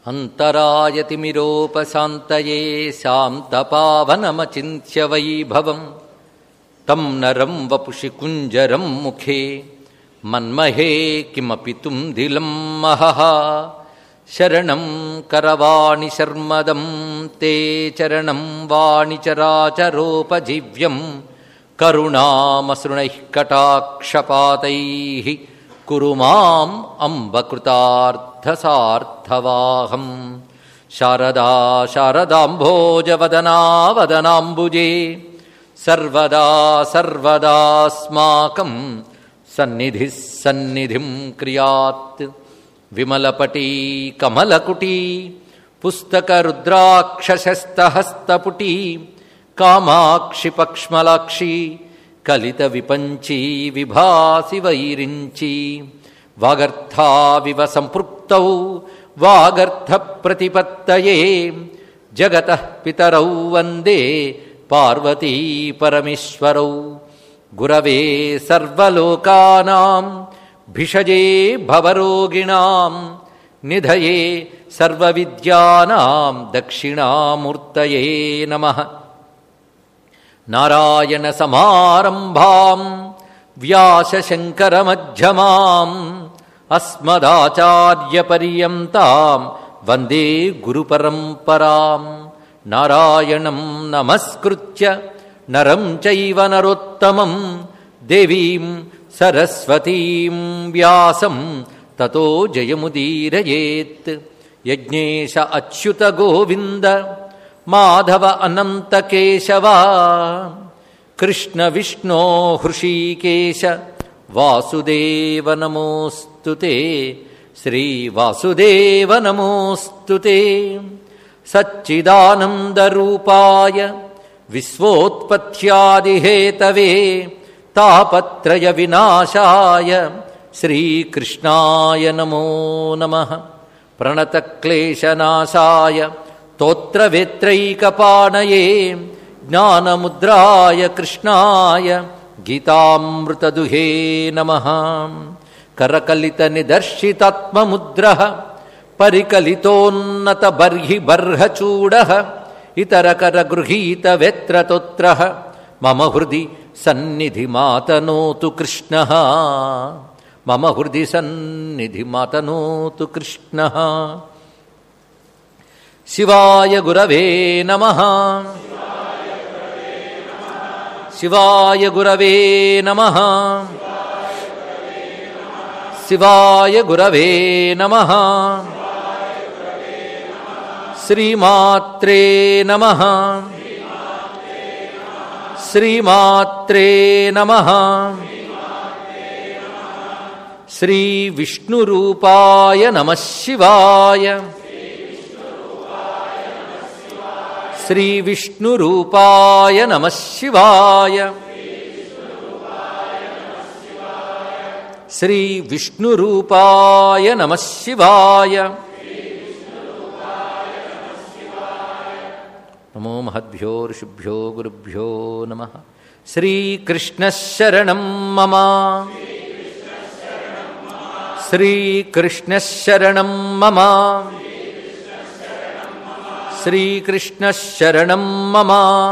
अन्तरायतिमिरोपशान्तये शान्तपावनमचिन्त्य वैभवम् तं नरं वपुषि कुञ्जरं मुखे मन्महे किमपि तुम्धिलं महः शरणं करवाणि शर्मदं ते चरणं वाणिचराचरोपजीव्यम् करुणामसृणैः कटाक्षपातैः कुरु माम् अम्बकृतार्थसार्थवाहम् शारदा शारदाम्भोजवदना वदनाम्बुजे सर्वदा सर्वदास्माकम् सन्निधिः सन्निधिं क्रियात् विमलपटी कमलकुटी पुस्तकरुद्राक्षशस्तहस्तपुटी कामाक्षि पक्ष्मलाक्षी कलितविपञ्ची विभासि वैरिञ्ची वागर्थाविव सम्पृक्तौ वागर्थप्रतिपत्तये जगतः पितरौ वन्दे पार्वती परमेश्वरौ गुरवे सर्वलोकानां भिषजे भवरोगिणां निधये सर्वविद्यानां दक्षिणामूर्तये नमः नारायणसमारम्भां व्यासशङ्करमध्यमाम् अस्मदाचार्यपर्यन्तां वन्दे गुरुपरम्पराम् नारायणं नमस्कृत्य नरं चैव नरोत्तमं देवीं सरस्वतीं व्यासं ततो जयमुदीरयेत् यज्ञेश अच्युतगोविन्द माधव अनन्तकेशवा कृष्णविष्णो हृषीकेश वासुदेव नमोऽस्तु ते श्रीवासुदेव नमोऽस्तु ते सच्चिदानन्दरूपाय विश्वोत्पत्त्यादिहेतवे तापत्रयविनाशाय श्रीकृष्णाय नमो नमः प्रणतक्लेशनाशाय स्तोत्रवेत्रैकपाणये ज्ञानमुद्राय कृष्णाय गीतामृतदुहे नमः करकलितनिदर्शितात्ममुद्रः परिकलितोन्नतबर्हि बर्हचूडः इतरकरगृहीतवेत्रतोत्रः मम हृदि सन्निधिमातनोतु कृष्णः मम हृदि सन्निधिमातनोतु कृष्णः शिवाय गुरवे नमः शिवाय गुरवे नमः शिवाय गुरवे नमः श्रीमात्रे नमः श्रीमात्रे नमः श्रीविष्णुरूपाय नमः शिवाय श्रीविष्णुरूपाय नमः शिवाय श्रीविष्णुरूपाय नमः शिवाय नमो महद्भ्यो ऋषिभ्यो गुरुभ्यो नमः श्रीकृष्णशरणं मम श्रीकृष्णशरणं मम श्रीकृष्णशरणं मम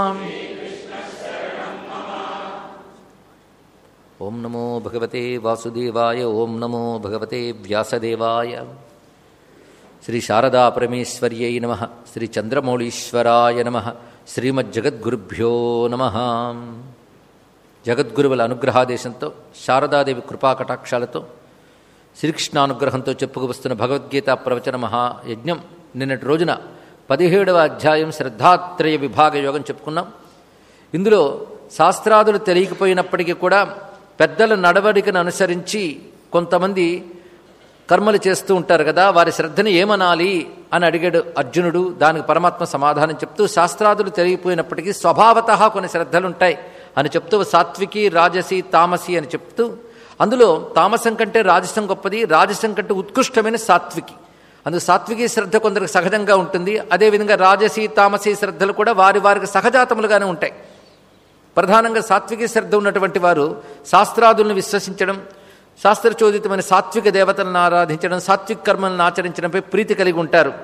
ॐ नमो भगवते वासुदेवाय ॐ नमो भगवते व्यासदेवाय శ్రీ శారదా పరమేశ్వర్యై నమ శ్రీ చంద్రమౌళీశ్వరాయ నమ శ్రీమజ్జగద్గురుభ్యో నమ జగద్గురువుల అనుగ్రహాదేశంతో శారదాదేవి కృపాకటాక్షాలతో శ్రీకృష్ణానుగ్రహంతో చెప్పుకువస్తున్న భగవద్గీత ప్రవచన మహాయజ్ఞం నిన్నటి రోజున పదిహేడవ అధ్యాయం శ్రద్ధాత్రయ విభాగ యోగం చెప్పుకున్నాం ఇందులో శాస్త్రాదులు తెలియకపోయినప్పటికీ కూడా పెద్దల నడవడికను అనుసరించి కొంతమంది కర్మలు చేస్తూ ఉంటారు కదా వారి శ్రద్ధని ఏమనాలి అని అడిగాడు అర్జునుడు దానికి పరమాత్మ సమాధానం చెప్తూ శాస్త్రాదులు తెలియపోయినప్పటికీ స్వభావత కొన్ని శ్రద్ధలుంటాయి అని చెప్తూ సాత్వికి రాజసి తామసి అని చెప్తూ అందులో తామసం కంటే రాజసం గొప్పది రాజసం కంటే ఉత్కృష్టమైన సాత్వికి అందుకు సాత్వికీ శ్రద్ధ కొందరికి సహజంగా ఉంటుంది అదేవిధంగా రాజసి తామసి శ్రద్ధలు కూడా వారి వారికి సహజాతములుగానే ఉంటాయి ప్రధానంగా సాత్వికీ శ్రద్ధ ఉన్నటువంటి వారు శాస్త్రాదులను విశ్వసించడం శాస్త్రచోదితమైన సాత్విక దేవతలను ఆరాధించడం సాత్విక కర్మలను ఆచరించడంపై ప్రీతి కలిగి ఉంటారు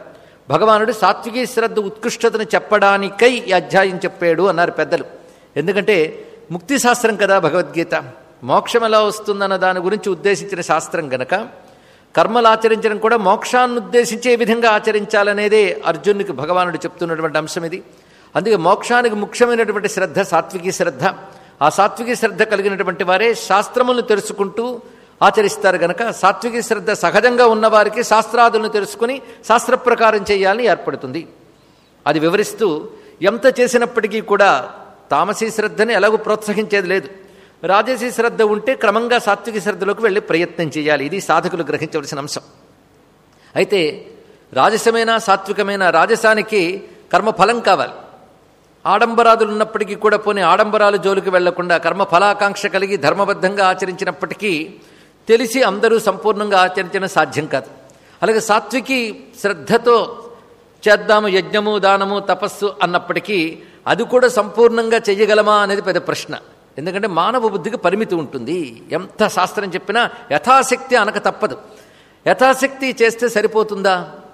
భగవానుడు సాత్వికీ శ్రద్ధ ఉత్కృష్టతను చెప్పడానికై ఈ అధ్యాయం చెప్పాడు అన్నారు పెద్దలు ఎందుకంటే ముక్తి శాస్త్రం కదా భగవద్గీత మోక్షం ఎలా వస్తుందన్న దాని గురించి ఉద్దేశించిన శాస్త్రం గనక కర్మలు ఆచరించడం కూడా మోక్షాన్ని ఉద్దేశించే విధంగా ఆచరించాలనేదే అర్జునుడికి భగవానుడు చెప్తున్నటువంటి అంశం ఇది అందుకే మోక్షానికి ముఖ్యమైనటువంటి శ్రద్ధ సాత్వికీ శ్రద్ధ ఆ సాత్వికీ శ్రద్ధ కలిగినటువంటి వారే శాస్త్రములను తెలుసుకుంటూ ఆచరిస్తారు గనక సాత్వికీ శ్రద్ధ సహజంగా ఉన్నవారికి శాస్త్రాదులను తెలుసుకుని శాస్త్ర ప్రకారం చేయాలని ఏర్పడుతుంది అది వివరిస్తూ ఎంత చేసినప్పటికీ కూడా తామసీ శ్రద్ధని ఎలాగూ ప్రోత్సహించేది లేదు రాజసీ శ్రద్ధ ఉంటే క్రమంగా సాత్విక శ్రద్ధలోకి వెళ్ళి ప్రయత్నం చేయాలి ఇది సాధకులు గ్రహించవలసిన అంశం అయితే రాజసమైన సాత్వికమైన రాజసానికి కర్మఫలం కావాలి ఆడంబరాదులు ఉన్నప్పటికీ కూడా పోనీ ఆడంబరాలు జోలికి వెళ్లకుండా కర్మ ఫలాకాంక్ష కలిగి ధర్మబద్ధంగా ఆచరించినప్పటికీ తెలిసి అందరూ సంపూర్ణంగా ఆచరించడం సాధ్యం కాదు అలాగే సాత్వికి శ్రద్ధతో చేద్దాము యజ్ఞము దానము తపస్సు అన్నప్పటికీ అది కూడా సంపూర్ణంగా చెయ్యగలమా అనేది పెద్ద ప్రశ్న ఎందుకంటే మానవ బుద్ధికి పరిమితి ఉంటుంది ఎంత శాస్త్రం చెప్పినా యథాశక్తి అనక తప్పదు యథాశక్తి చేస్తే సరిపోతుందా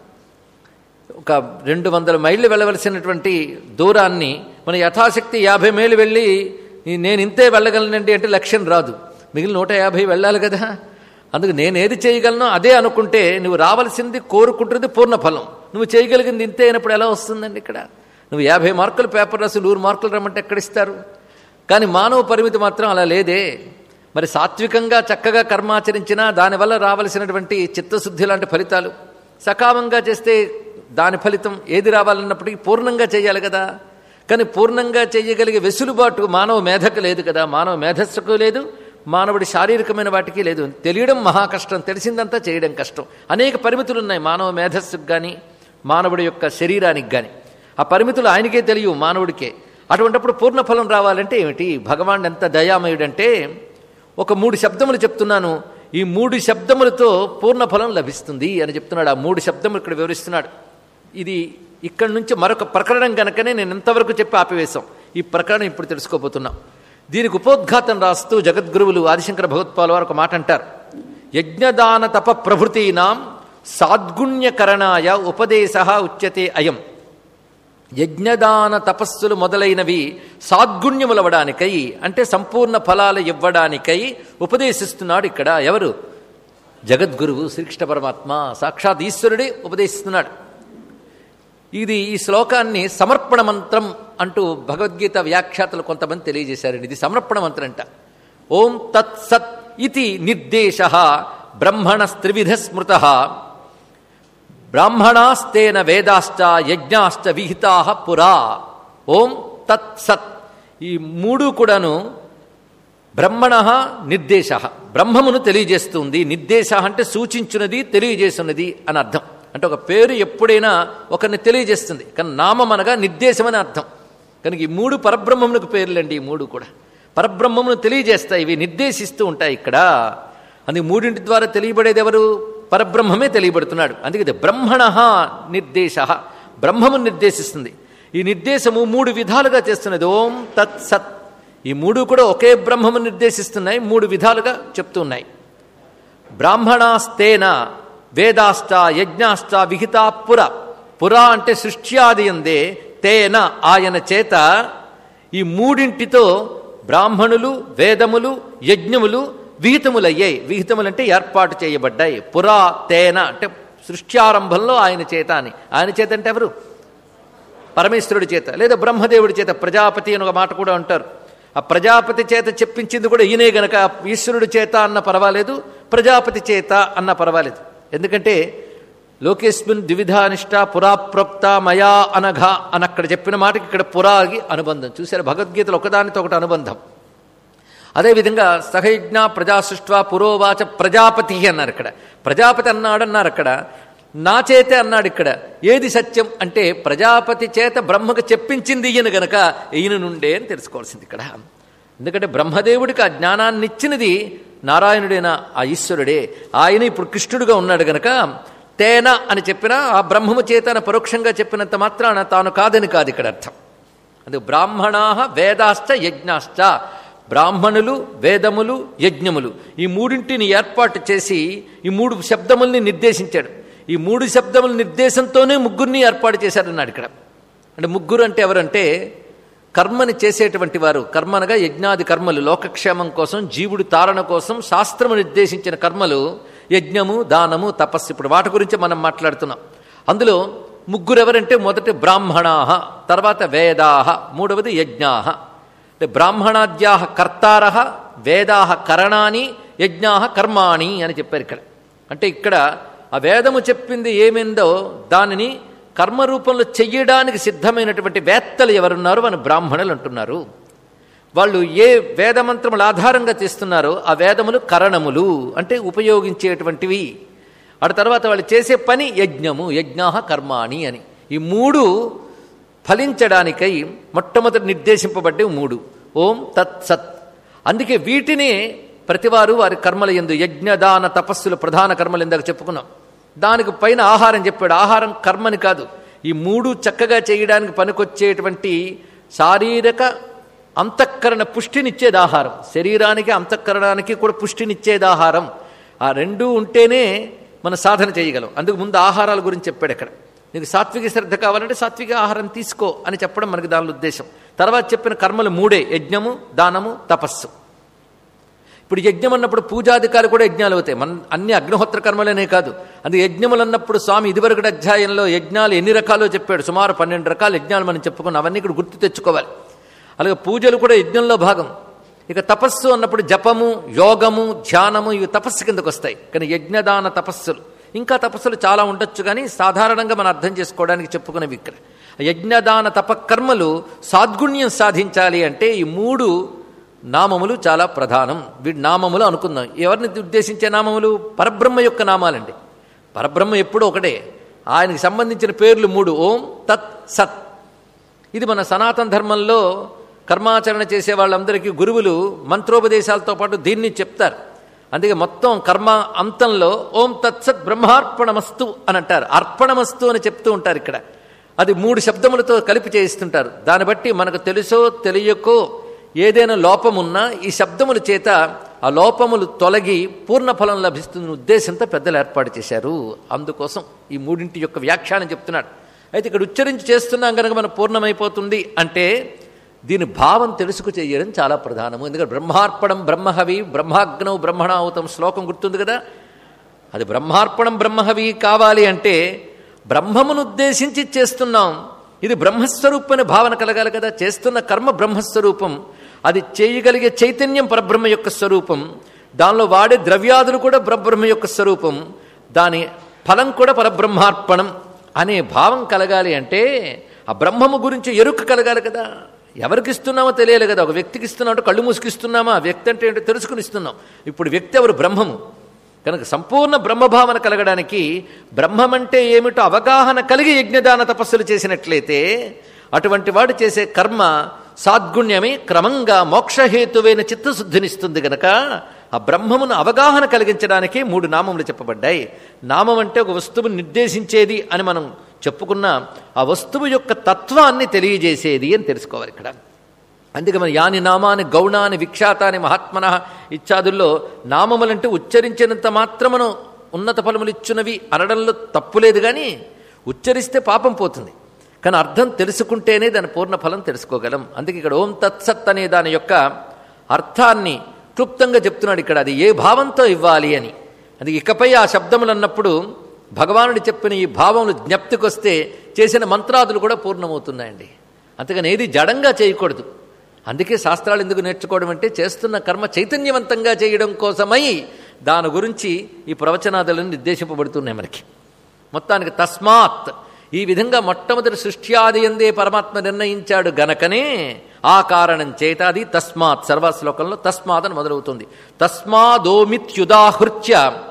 ఒక రెండు వందల మైళ్ళు వెళ్ళవలసినటువంటి దూరాన్ని మన యథాశక్తి యాభై మైళ్ళు వెళ్ళి నేను ఇంతే వెళ్ళగలనండి అంటే లక్ష్యం రాదు మిగిలిన నూట యాభై వెళ్ళాలి కదా అందుకు నేను ఏది చేయగలను అదే అనుకుంటే నువ్వు రావాల్సింది కోరుకుంటుంది పూర్ణ ఫలం నువ్వు చేయగలిగింది ఇంతే అయినప్పుడు ఎలా వస్తుందండి ఇక్కడ నువ్వు యాభై మార్కులు పేపర్ రాసి నూరు మార్కులు రమ్మంటే ఎక్కడిస్తారు కానీ మానవ పరిమితి మాత్రం అలా లేదే మరి సాత్వికంగా చక్కగా కర్మాచరించినా దానివల్ల రావలసినటువంటి చిత్తశుద్ధి లాంటి ఫలితాలు సకామంగా చేస్తే దాని ఫలితం ఏది రావాలన్నప్పటికీ పూర్ణంగా చేయాలి కదా కానీ పూర్ణంగా చేయగలిగే వెసులుబాటు మానవ మేధకు లేదు కదా మానవ మేధస్సుకు లేదు మానవుడి శారీరకమైన వాటికి లేదు తెలియడం మహా కష్టం తెలిసిందంతా చేయడం కష్టం అనేక పరిమితులు ఉన్నాయి మానవ మేధస్సుకు కానీ మానవుడి యొక్క శరీరానికి కానీ ఆ పరిమితులు ఆయనకే తెలియవు మానవుడికే అటువంటిప్పుడు పూర్ణ ఫలం రావాలంటే ఏమిటి భగవాన్ ఎంత దయామయుడంటే ఒక మూడు శబ్దములు చెప్తున్నాను ఈ మూడు శబ్దములతో పూర్ణ ఫలం లభిస్తుంది అని చెప్తున్నాడు ఆ మూడు శబ్దములు ఇక్కడ వివరిస్తున్నాడు ఇది ఇక్కడి నుంచి మరొక ప్రకరణం గనకనే నేను ఎంతవరకు చెప్పి ఆపివేశాం ఈ ప్రకరణం ఇప్పుడు తెలుసుకోబోతున్నాం దీనికి ఉపోద్ఘాతం రాస్తూ జగద్గురువులు ఆదిశంకర భగవత్పాల్ వారు ఒక మాట అంటారు యజ్ఞదాన తప ప్రభృతీనాం సాద్గుణ్యకరణాయ ఉపదేశ ఉచ్యతే అయం యజ్ఞదాన తపస్సులు మొదలైనవి సాద్గుణ్యములవడానికై అంటే సంపూర్ణ ఫలాలు ఇవ్వడానికై ఉపదేశిస్తున్నాడు ఇక్కడ ఎవరు జగద్గురువు శ్రీకృష్ణ పరమాత్మ సాక్షాత్ ఈశ్వరుడే ఉపదేశిస్తున్నాడు ఇది ఈ శ్లోకాన్ని సమర్పణ మంత్రం అంటూ భగవద్గీత వ్యాఖ్యాతలు కొంతమంది తెలియజేశారండి ఇది సమర్పణ మంత్రం అంట ఓం తత్ సత్ ఇది నిర్దేశ బ్రహ్మణస్త్రివిధ స్మృత బ్రాహ్మణాస్తేన వేదాశ్చ యజ్ఞాశ్చ విహితా పురా ఓం తత్ సత్ ఈ మూడు కూడాను బ్రహ్మణ నిర్దేశ బ్రహ్మమును తెలియజేస్తుంది నిర్దేశ అంటే సూచించున్నది తెలియజేస్తున్నది అని అర్థం అంటే ఒక పేరు ఎప్పుడైనా ఒకరిని తెలియజేస్తుంది కానీ నామం అనగా నిర్దేశం అని అర్థం కనుక ఈ మూడు పరబ్రహ్మమునకు పేర్లండి ఈ మూడు కూడా పరబ్రహ్మమును తెలియజేస్తాయి ఇవి నిర్దేశిస్తూ ఉంటాయి ఇక్కడ అందుకే మూడింటి ద్వారా తెలియబడేది ఎవరు పరబ్రహ్మమే తెలియబడుతున్నాడు అందుకే ఇది బ్రహ్మణ నిర్దేశ బ్రహ్మము నిర్దేశిస్తుంది ఈ నిర్దేశము మూడు విధాలుగా చేస్తున్నది ఓం తత్ సత్ ఈ మూడు కూడా ఒకే బ్రహ్మము నిర్దేశిస్తున్నాయి మూడు విధాలుగా చెప్తున్నాయి బ్రాహ్మణాస్తేన వేదాశ్చ యజ్ఞాశ్చ విహితా పుర పుర అంటే సృష్ట్యాది అందే తేన ఆయన చేత ఈ మూడింటితో బ్రాహ్మణులు వేదములు యజ్ఞములు విహితములయ్యాయి విహితములంటే ఏర్పాటు చేయబడ్డాయి పురా తేన అంటే సృష్ట్యారంభంలో ఆయన చేత అని ఆయన చేత అంటే ఎవరు పరమేశ్వరుడి చేత లేదా బ్రహ్మదేవుడి చేత ప్రజాపతి అని ఒక మాట కూడా అంటారు ఆ ప్రజాపతి చేత చెప్పించింది కూడా ఈయనే గనక ఈశ్వరుడి చేత అన్న పర్వాలేదు ప్రజాపతి చేత అన్న పర్వాలేదు ఎందుకంటే లోకేస్మిన్ ద్విధానిష్ట పురాప్రోక్త మయా అనఘ అని అక్కడ చెప్పిన మాటకి ఇక్కడ పురాగి అనుబంధం చూశారు భగవద్గీతలో ఒకదానితో ఒకటి అనుబంధం అదేవిధంగా సహయజ్ఞ ప్రజాసృష్ట్వ పురోవాచ ప్రజాపతి అన్నారు ఇక్కడ ప్రజాపతి అన్నాడు అన్నారు అక్కడ నా చేతే అన్నాడు ఇక్కడ ఏది సత్యం అంటే ప్రజాపతి చేత బ్రహ్మకు చెప్పించింది ఈయన గనక ఈయన నుండే అని తెలుసుకోవాల్సింది ఇక్కడ ఎందుకంటే బ్రహ్మదేవుడికి ఆ జ్ఞానాన్ని ఇచ్చినది నారాయణుడైన ఆ ఈశ్వరుడే ఆయన ఇప్పుడు కృష్ణుడుగా ఉన్నాడు గనక తేన అని చెప్పినా ఆ బ్రహ్మము చేతన పరోక్షంగా చెప్పినంత మాత్రాన తాను కాదని కాదు ఇక్కడ అర్థం అందుకు బ్రాహ్మణా వేదాశ్చ యజ్ఞాశ్చ బ్రాహ్మణులు వేదములు యజ్ఞములు ఈ మూడింటిని ఏర్పాటు చేసి ఈ మూడు శబ్దముల్ని నిర్దేశించాడు ఈ మూడు శబ్దముల నిర్దేశంతోనే ముగ్గురిని ఏర్పాటు చేశారన్నాడు ఇక్కడ అంటే ముగ్గురు అంటే ఎవరంటే కర్మని చేసేటువంటి వారు కర్మనగా యజ్ఞాది కర్మలు లోకక్షేమం కోసం జీవుడి తారణ కోసం శాస్త్రము నిర్దేశించిన కర్మలు యజ్ఞము దానము తపస్సు ఇప్పుడు వాటి గురించి మనం మాట్లాడుతున్నాం అందులో ముగ్గురు ఎవరంటే మొదటి బ్రాహ్మణాహ తర్వాత వేదాహ మూడవది యజ్ఞాహ అంటే బ్రాహ్మణాద్యాహ కర్తార వేదాహ కరణాని యజ్ఞాహ కర్మాణి అని చెప్పారు ఇక్కడ అంటే ఇక్కడ ఆ వేదము చెప్పింది ఏమిందో దానిని కర్మ రూపంలో చెయ్యడానికి సిద్ధమైనటువంటి వేత్తలు ఎవరున్నారు అని బ్రాహ్మణులు అంటున్నారు వాళ్ళు ఏ వేదమంత్రములు ఆధారంగా తీస్తున్నారో ఆ వేదములు కరణములు అంటే ఉపయోగించేటువంటివి ఆ తర్వాత వాళ్ళు చేసే పని యజ్ఞము యజ్ఞాహ కర్మాణి అని ఈ మూడు ఫలించడానికై మొట్టమొదటి నిర్దేశింపబడ్డే మూడు ఓం తత్ సత్ అందుకే వీటిని ప్రతివారు వారి కర్మల ఎందు యజ్ఞదాన తపస్సులు ప్రధాన కర్మలు ఎందాక చెప్పుకున్నాం దానికి పైన ఆహారం చెప్పాడు ఆహారం కర్మని కాదు ఈ మూడు చక్కగా చేయడానికి పనికొచ్చేటువంటి శారీరక అంతఃకరణ పుష్టినిచ్చేది ఆహారం శరీరానికి అంతఃకరణానికి కూడా పుష్టినిచ్చేది ఆహారం ఆ రెండూ ఉంటేనే మనం సాధన చేయగలం అందుకు ముందు ఆహారాల గురించి చెప్పాడు ఇక్కడ నీకు సాత్విక శ్రద్ధ కావాలంటే సాత్విక ఆహారం తీసుకో అని చెప్పడం మనకి దాని ఉద్దేశం తర్వాత చెప్పిన కర్మలు మూడే యజ్ఞము దానము తపస్సు ఇప్పుడు యజ్ఞం అన్నప్పుడు పూజాధికారులు కూడా యజ్ఞాలు అవుతాయి మన అన్ని అగ్నిహోత్ర కర్మలనే కాదు అందుకే యజ్ఞములు అన్నప్పుడు స్వామి ఇదివరకటి అధ్యాయంలో యజ్ఞాలు ఎన్ని రకాలో చెప్పాడు సుమారు పన్నెండు రకాల యజ్ఞాలు మనం చెప్పుకున్నాం అవన్నీ ఇక్కడ గుర్తు తెచ్చుకోవాలి అలాగే పూజలు కూడా యజ్ఞంలో భాగం ఇక తపస్సు అన్నప్పుడు జపము యోగము ధ్యానము ఇవి తపస్సు కిందకు వస్తాయి కానీ యజ్ఞదాన తపస్సులు ఇంకా తపస్సులు చాలా ఉండొచ్చు కానీ సాధారణంగా మనం అర్థం చేసుకోవడానికి చెప్పుకునేవి ఇక్కడ యజ్ఞదాన తపకర్మలు సాద్గుణ్యం సాధించాలి అంటే ఈ మూడు నామములు చాలా ప్రధానం వీడి నామములు అనుకుందాం ఎవరిని ఉద్దేశించే నామములు పరబ్రహ్మ యొక్క నామాలండి పరబ్రహ్మ ఎప్పుడూ ఒకటే ఆయనకి సంబంధించిన పేర్లు మూడు ఓం తత్ సత్ ఇది మన సనాతన ధర్మంలో కర్మాచరణ చేసే వాళ్ళందరికీ గురువులు మంత్రోపదేశాలతో పాటు దీన్ని చెప్తారు అందుకే మొత్తం కర్మ అంతంలో ఓం తత్సత్ బ్రహ్మార్పణమస్తు అని అంటారు అర్పణమస్తు అని చెప్తూ ఉంటారు ఇక్కడ అది మూడు శబ్దములతో కలిపి చేయిస్తుంటారు దాన్ని బట్టి మనకు తెలుసో తెలియకో ఏదైనా లోపమున్నా ఈ శబ్దముల చేత ఆ లోపములు తొలగి పూర్ణ ఫలం లభిస్తున్న ఉద్దేశంతో పెద్దలు ఏర్పాటు చేశారు అందుకోసం ఈ మూడింటి యొక్క వ్యాఖ్యానం చెప్తున్నాడు అయితే ఇక్కడ ఉచ్చరించి చేస్తున్నాం కనుక మనం పూర్ణమైపోతుంది అంటే దీని భావం తెలుసుకు చేయడం చాలా ప్రధానము ఎందుకంటే బ్రహ్మార్పణం బ్రహ్మహవి బ్రహ్మాగ్నౌ బ్రహ్మణావుతం శ్లోకం గుర్తుంది కదా అది బ్రహ్మార్పణం బ్రహ్మహవి కావాలి అంటే బ్రహ్మమును ఉద్దేశించి చేస్తున్నాం ఇది బ్రహ్మస్వరూపమైన భావన కలగాలి కదా చేస్తున్న కర్మ బ్రహ్మస్వరూపం అది చేయగలిగే చైతన్యం పరబ్రహ్మ యొక్క స్వరూపం దానిలో వాడే ద్రవ్యాదులు కూడా పరబ్రహ్మ యొక్క స్వరూపం దాని ఫలం కూడా పరబ్రహ్మార్పణం అనే భావం కలగాలి అంటే ఆ బ్రహ్మము గురించి ఎరుక కలగాలి కదా ఎవరికి ఇస్తున్నామో తెలియాలి కదా ఒక వ్యక్తికి ఇస్తున్నామంటే కళ్ళు మూసుకిస్తున్నామా ఆ వ్యక్తి అంటే ఏంటో తెలుసుకుని ఇస్తున్నాం ఇప్పుడు వ్యక్తి ఎవరు బ్రహ్మము కనుక సంపూర్ణ బ్రహ్మభావన కలగడానికి బ్రహ్మమంటే ఏమిటో అవగాహన కలిగి యజ్ఞదాన తపస్సులు చేసినట్లయితే అటువంటి వాడు చేసే కర్మ సాద్గుణ్యమే క్రమంగా మోక్షహేతువైన చిత్తశుద్ధినిస్తుంది గనక ఆ బ్రహ్మమును అవగాహన కలిగించడానికి మూడు నామములు చెప్పబడ్డాయి నామం అంటే ఒక వస్తువును నిర్దేశించేది అని మనం చెప్పుకున్న ఆ వస్తువు యొక్క తత్వాన్ని తెలియజేసేది అని తెలుసుకోవాలి ఇక్కడ అందుకే మన యాని నామాని గౌణాని విఖ్యాతాని మహాత్మన ఇత్యాదుల్లో నామములంటే ఉచ్చరించినంత మాత్రమును ఉన్నత ఫలములు ఇచ్చునవి అనడంలో తప్పులేదు కానీ ఉచ్చరిస్తే పాపం పోతుంది కానీ అర్థం తెలుసుకుంటేనే దాని పూర్ణ ఫలం తెలుసుకోగలం అందుకే ఇక్కడ ఓం తత్సత్ అనే దాని యొక్క అర్థాన్ని క్లుప్తంగా చెప్తున్నాడు ఇక్కడ అది ఏ భావంతో ఇవ్వాలి అని అది ఇకపై ఆ శబ్దములు అన్నప్పుడు భగవానుడు చెప్పిన ఈ భావములు జ్ఞప్తికొస్తే చేసిన మంత్రాదులు కూడా పూర్ణమవుతున్నాయండి అంతేగాని ఏది జడంగా చేయకూడదు అందుకే శాస్త్రాలు ఎందుకు నేర్చుకోవడం అంటే చేస్తున్న కర్మ చైతన్యవంతంగా చేయడం కోసమై దాని గురించి ఈ ప్రవచనాదులను నిర్దేశింపబడుతున్నాయి మనకి మొత్తానికి తస్మాత్ ఈ విధంగా మొట్టమొదటి సృష్ట్యాది ఎందే పరమాత్మ నిర్ణయించాడు గనకనే ఆ కారణం చేత అది తస్మాత్ సర్వశ్లోకంలో తస్మాత్ అని మొదలవుతుంది తస్మాదోమిత్యుదాహృత్య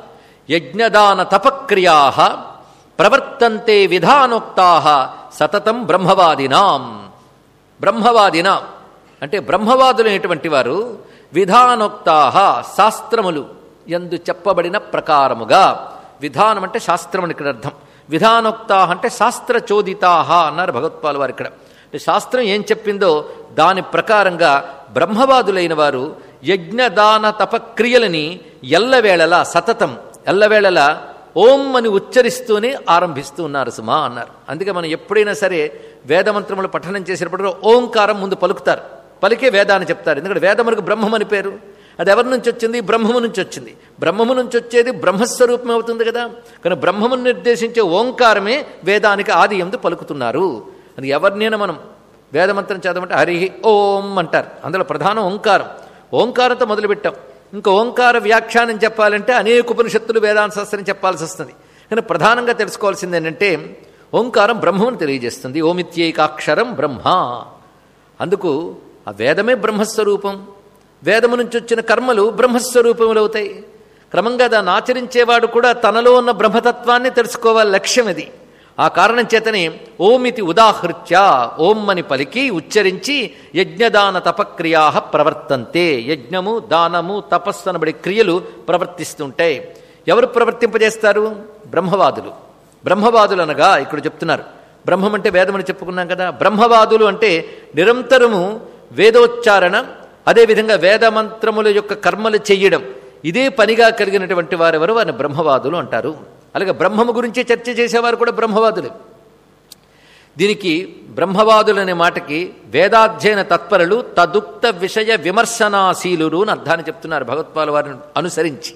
యజ్ఞదాన తపక్రియా ప్రవర్తంతే విధానోక్తా సతతం బ్రహ్మవాదినాం బ్రహ్మవాదినాం అంటే బ్రహ్మవాదులైనటువంటి వారు విధానోక్తా శాస్త్రములు ఎందు చెప్పబడిన ప్రకారముగా విధానం అంటే శాస్త్రం ఇక్కడ అర్థం విధానోక్తా అంటే శాస్త్ర చోదితాహ అన్నారు భగవత్పాల్ వారు ఇక్కడ అంటే శాస్త్రం ఏం చెప్పిందో దాని ప్రకారంగా బ్రహ్మవాదులైన వారు యజ్ఞదాన తపక్రియలని ఎల్లవేళలా సతతం ఎల్లవేళలా ఓం అని ఉచ్చరిస్తూనే ఆరంభిస్తూ ఉన్నారు సుమా అన్నారు అందుకే మనం ఎప్పుడైనా సరే వేదమంత్రములు పఠనం చేసేటప్పుడు ఓంకారం ముందు పలుకుతారు పలికే వేదాన్ని చెప్తారు ఎందుకంటే వేదములకు బ్రహ్మం అని పేరు అది ఎవరి నుంచి వచ్చింది బ్రహ్మము నుంచి వచ్చింది బ్రహ్మము నుంచి వచ్చేది బ్రహ్మస్వరూపం అవుతుంది కదా కానీ బ్రహ్మమును నిర్దేశించే ఓంకారమే వేదానికి ఆది ఎందు పలుకుతున్నారు అది ఎవరినైనా మనం వేదమంత్రం చదవమంటే హరి ఓం అంటారు అందులో ప్రధానం ఓంకారం ఓంకారంతో మొదలుపెట్టాం ఇంకా ఓంకార వ్యాఖ్యానం చెప్పాలంటే అనేక ఉపనిషత్తులు వేదాంత శాస్త్రం చెప్పాల్సి వస్తుంది కానీ ప్రధానంగా తెలుసుకోవాల్సింది ఏంటంటే ఓంకారం బ్రహ్మను తెలియజేస్తుంది ఓమిత్యేకాక్షరం బ్రహ్మ అందుకు ఆ వేదమే బ్రహ్మస్వరూపం వేదము నుంచి వచ్చిన కర్మలు బ్రహ్మస్వరూపములు అవుతాయి క్రమంగా దాన్ని ఆచరించేవాడు కూడా తనలో ఉన్న బ్రహ్మతత్వాన్ని తెలుసుకోవాలి లక్ష్యం ఇది ఆ కారణం చేతనే ఓమితి ఉదాహృత్య ఓం అని పలికి ఉచ్చరించి యజ్ఞదాన తపక్రియా ప్రవర్తంతే యజ్ఞము దానము తపస్సు అనబడే క్రియలు ప్రవర్తిస్తుంటాయి ఎవరు ప్రవర్తింపజేస్తారు బ్రహ్మవాదులు బ్రహ్మవాదులు అనగా ఇక్కడ చెప్తున్నారు బ్రహ్మం అంటే వేదమని చెప్పుకున్నాం కదా బ్రహ్మవాదులు అంటే నిరంతరము వేదోచ్చారణ అదేవిధంగా వేదమంత్రముల యొక్క కర్మలు చెయ్యడం ఇదే పనిగా కలిగినటువంటి వారెవరు వారిని బ్రహ్మవాదులు అంటారు అలాగే బ్రహ్మము గురించి చర్చ చేసేవారు కూడా బ్రహ్మవాదులే దీనికి బ్రహ్మవాదులు అనే మాటకి వేదాధ్యయన తత్పరులు తదుక్త విషయ విమర్శనాశీలురు అని అర్థాన్ని చెప్తున్నారు భగవత్పాల వారిని అనుసరించి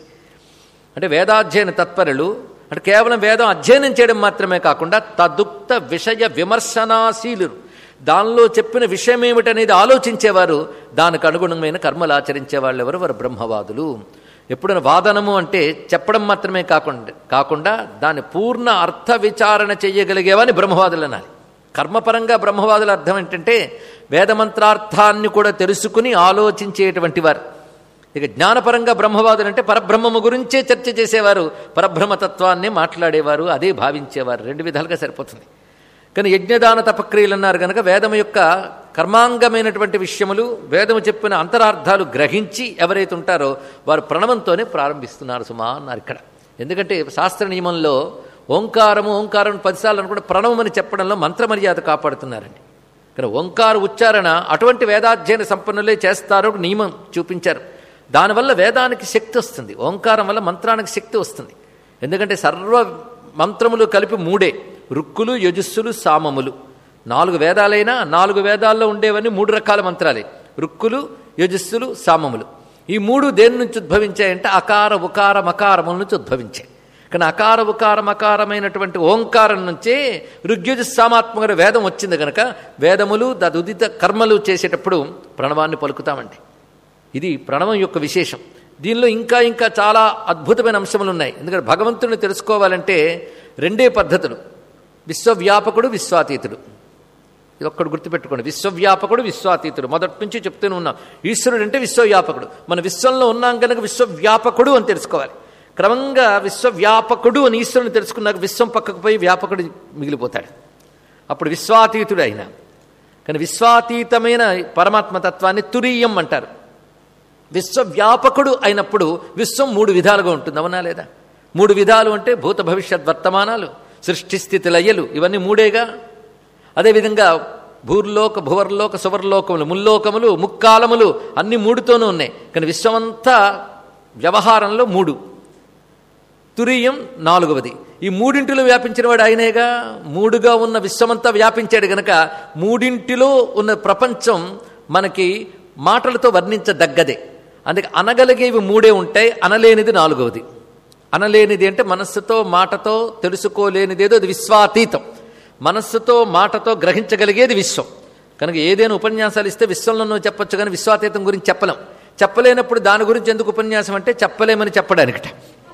అంటే వేదాధ్యయన తత్పరులు అంటే కేవలం వేదం అధ్యయనం చేయడం మాత్రమే కాకుండా తదుక్త విషయ విమర్శనాశీలురు దానిలో చెప్పిన విషయం ఏమిటనేది ఆలోచించేవారు దానికి అనుగుణమైన కర్మలు ఆచరించే వాళ్ళు ఎవరు వారు బ్రహ్మవాదులు ఎప్పుడైనా వాదనము అంటే చెప్పడం మాత్రమే కాకుండా కాకుండా దాని పూర్ణ అర్థ విచారణ చేయగలిగేవని బ్రహ్మవాదులు అనాలి కర్మపరంగా బ్రహ్మవాదుల అర్థం ఏంటంటే వేదమంత్రార్థాన్ని కూడా తెలుసుకుని ఆలోచించేటువంటి వారు ఇక జ్ఞానపరంగా బ్రహ్మవాదులు అంటే పరబ్రహ్మము గురించే చర్చ చేసేవారు పరబ్రహ్మతత్వాన్ని మాట్లాడేవారు అదే భావించేవారు రెండు విధాలుగా సరిపోతుంది కానీ యజ్ఞదాన తపక్రియలు అన్నారు కనుక వేదము యొక్క కర్మాంగమైనటువంటి విషయములు వేదము చెప్పిన అంతరార్థాలు గ్రహించి ఎవరైతే ఉంటారో వారు ప్రణవంతోనే ప్రారంభిస్తున్నారు సుమా అన్నారు ఇక్కడ ఎందుకంటే శాస్త్ర నియమంలో ఓంకారము ఓంకారం పదిసార్లు అనుకుంటే ప్రణవం అని చెప్పడంలో మంత్రమర్యాద కాపాడుతున్నారండి కానీ ఓంకార ఉచ్చారణ అటువంటి వేదాధ్యయన సంపన్నులే చేస్తారు నియమం చూపించారు దానివల్ల వేదానికి శక్తి వస్తుంది ఓంకారం వల్ల మంత్రానికి శక్తి వస్తుంది ఎందుకంటే సర్వ మంత్రములు కలిపి మూడే రుక్కులు యజస్సులు సామములు నాలుగు వేదాలైనా నాలుగు వేదాల్లో ఉండేవన్నీ మూడు రకాల మంత్రాలే రుక్కులు యజస్సులు సామములు ఈ మూడు దేని నుంచి ఉద్భవించాయంటే అకార ఉకార మకారముల నుంచి ఉద్భవించాయి కానీ అకార ఉకార మకారమైనటువంటి ఓంకారం నుంచే ఋగ్యజస్సామాత్మక వేదం వచ్చింది కనుక వేదములు దదుదిత కర్మలు చేసేటప్పుడు ప్రణవాన్ని పలుకుతామండి ఇది ప్రణవం యొక్క విశేషం దీనిలో ఇంకా ఇంకా చాలా అద్భుతమైన అంశములు ఉన్నాయి ఎందుకంటే భగవంతుడిని తెలుసుకోవాలంటే రెండే పద్ధతులు విశ్వవ్యాపకుడు విశ్వాతీతుడు ఇది ఒక్కడు గుర్తుపెట్టుకోండి విశ్వవ్యాపకుడు విశ్వాతీతుడు మొదటి నుంచి చెప్తూనే ఉన్నాం ఈశ్వరుడు అంటే విశ్వవ్యాపకుడు మన విశ్వంలో ఉన్నాం కనుక విశ్వవ్యాపకుడు అని తెలుసుకోవాలి క్రమంగా విశ్వవ్యాపకుడు అని ఈశ్వరుని తెలుసుకున్నాక విశ్వం పక్కకు పోయి వ్యాపకుడు మిగిలిపోతాడు అప్పుడు విశ్వాతీతుడు అయినా కానీ విశ్వాతీతమైన పరమాత్మ తత్వాన్ని తురీయం అంటారు విశ్వవ్యాపకుడు అయినప్పుడు విశ్వం మూడు విధాలుగా ఉంటుంది అవునా లేదా మూడు విధాలు అంటే భూత భవిష్యత్ వర్తమానాలు సృష్టిస్థితి లయలు ఇవన్నీ మూడేగా అదేవిధంగా భూర్లోక భువర్లోక సువర్లోకములు ముల్లోకములు ముక్కాలములు అన్ని మూడుతోనూ ఉన్నాయి కానీ విశ్వమంతా వ్యవహారంలో మూడు తురీయం నాలుగవది ఈ మూడింటిలో వ్యాపించిన వాడు ఆయనేగా మూడుగా ఉన్న విశ్వమంతా వ్యాపించాడు గనక మూడింటిలో ఉన్న ప్రపంచం మనకి మాటలతో వర్ణించదగ్గదే అందుకే అనగలిగేవి మూడే ఉంటాయి అనలేనిది నాలుగవది అనలేనిది అంటే మనస్సుతో మాటతో తెలుసుకోలేనిదేదో అది విశ్వాతీతం మనస్సుతో మాటతో గ్రహించగలిగేది విశ్వం కనుక ఏదైనా ఉపన్యాసాలు ఇస్తే విశ్వంలో చెప్పొచ్చు కానీ విశ్వాతీతం గురించి చెప్పలేం చెప్పలేనప్పుడు దాని గురించి ఎందుకు ఉపన్యాసం అంటే చెప్పలేమని చెప్పడానికట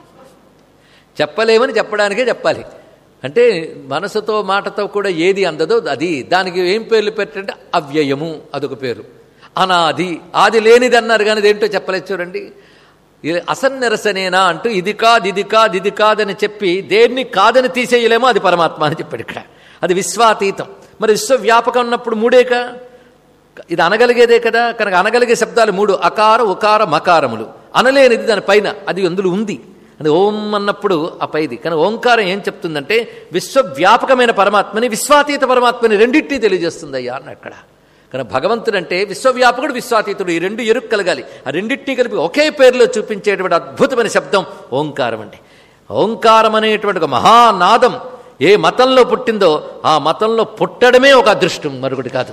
చెప్పలేమని చెప్పడానికే చెప్పాలి అంటే మనసుతో మాటతో కూడా ఏది అందదో అది దానికి ఏం పేర్లు పెట్టంటే అవ్యయము అదొక పేరు అనాది ఆది లేనిది అన్నారు కానీ ఇదేంటో చెప్పలేదు చూడండి ఇది అసన్నిరసనేనా అంటూ ఇది కాదు ఇది కాదు ఇది కాదని చెప్పి దేన్ని కాదని తీసేయలేమో అది పరమాత్మ అని చెప్పాడు ఇక్కడ అది విశ్వాతీతం మరి విశ్వవ్యాపకం ఉన్నప్పుడు మూడేక ఇది అనగలిగేదే కదా కనుక అనగలిగే శబ్దాలు మూడు అకార ఉకార మకారములు అనలేనిది దాని పైన అది అందులో ఉంది అది ఓం అన్నప్పుడు ఆ పైది కానీ ఓంకారం ఏం చెప్తుందంటే విశ్వవ్యాపకమైన పరమాత్మని విశ్వాతీత పరమాత్మని రెండింటినీ తెలియజేస్తుంది అయ్యా అన్న అక్కడ కానీ భగవంతుడు అంటే విశ్వవ్యాపకుడు విశ్వాతీతుడు ఈ రెండు ఎరుకు కలగాలి ఆ రెండింటినీ కలిపి ఒకే పేరులో చూపించేటువంటి అద్భుతమైన శబ్దం ఓంకారం అండి ఓంకారం అనేటువంటి ఒక మహానాదం ఏ మతంలో పుట్టిందో ఆ మతంలో పుట్టడమే ఒక అదృష్టం మరొకటి కాదు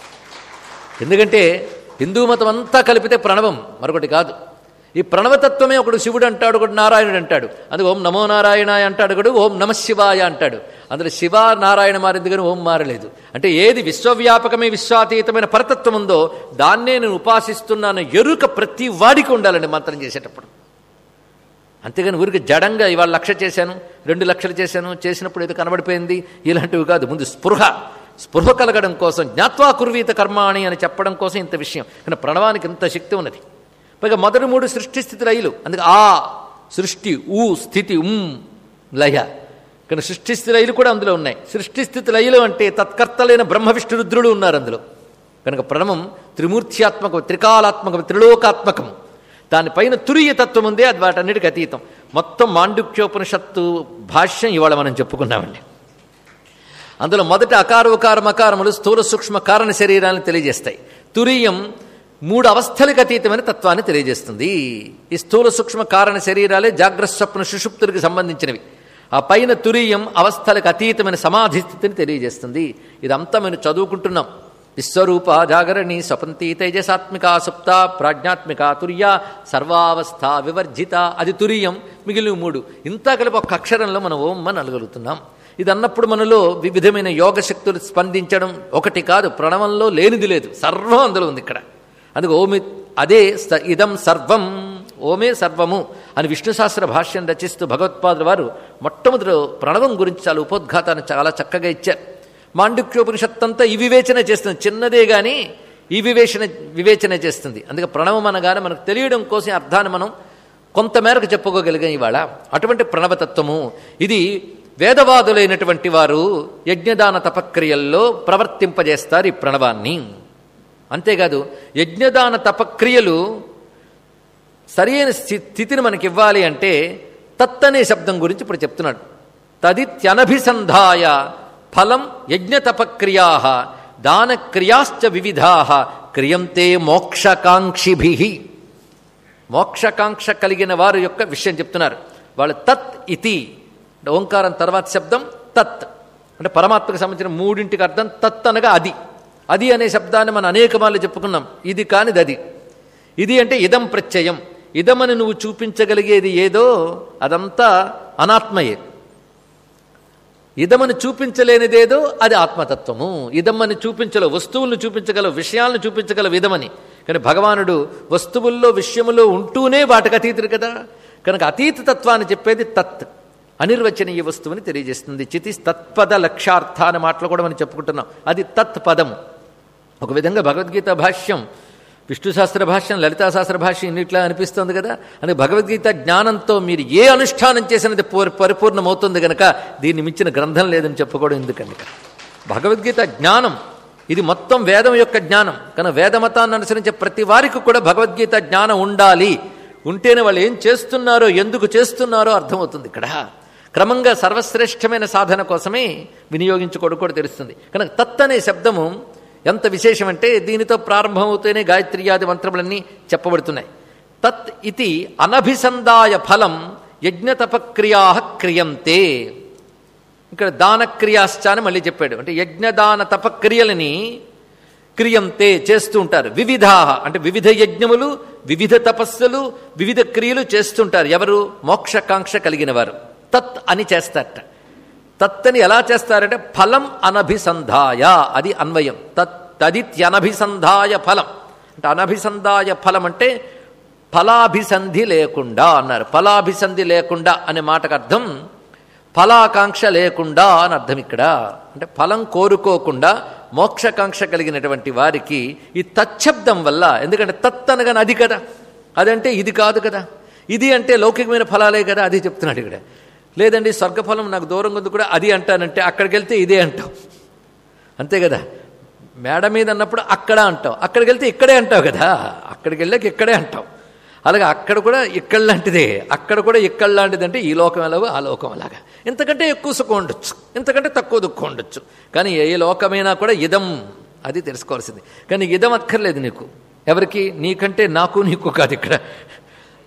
ఎందుకంటే హిందూ మతం అంతా కలిపితే ప్రణవం మరొకటి కాదు ఈ ప్రణవతత్వమే ఒకడు శివుడు అంటాడు ఒకడు నారాయణుడు అంటాడు అందుకు ఓం నమో నారాయణాయ అంటాడు ఒకడు ఓం నమ శివాయ అంటాడు అందులో శివ నారాయణ మారింది కానీ ఓం మారలేదు అంటే ఏది విశ్వవ్యాపకమే విశ్వాతీతమైన పరతత్వం ఉందో దాన్నే నేను ఉపాసిస్తున్నాను ఎరుక ప్రతి వాడికి ఉండాలండి మంత్రం చేసేటప్పుడు అంతేగాని ఊరికి జడంగా ఇవాళ లక్ష చేశాను రెండు లక్షలు చేశాను చేసినప్పుడు ఏదో కనబడిపోయింది ఇలాంటివి కాదు ముందు స్పృహ స్పృహ కలగడం కోసం జ్ఞాత్వా కుర్వీత కర్మాణి అని చెప్పడం కోసం ఇంత విషయం కానీ ప్రణవానికి ఇంత శక్తి ఉన్నది పైగా మొదటి మూడు సృష్టి స్థితి లయలు అందుకే ఆ సృష్టి ఊ స్థితి ఉమ్ లయ కానీ సృష్టి స్థితి లయలు కూడా అందులో ఉన్నాయి సృష్టి స్థితి లయలు అంటే తత్కర్తలైన బ్రహ్మ విష్ణు రుద్రుడు ఉన్నారు అందులో కనుక ప్రణవం త్రిమూర్త్యాత్మకం త్రికాలాత్మకం త్రిలోకాత్మకం దానిపైన తురియ తత్వం ఉందే అది వాటన్నిటికి అతీతం మొత్తం మాండుక్యోపనిషత్తు భాష్యం ఇవాళ మనం చెప్పుకున్నామండి అందులో మొదట అకార ఉకార మకారములు స్థూల సూక్ష్మ కారణ శరీరాలను తెలియజేస్తాయి తురియం మూడు అవస్థలకు అతీతమైన తత్వాన్ని తెలియజేస్తుంది ఈ స్థూల సూక్ష్మ కారణ శరీరాలే జాగ్రత్త స్వప్న సుషుప్తులకు సంబంధించినవి ఆ పైన తురియం అవస్థలకు అతీతమైన సమాధి స్థితిని తెలియజేస్తుంది ఇదంతా మనం చదువుకుంటున్నాం విశ్వరూప జాగరణి స్వపంతి తేజసాత్మిక సుప్త ప్రాజ్ఞాత్మిక తుర్య సర్వావస్థ వివర్జిత అది తురియం మిగిలిన మూడు ఇంత కలిపి ఒక అక్షరంలో మనం ఓం అని అనగలుగుతున్నాం ఇది అన్నప్పుడు మనలో వివిధమైన యోగ శక్తులు స్పందించడం ఒకటి కాదు ప్రణవంలో లేనిది లేదు సర్వం అందులో ఉంది ఇక్కడ అందుకే ఓమి అదే స- ఇదం సర్వం ఓమే సర్వము అని విష్ణు శాస్త్ర భాష్యం రచిస్తూ భగవత్పాదుల వారు మొట్టమొదటి ప్రణవం గురించి చాలా ఉపోద్ఘాతాన్ని చాలా చక్కగా ఇచ్చారు మాండుక్యోపనిషత్తంతా ఈ వివేచన చేస్తుంది చిన్నదే గాని ఈ వివేచన వివేచన చేస్తుంది అందుకే ప్రణవం అనగానే మనకు తెలియడం కోసం ఈ అర్థాన్ని మనం కొంతమేరకు చెప్పుకోగలిగాం ఇవాళ అటువంటి ప్రణవతత్వము ఇది వేదవాదులైనటువంటి వారు యజ్ఞదాన తపక్రియల్లో ప్రవర్తింపజేస్తారు ఈ ప్రణవాన్ని అంతేకాదు యజ్ఞదాన తపక్రియలు సరైన స్థి- స్థితిని మనకి ఇవ్వాలి అంటే తత్ అనే శబ్దం గురించి ఇప్పుడు చెప్తున్నాడు తదిత్యనభిసంధాయ ఫలం యజ్ఞతపక్రియా దానక్రియాశ్చ వివిధా క్రియంతే మోక్షకాంక్షిభి మోక్షకాంక్ష కలిగిన వారి యొక్క విషయం చెప్తున్నారు వాళ్ళు తత్ ఇతి అంటే ఓంకారం తర్వాత శబ్దం తత్ అంటే పరమాత్మకు సంబంధించిన మూడింటికి అర్థం తత్ అనగా అది అది అనే శబ్దాన్ని మనం అనేక మార్లు చెప్పుకున్నాం ఇది కానిది అది ఇది అంటే ఇదం ప్రత్యయం ఇదమని నువ్వు చూపించగలిగేది ఏదో అదంతా అనాత్మయే ఇదమని చూపించలేనిదేదో అది ఆత్మతత్వము ఇదమ్మని చూపించలేవు వస్తువులను చూపించగలవు విషయాలను చూపించగలవు ఇదమని కానీ భగవానుడు వస్తువుల్లో విషయములో ఉంటూనే వాటికి అతీతుడు కదా కనుక అతీత తత్వాన్ని చెప్పేది తత్ అనిర్వచనీయ వస్తువుని తెలియజేస్తుంది చితి తత్పద లక్ష్యార్థ అనే మాటలు కూడా మనం చెప్పుకుంటున్నాం అది తత్ పదము ఒక విధంగా భగవద్గీత భాష్యం విష్ణు శాస్త్ర భాష్యం లలితా శాస్త్ర భాష్యం ఇన్నిట్లా అనిపిస్తుంది కదా అని భగవద్గీత జ్ఞానంతో మీరు ఏ అనుష్ఠానం చేసినది పూర్- పరిపూర్ణమవుతుంది గనక దీన్ని మించిన గ్రంథం లేదని చెప్పుకోవడం ఎందుకండి భగవద్గీత జ్ఞానం ఇది మొత్తం వేదం యొక్క జ్ఞానం కానీ వేదమతాన్ని అనుసరించే ప్రతి వారికి కూడా భగవద్గీత జ్ఞానం ఉండాలి ఉంటేనే వాళ్ళు ఏం చేస్తున్నారో ఎందుకు చేస్తున్నారో అర్థమవుతుంది ఇక్కడ క్రమంగా సర్వశ్రేష్టమైన సాధన కోసమే వినియోగించుకోవడం కూడా తెలుస్తుంది కనుక తత్ అనే శబ్దము ఎంత విశేషమంటే దీనితో ప్రారంభమవుతూనే గాయత్రియాది మంత్రములన్నీ చెప్పబడుతున్నాయి తత్ ఇది అనభిసందాయ ఫలం యజ్ఞతపక్రియా క్రియంతే ఇక్కడ దానక్రియాశ్చ అని మళ్ళీ చెప్పాడు అంటే యజ్ఞదాన తపక్రియలని క్రియంతే చేస్తూ ఉంటారు వివిధా అంటే వివిధ యజ్ఞములు వివిధ తపస్సులు వివిధ క్రియలు చేస్తుంటారు ఎవరు మోక్షకాంక్ష కలిగిన వారు తత్ అని చేస్తారట తత్ అని ఎలా చేస్తారంటే ఫలం అనభిసంధాయ అది అన్వయం తత్ తదిత్యనభిసంధాయ ఫలం అంటే అనభిసంధాయ ఫలం అంటే ఫలాభిసంధి లేకుండా అన్నారు ఫలాభిసంధి లేకుండా అనే మాటకు అర్థం ఫలాకాంక్ష లేకుండా అని అర్థం ఇక్కడ అంటే ఫలం కోరుకోకుండా మోక్షకాంక్ష కలిగినటువంటి వారికి ఈ తచ్చబ్దం వల్ల ఎందుకంటే తత్ అనగానే అది కదా అదంటే ఇది కాదు కదా ఇది అంటే లౌకికమైన ఫలాలే కదా అది చెప్తున్నాడు ఇక్కడ లేదండి స్వర్గఫలం నాకు దూరంగా ఉంది కూడా అది అంటానంటే అక్కడికి వెళ్తే ఇదే అంటావు అంతే కదా మేడ మీద అన్నప్పుడు అక్కడ అంటావు అక్కడికి వెళ్తే ఇక్కడే అంటావు కదా అక్కడికి వెళ్ళాక ఇక్కడే అంటావు అలాగే అక్కడ కూడా ఇక్కడ లాంటిదే అక్కడ కూడా ఇక్కడ లాంటిది అంటే ఈ లోకం ఎలాగో ఆ లోకం అలాగా ఇంతకంటే ఎక్కువ సుఖం ఉండొచ్చు ఇంతకంటే తక్కువ దుఃఖం ఉండొచ్చు కానీ ఏ లోకమైనా కూడా ఇదం అది తెలుసుకోవాల్సింది కానీ ఇదం అక్కర్లేదు నీకు ఎవరికి నీకంటే నాకు నీకు కాదు ఇక్కడ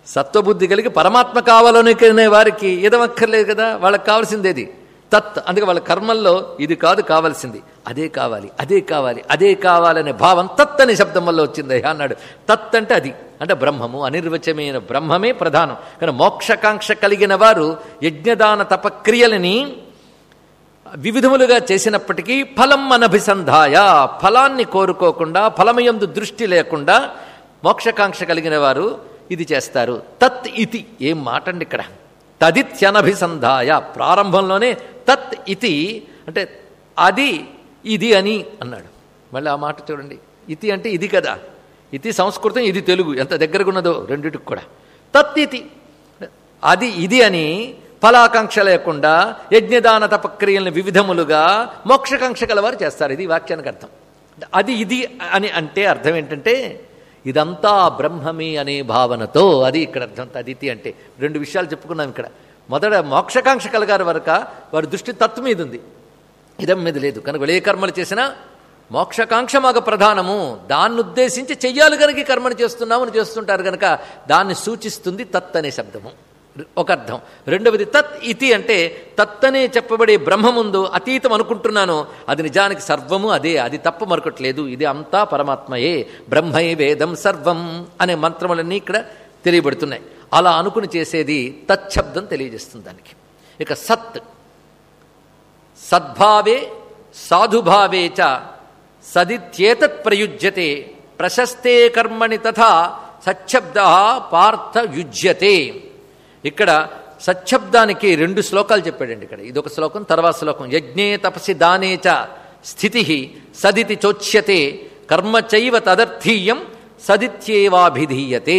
సత్వబుద్ధి కలిగి పరమాత్మ కావాలనుకునే వారికి ఏదమక్కర్లేదు కదా వాళ్ళకి కావాల్సిందేది తత్ అందుకే వాళ్ళ కర్మల్లో ఇది కాదు కావాల్సింది అదే కావాలి అదే కావాలి అదే కావాలనే భావం తత్ అనే శబ్దం వల్ల వచ్చింది అన్నాడు తత్ అంటే అది అంటే బ్రహ్మము అనిర్వచమైన బ్రహ్మమే ప్రధానం కానీ మోక్షకాంక్ష కలిగిన వారు యజ్ఞదాన తపక్రియలని వివిధములుగా చేసినప్పటికీ ఫలం అనభిసంధాయ ఫలాన్ని కోరుకోకుండా ఫలమయందు దృష్టి లేకుండా మోక్షకాంక్ష కలిగిన వారు ఇది చేస్తారు తత్ ఇతి ఏం మాట అండి ఇక్కడ తదిత్యనభిసంధాయ ప్రారంభంలోనే తత్ ఇతి అంటే అది ఇది అని అన్నాడు మళ్ళీ ఆ మాట చూడండి ఇతి అంటే ఇది కదా ఇది సంస్కృతం ఇది తెలుగు ఎంత దగ్గరగా ఉన్నదో రెండిటికి కూడా తత్ ఇతి అది ఇది అని ఫలాకాంక్ష లేకుండా యజ్ఞదాన తపక్రియలను వివిధములుగా మోక్షకాంక్ష గలవారు చేస్తారు ఇది వాక్యానికి అర్థం అది ఇది అని అంటే అర్థం ఏంటంటే ఇదంతా బ్రహ్మమే అనే భావనతో అది ఇక్కడ అర్థం తదితి అంటే రెండు విషయాలు చెప్పుకున్నాం ఇక్కడ మొదట మోక్షకాంక్ష కలగారు వరక వారి దృష్టి తత్వం మీద ఉంది ఇదం మీద లేదు కనుక ఏ కర్మలు చేసినా మోక్షకాంక్ష మాకు ప్రధానము దాన్ని ఉద్దేశించి చెయ్యాలి కనుక ఈ కర్మను చేస్తున్నామని చేస్తుంటారు కనుక దాన్ని సూచిస్తుంది తత్ అనే శబ్దము ఒక అర్థం రెండవది తత్ ఇతి అంటే తత్ అనే చెప్పబడే బ్రహ్మ ముందు అతీతం అనుకుంటున్నాను అది నిజానికి సర్వము అదే అది తప్ప మరొకట్లేదు ఇది అంతా పరమాత్మయే బ్రహ్మై వేదం సర్వం అనే మంత్రములన్నీ ఇక్కడ తెలియబడుతున్నాయి అలా అనుకుని చేసేది తచ్చబ్దం తెలియజేస్తుంది దానికి ఇక సత్ సద్భావే సాధుభావే చ సదిత్యేతత్ ప్రయుజ్యతే ప్రశస్తే కర్మణి తథా సచ్చబ్ద పార్థ యుజ్యతే ఇక్కడ సచ్చబ్దానికి రెండు శ్లోకాలు చెప్పాడండి ఇక్కడ ఇదొక శ్లోకం తర్వాత శ్లోకం యజ్ఞే తపసి దానే చ స్థితి సదితి చోచ్యతే కర్మ చైవ తదర్థీయం సదిత్యేవాభిధీయతే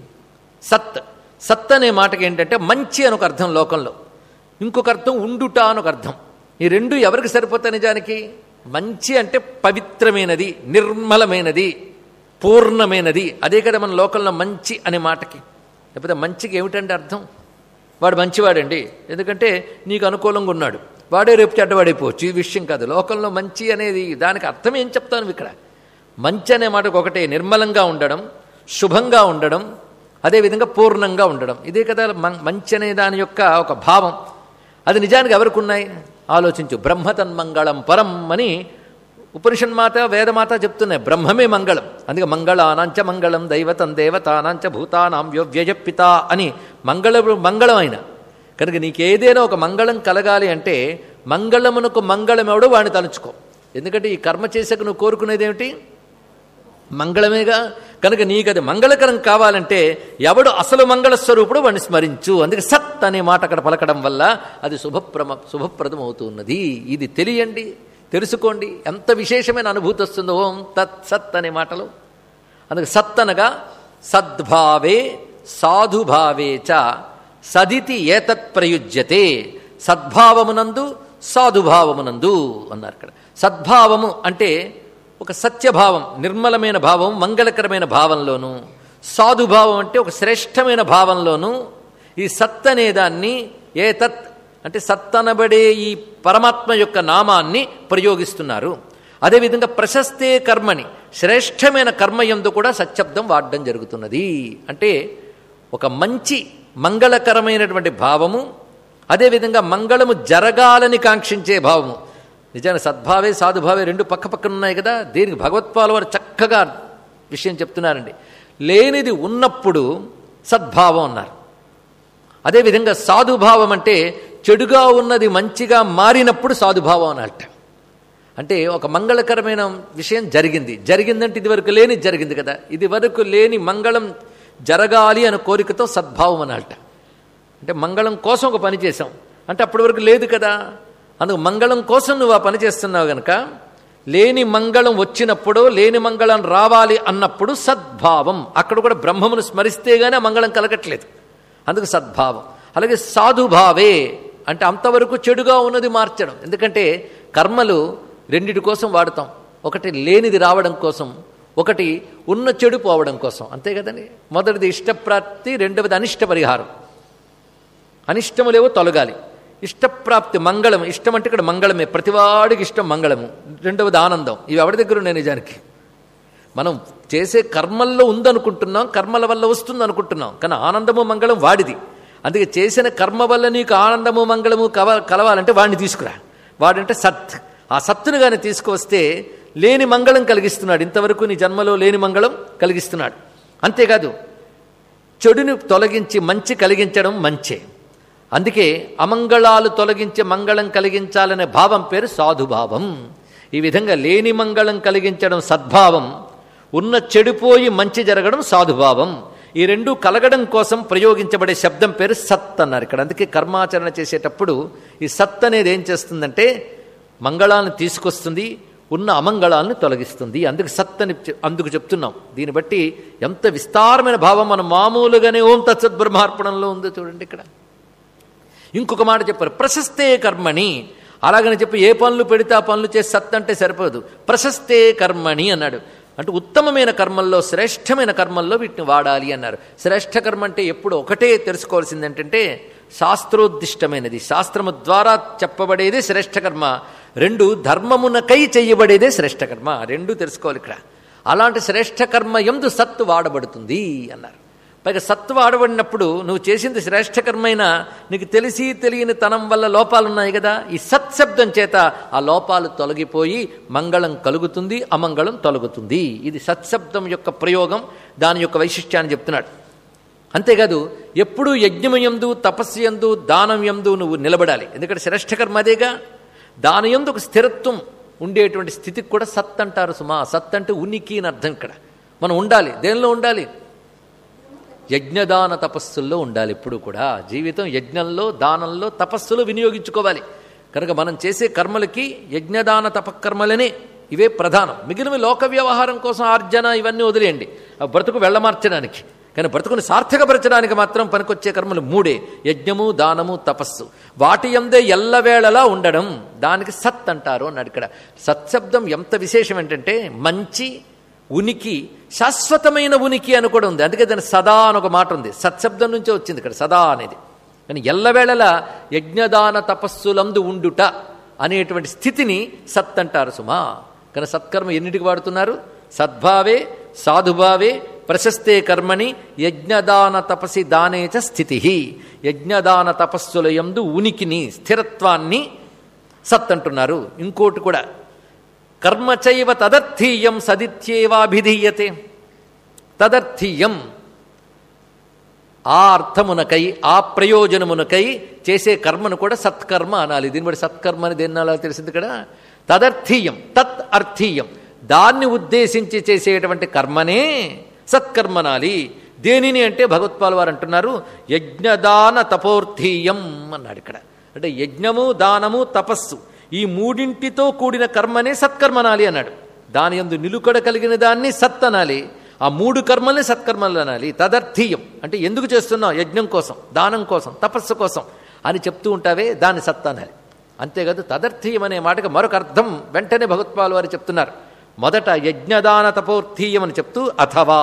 సత్ సత్ అనే మాటకి ఏంటంటే మంచి అని ఒక అర్థం లోకంలో ఇంకొక అర్థం ఉండుట అని ఒక అర్థం ఈ రెండు ఎవరికి సరిపోతాయి నిజానికి మంచి అంటే పవిత్రమైనది నిర్మలమైనది పూర్ణమైనది అదే కదా మన లోకంలో మంచి అనే మాటకి లేకపోతే మంచికి ఏమిటంటే అర్థం వాడు మంచివాడండి ఎందుకంటే నీకు అనుకూలంగా ఉన్నాడు వాడే రేపు చెడ్డవాడైపోవచ్చు ఈ విషయం కాదు లోకంలో మంచి అనేది దానికి అర్థం ఏం చెప్తాను ఇక్కడ మంచి అనే మాటకు ఒకటే నిర్మలంగా ఉండడం శుభంగా ఉండడం అదేవిధంగా పూర్ణంగా ఉండడం ఇదే కదా మంచి అనే దాని యొక్క ఒక భావం అది నిజానికి ఎవరికి ఉన్నాయి ఆలోచించు బ్రహ్మతన్మంగళం పరం అని ఉపనిషన్మాత వేదమాత చెప్తున్నాయి బ్రహ్మమే మంగళం అందుకే మంగళానాంచ మంగళం దైవతం దేవతానాంచ భూతానాం వ్యవ్యజపిత అని మంగళ మంగళం ఆయన కనుక నీకేదైనా ఒక మంగళం కలగాలి అంటే మంగళమునకు మంగళం ఎవడో వాడిని తలుచుకో ఎందుకంటే ఈ కర్మ చేసాక నువ్వు కోరుకునేది ఏమిటి మంగళమేగా కనుక నీకు అది మంగళకరం కావాలంటే ఎవడు అసలు మంగళ స్వరూపుడు వాడిని స్మరించు అందుకే సత్ అనే మాట అక్కడ పలకడం వల్ల అది శుభప్రమ శుభప్రదం అవుతున్నది ఇది తెలియండి తెలుసుకోండి ఎంత విశేషమైన అనుభూతి వస్తుందో ఓం తత్ సత్ అనే మాటలు అందుకే సత్ అనగా సద్భావే సాధుభావే చ సదితి ఏతత్ ప్రయుజ్యతే సద్భావమునందు సాధుభావమునందు అన్నారు ఇక్కడ సద్భావము అంటే ఒక సత్యభావం నిర్మలమైన భావం మంగళకరమైన భావంలోను సాధుభావం అంటే ఒక శ్రేష్టమైన భావంలోను ఈ సత్ అనే దాన్ని ఏ తత్ అంటే సత్ అనబడే ఈ పరమాత్మ యొక్క నామాన్ని ప్రయోగిస్తున్నారు అదేవిధంగా ప్రశస్తే కర్మని శ్రేష్టమైన కర్మయందు కూడా సత్శబ్దం వాడడం జరుగుతున్నది అంటే ఒక మంచి మంగళకరమైనటువంటి భావము అదేవిధంగా మంగళము జరగాలని కాంక్షించే భావము నిజానికి సద్భావే సాధుభావే రెండు పక్క పక్కన ఉన్నాయి కదా దీనికి భగవత్పాల వారు చక్కగా విషయం చెప్తున్నారండి లేనిది ఉన్నప్పుడు సద్భావం అన్నారు అదేవిధంగా సాధుభావం అంటే చెడుగా ఉన్నది మంచిగా మారినప్పుడు సాధుభావం అన్నట్ట అంటే ఒక మంగళకరమైన విషయం జరిగింది జరిగిందంటే ఇదివరకు లేని జరిగింది కదా ఇది వరకు లేని మంగళం జరగాలి అనే కోరికతో సద్భావం అన్నట్ట అంటే మంగళం కోసం ఒక పని చేసాం అంటే అప్పటి వరకు లేదు కదా అందుకు మంగళం కోసం నువ్వు ఆ పని చేస్తున్నావు గనక లేని మంగళం వచ్చినప్పుడు లేని మంగళం రావాలి అన్నప్పుడు సద్భావం అక్కడ కూడా బ్రహ్మమును స్మరిస్తే గానీ ఆ మంగళం కలగట్లేదు అందుకు సద్భావం అలాగే సాధుభావే అంటే అంతవరకు చెడుగా ఉన్నది మార్చడం ఎందుకంటే కర్మలు రెండిటి కోసం వాడతాం ఒకటి లేనిది రావడం కోసం ఒకటి ఉన్న చెడు పోవడం కోసం అంతే కదండి మొదటిది ఇష్టప్రాప్తి రెండవది అనిష్ట పరిహారం అనిష్టములేవో తొలగాలి ఇష్టప్రాప్తి మంగళం ఇష్టం అంటే ఇక్కడ మంగళమే ప్రతివాడికి ఇష్టం మంగళము రెండవది ఆనందం ఇవి ఎవరి దగ్గర ఉన్నాయి నిజానికి మనం చేసే కర్మల్లో ఉందనుకుంటున్నాం కర్మల వల్ల వస్తుంది అనుకుంటున్నాం కానీ ఆనందము మంగళం వాడిది అందుకే చేసిన కర్మ వల్ల నీకు ఆనందము మంగళము కవ కలవాలంటే వాడిని తీసుకురా వాడంటే సత్ ఆ సత్తును కానీ తీసుకువస్తే లేని మంగళం కలిగిస్తున్నాడు ఇంతవరకు నీ జన్మలో లేని మంగళం కలిగిస్తున్నాడు అంతేకాదు చెడుని తొలగించి మంచి కలిగించడం మంచే అందుకే అమంగళాలు తొలగించి మంగళం కలిగించాలనే భావం పేరు సాధుభావం ఈ విధంగా లేని మంగళం కలిగించడం సద్భావం ఉన్న చెడిపోయి మంచి జరగడం సాధుభావం ఈ రెండు కలగడం కోసం ప్రయోగించబడే శబ్దం పేరు సత్ అన్నారు ఇక్కడ అందుకే కర్మాచరణ చేసేటప్పుడు ఈ సత్ అనేది ఏం చేస్తుందంటే మంగళాలను తీసుకొస్తుంది ఉన్న అమంగళాలను తొలగిస్తుంది అందుకు సత్ అని చె- అందుకు చెప్తున్నాం దీన్ని బట్టి ఎంత విస్తారమైన భావం మనం మామూలుగానే ఓం తత్సత్ బ్రహ్మార్పణంలో ఉందో చూడండి ఇక్కడ ఇంకొక మాట చెప్పారు ప్రశస్తే కర్మణి అలాగని చెప్పి ఏ పనులు పెడితే ఆ పనులు చేసి సత్ అంటే సరిపోదు ప్రశస్తే కర్మణి అన్నాడు అంటే ఉత్తమమైన కర్మల్లో శ్రేష్టమైన కర్మల్లో వీటిని వాడాలి అన్నారు శ్రేష్ఠ కర్మ అంటే ఎప్పుడు ఒకటే తెలుసుకోవాల్సింది ఏంటంటే శాస్త్రోద్దిష్టమైనది శాస్త్రము ద్వారా చెప్పబడేదే శ్రేష్ఠ కర్మ రెండు ధర్మమునకై చెయ్యబడేదే శ్రేష్ఠ కర్మ రెండు తెలుసుకోవాలి ఇక్కడ అలాంటి శ్రేష్ఠ కర్మ ఎందు సత్తు వాడబడుతుంది అన్నారు పైగా సత్తు వాడబడినప్పుడు నువ్వు చేసింది శ్రేష్ఠ కర్మైనా నీకు తెలిసి తెలియని తనం వల్ల లోపాలు ఉన్నాయి కదా ఈ సత్శబ్దం చేత ఆ లోపాలు తొలగిపోయి మంగళం కలుగుతుంది అమంగళం తొలగుతుంది ఇది సత్శబ్దం యొక్క ప్రయోగం దాని యొక్క వైశిష్ట్యాన్ని చెప్తున్నాడు అంతేకాదు ఎప్పుడూ యజ్ఞమయందు తపస్సు యందు దానం యందు నువ్వు నిలబడాలి ఎందుకంటే శ్రేష్ఠ కర్మ అదేగా దాని యందు ఒక స్థిరత్వం ఉండేటువంటి స్థితికి కూడా సత్ అంటారు సుమా సత్ అంటే ఉనికి అని అర్థం ఇక్కడ మనం ఉండాలి దేనిలో ఉండాలి యజ్ఞదాన తపస్సుల్లో ఉండాలి ఎప్పుడు కూడా జీవితం యజ్ఞంలో దానంలో తపస్సులో వినియోగించుకోవాలి కనుక మనం చేసే కర్మలకి యజ్ఞదాన తపకర్మలనే ఇవే ప్రధానం మిగిలిన లోక వ్యవహారం కోసం ఆర్జన ఇవన్నీ వదిలేయండి ఆ బ్రతుకు వెళ్ళమార్చడానికి కానీ బ్రతుకుని సార్థకపరచడానికి మాత్రం పనికొచ్చే కర్మలు మూడే యజ్ఞము దానము తపస్సు వాటి ఎందే ఎల్లవేళలా ఉండడం దానికి సత్ అంటారు అన్నాడు ఇక్కడ సత్శబ్దం ఎంత విశేషం ఏంటంటే మంచి ఉనికి శాశ్వతమైన ఉనికి అని కూడా ఉంది అందుకే దాని సదా అని ఒక మాట ఉంది సత్శబ్దం నుంచే వచ్చింది ఇక్కడ సదా అనేది కానీ ఎల్లవేళలా యజ్ఞదాన తపస్సులందు ఉండుట అనేటువంటి స్థితిని సత్ అంటారు సుమా కానీ సత్కర్మ ఎన్నిటికి వాడుతున్నారు సద్భావే సాధుభావే ప్రశస్తే కర్మని యజ్ఞదాన తపసి దానేచ స్థితి యజ్ఞదాన తపస్సుల యందు ఉనికిని స్థిరత్వాన్ని సత్ అంటున్నారు ఇంకోటి కూడా కర్మచైవ తదర్థీయం సదిత్యేవాభిధీయతే తదర్థీయం ఆ అర్థమునకై ఆ ప్రయోజనమునకై చేసే కర్మను కూడా సత్కర్మ అనాలి దీన్ని బట్టి సత్కర్మ అని దేన్ని అనాలో తెలిసింది కదా తదర్థీయం తత్ అర్థీయం దాన్ని ఉద్దేశించి చేసేటువంటి కర్మనే సత్కర్మ అనాలి దేనిని అంటే భగవత్పాల్ వారు అంటున్నారు యజ్ఞదాన తపోర్థీయం అన్నాడు ఇక్కడ అంటే యజ్ఞము దానము తపస్సు ఈ మూడింటితో కూడిన కర్మనే సత్కర్మనాలి అన్నాడు దాని యందు నిలుకడ కలిగిన దాన్ని సత్ అనాలి ఆ మూడు కర్మల్ని సత్కర్మలు అనాలి తదర్థీయం అంటే ఎందుకు చేస్తున్నావు యజ్ఞం కోసం దానం కోసం తపస్సు కోసం అని చెప్తూ ఉంటావే దాన్ని సత్ అనాలి అంతేకాదు తదర్థీయం అనే మాటకు మరొక అర్థం వెంటనే భగవత్పాల్ వారు చెప్తున్నారు మొదట యజ్ఞదాన తపోర్థీయం అని చెప్తూ అథవా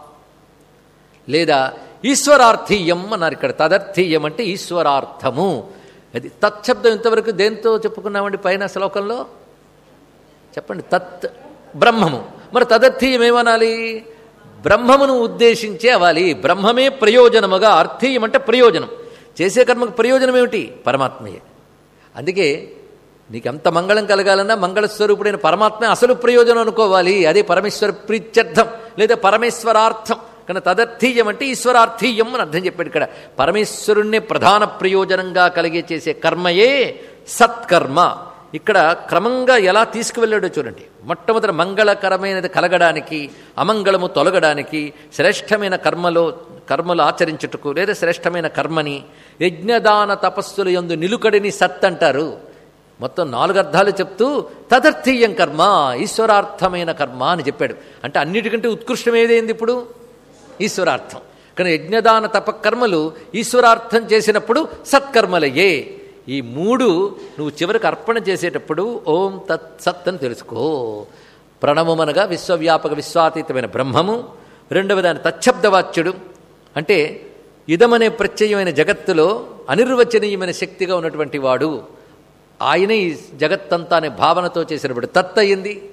లేదా ఈశ్వరార్థీయం అన్నారు ఇక్కడ తదర్థీయం అంటే ఈశ్వరార్థము అది తత్శబ్దం ఇంతవరకు దేంతో చెప్పుకున్నామండి పైన శ్లోకంలో చెప్పండి తత్ బ్రహ్మము మరి తదర్థీయం ఏమనాలి బ్రహ్మమును ఉద్దేశించే అవ్వాలి బ్రహ్మమే ప్రయోజనముగా అర్థీయం అంటే ప్రయోజనం చేసే కర్మకు ప్రయోజనం ఏమిటి పరమాత్మయే అందుకే నీకు ఎంత మంగళం కలగాలన్నా మంగళస్వరూపుడైన పరమాత్మే అసలు ప్రయోజనం అనుకోవాలి అదే పరమేశ్వర ప్రీత్యర్థం లేదా పరమేశ్వరార్థం కానీ తదర్థీయం అంటే ఈశ్వరార్థీయం అని అర్థం చెప్పాడు ఇక్కడ పరమేశ్వరుణ్ణి ప్రధాన ప్రయోజనంగా కలిగే చేసే కర్మయే సత్కర్మ ఇక్కడ క్రమంగా ఎలా తీసుకువెళ్ళాడో చూడండి మొట్టమొదటి మంగళకరమైనది కలగడానికి అమంగళము తొలగడానికి శ్రేష్టమైన కర్మలో కర్మలు ఆచరించుటకు లేదా శ్రేష్టమైన కర్మని యజ్ఞదాన తపస్సుల యందు నిలుకడిని సత్ అంటారు మొత్తం నాలుగు అర్థాలు చెప్తూ తదర్థీయం కర్మ ఈశ్వరార్థమైన కర్మ అని చెప్పాడు అంటే అన్నిటికంటే ఉత్కృష్టం ఏదైంది ఇప్పుడు ఈశ్వరార్థం కానీ యజ్ఞదాన తపకర్మలు ఈశ్వరార్థం చేసినప్పుడు సత్కర్మలయ్యే ఈ మూడు నువ్వు చివరికి అర్పణ చేసేటప్పుడు ఓం తత్ సత్ అని తెలుసుకో ప్రణవమనగా విశ్వవ్యాపక విశ్వాతీతమైన బ్రహ్మము రెండవ దాని తచ్చబ్దవాచ్యుడు అంటే ఇదమనే ప్రత్యయమైన జగత్తులో అనిర్వచనీయమైన శక్తిగా ఉన్నటువంటి వాడు ఆయనే ఈ జగత్తంతా అనే భావనతో చేసినప్పుడు తత్ అయింది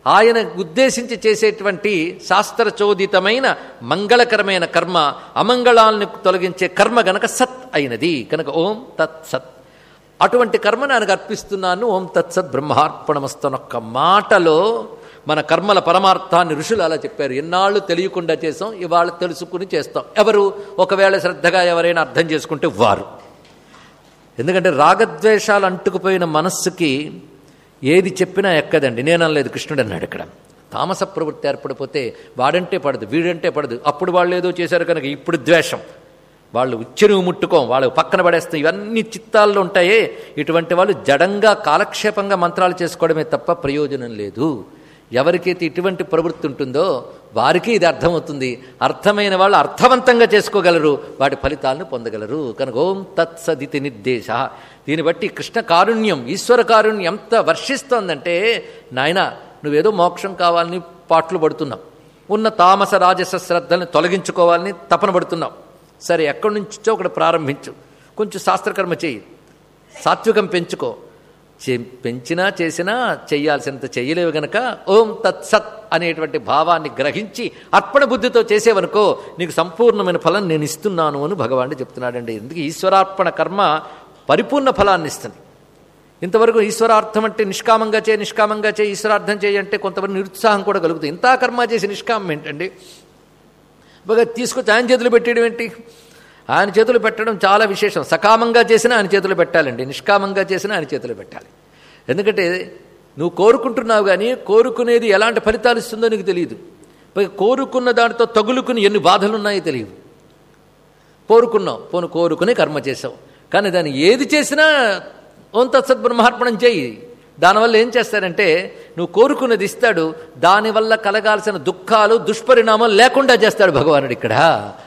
ఆయన ఉద్దేశించి చేసేటువంటి శాస్త్రచోదితమైన మంగళకరమైన కర్మ అమంగళాలను తొలగించే కర్మ గనక సత్ అయినది కనుక ఓం తత్ సత్ అటువంటి కర్మను ఆయనకు అర్పిస్తున్నాను ఓం తత్సత్ బ్రహ్మార్పణమస్తనొక్క మాటలో మన కర్మల పరమార్థాన్ని ఋషులు అలా చెప్పారు ఎన్నాళ్ళు తెలియకుండా చేసాం ఇవాళ తెలుసుకుని చేస్తాం ఎవరు ఒకవేళ శ్రద్ధగా ఎవరైనా అర్థం చేసుకుంటే వారు ఎందుకంటే రాగద్వేషాలు అంటుకుపోయిన మనస్సుకి ఏది చెప్పినా ఎక్కదండి నేను అనలేదు కృష్ణుడు అన్నాడు ఇక్కడ తామస ప్రవృత్తి ఏర్పడిపోతే వాడంటే పడదు వీడంటే పడదు అప్పుడు వాళ్ళు ఏదో చేశారు కనుక ఇప్పుడు ద్వేషం వాళ్ళు ఉచ్చెరువు ముట్టుకోం వాళ్ళు పక్కన పడేస్తాం ఇవన్నీ చిత్తాల్లో ఉంటాయే ఇటువంటి వాళ్ళు జడంగా కాలక్షేపంగా మంత్రాలు చేసుకోవడమే తప్ప ప్రయోజనం లేదు ఎవరికైతే ఇటువంటి ప్రవృత్తి ఉంటుందో వారికి ఇది అర్థమవుతుంది అర్థమైన వాళ్ళు అర్థవంతంగా చేసుకోగలరు వాటి ఫలితాలను పొందగలరు కనుక ఓం తత్సదితి నిర్దేశ దీన్ని బట్టి కృష్ణ కారుణ్యం ఈశ్వర కారుణ్యం ఎంత వర్షిస్తోందంటే నాయన నువ్వేదో మోక్షం కావాలని పాటలు పడుతున్నావు ఉన్న తామస రాజస శ్రద్ధల్ని తొలగించుకోవాలని తపన పడుతున్నావు సరే ఎక్కడి నుంచో ఒకటి ప్రారంభించు కొంచెం శాస్త్రకర్మ చేయి సాత్వికం పెంచుకో చే పెంచినా చేసినా చెయ్యాల్సినంత చెయ్యలేవు గనక ఓం తత్సత్ అనేటువంటి భావాన్ని గ్రహించి అర్పణ బుద్ధితో చేసేవనుకో నీకు సంపూర్ణమైన ఫలం నేను ఇస్తున్నాను అని భగవానుడు చెప్తున్నాడండి ఎందుకు ఈశ్వరార్పణ కర్మ పరిపూర్ణ ఫలాన్ని ఇస్తుంది ఇంతవరకు ఈశ్వరార్థం అంటే నిష్కామంగా చేయి నిష్కామంగా చేయి ఈశ్వరార్థం చేయి అంటే కొంతమంది నిరుత్సాహం కూడా కలుగుతుంది ఇంత కర్మ చేసి నిష్కామం ఏంటండి బాగా తీసుకొచ్చి ఆయన చేతులు పెట్టేయడం ఏంటి ఆయన చేతులు పెట్టడం చాలా విశేషం సకామంగా చేసినా ఆయన చేతులు పెట్టాలండి నిష్కామంగా చేసినా ఆయన చేతులు పెట్టాలి ఎందుకంటే నువ్వు కోరుకుంటున్నావు కానీ కోరుకునేది ఎలాంటి ఫలితాలు ఇస్తుందో నీకు తెలియదు పైగా కోరుకున్న దానితో తగులుకుని ఎన్ని బాధలు ఉన్నాయో తెలియదు కోరుకున్నావు పోను కోరుకుని కర్మ చేసావు కానీ దాన్ని ఏది చేసినా ఓం తత్సద్బ్రహ్మార్పణం చేయి దానివల్ల ఏం చేస్తారంటే నువ్వు కోరుకున్నది ఇస్తాడు దానివల్ల కలగాల్సిన దుఃఖాలు దుష్పరిణామాలు లేకుండా చేస్తాడు భగవానుడు ఇక్కడ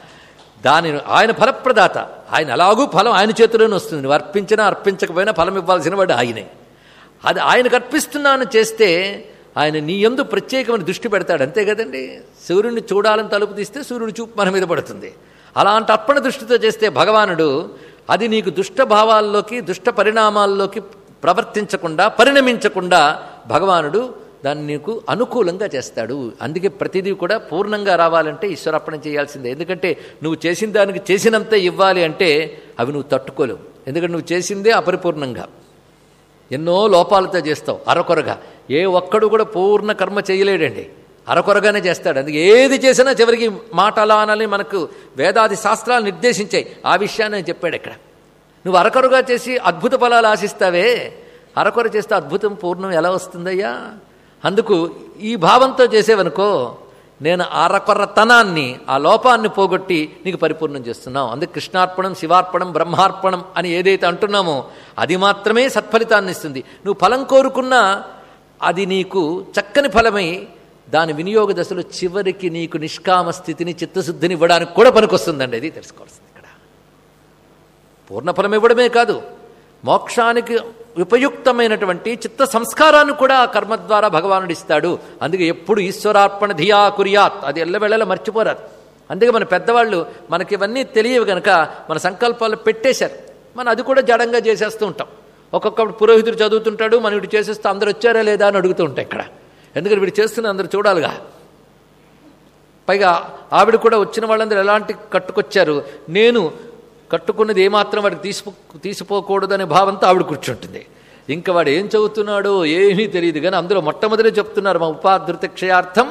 దాని ఆయన ఫలప్రదాత ఆయన అలాగూ ఫలం ఆయన చేతిలోనే వస్తుంది నువ్వు అర్పించినా అర్పించకపోయినా ఫలం ఇవ్వాల్సిన వాడు ఆయనే అది ఆయనకు అర్పిస్తున్నాను చేస్తే ఆయన నీ ఎందు ప్రత్యేకమైన దృష్టి పెడతాడు అంతే కదండి సూర్యుడిని చూడాలని తలుపు తీస్తే సూర్యుడు చూపు మన మీద పడుతుంది అలాంటి అర్పణ దృష్టితో చేస్తే భగవానుడు అది నీకు దుష్ట భావాల్లోకి దుష్ట పరిణామాల్లోకి ప్రవర్తించకుండా పరిణమించకుండా భగవానుడు దాన్ని నీకు అనుకూలంగా చేస్తాడు అందుకే ప్రతిదీ కూడా పూర్ణంగా రావాలంటే ఈశ్వరార్పణ చేయాల్సిందే ఎందుకంటే నువ్వు చేసిన దానికి చేసినంత ఇవ్వాలి అంటే అవి నువ్వు తట్టుకోలేవు ఎందుకంటే నువ్వు చేసిందే అపరిపూర్ణంగా ఎన్నో లోపాలతో చేస్తావు అరకొరగా ఏ ఒక్కడు కూడా పూర్ణ కర్మ చేయలేడండి అరకొరగానే చేస్తాడు అందుకే ఏది చేసినా చివరికి మాట అలా అనాలి మనకు వేదాది శాస్త్రాలు నిర్దేశించాయి ఆ విషయాన్ని నేను చెప్పాడు ఇక్కడ నువ్వు అరకొరగా చేసి అద్భుత ఫలాలు ఆశిస్తావే అరకొర చేస్తే అద్భుతం పూర్ణం ఎలా వస్తుందయ్యా అందుకు ఈ భావంతో చేసేవనుకో నేను అరకొరతనాన్ని ఆ లోపాన్ని పోగొట్టి నీకు పరిపూర్ణం చేస్తున్నావు అందుకు కృష్ణార్పణం శివార్పణం బ్రహ్మార్పణం అని ఏదైతే అంటున్నామో అది మాత్రమే సత్ఫలితాన్ని ఇస్తుంది నువ్వు ఫలం కోరుకున్నా అది నీకు చక్కని ఫలమై దాని వినియోగ దశలో చివరికి నీకు నిష్కామ స్థితిని చిత్తశుద్ధిని ఇవ్వడానికి కూడా పనికొస్తుందండి అది తెలుసుకోవాల్సింది ఇక్కడ పూర్ణఫలం ఇవ్వడమే కాదు మోక్షానికి ఉపయుక్తమైనటువంటి చిత్త సంస్కారాన్ని కూడా ఆ కర్మ ద్వారా భగవానుడు ఇస్తాడు అందుకే ఎప్పుడు ఈశ్వరార్పణ ధియా కురియాత్ అది ఎల్లవెళ్ళలో మర్చిపోరాదు అందుకే మన పెద్దవాళ్ళు మనకి ఇవన్నీ తెలియవు గనక మన సంకల్పాలు పెట్టేశారు మనం అది కూడా జడంగా చేసేస్తూ ఉంటాం ఒక్కొక్కప్పుడు పురోహితుడు చదువుతుంటాడు మనం ఇటు చేసేస్తే అందరు వచ్చారా లేదా అని అడుగుతూ ఉంటాం ఇక్కడ ఎందుకంటే వీడు చేస్తున్న అందరూ చూడాలిగా పైగా ఆవిడ కూడా వచ్చిన వాళ్ళందరూ ఎలాంటి కట్టుకొచ్చారు నేను కట్టుకున్నది ఏమాత్రం వాడికి తీసిపో తీసిపోకూడదనే భావంతో ఆవిడ కూర్చుంటుంది ఇంకా వాడు ఏం చదువుతున్నాడో ఏమీ తెలియదు కానీ అందులో మొట్టమొదటి చెప్తున్నారు మా ఉపాధృత క్షయార్థం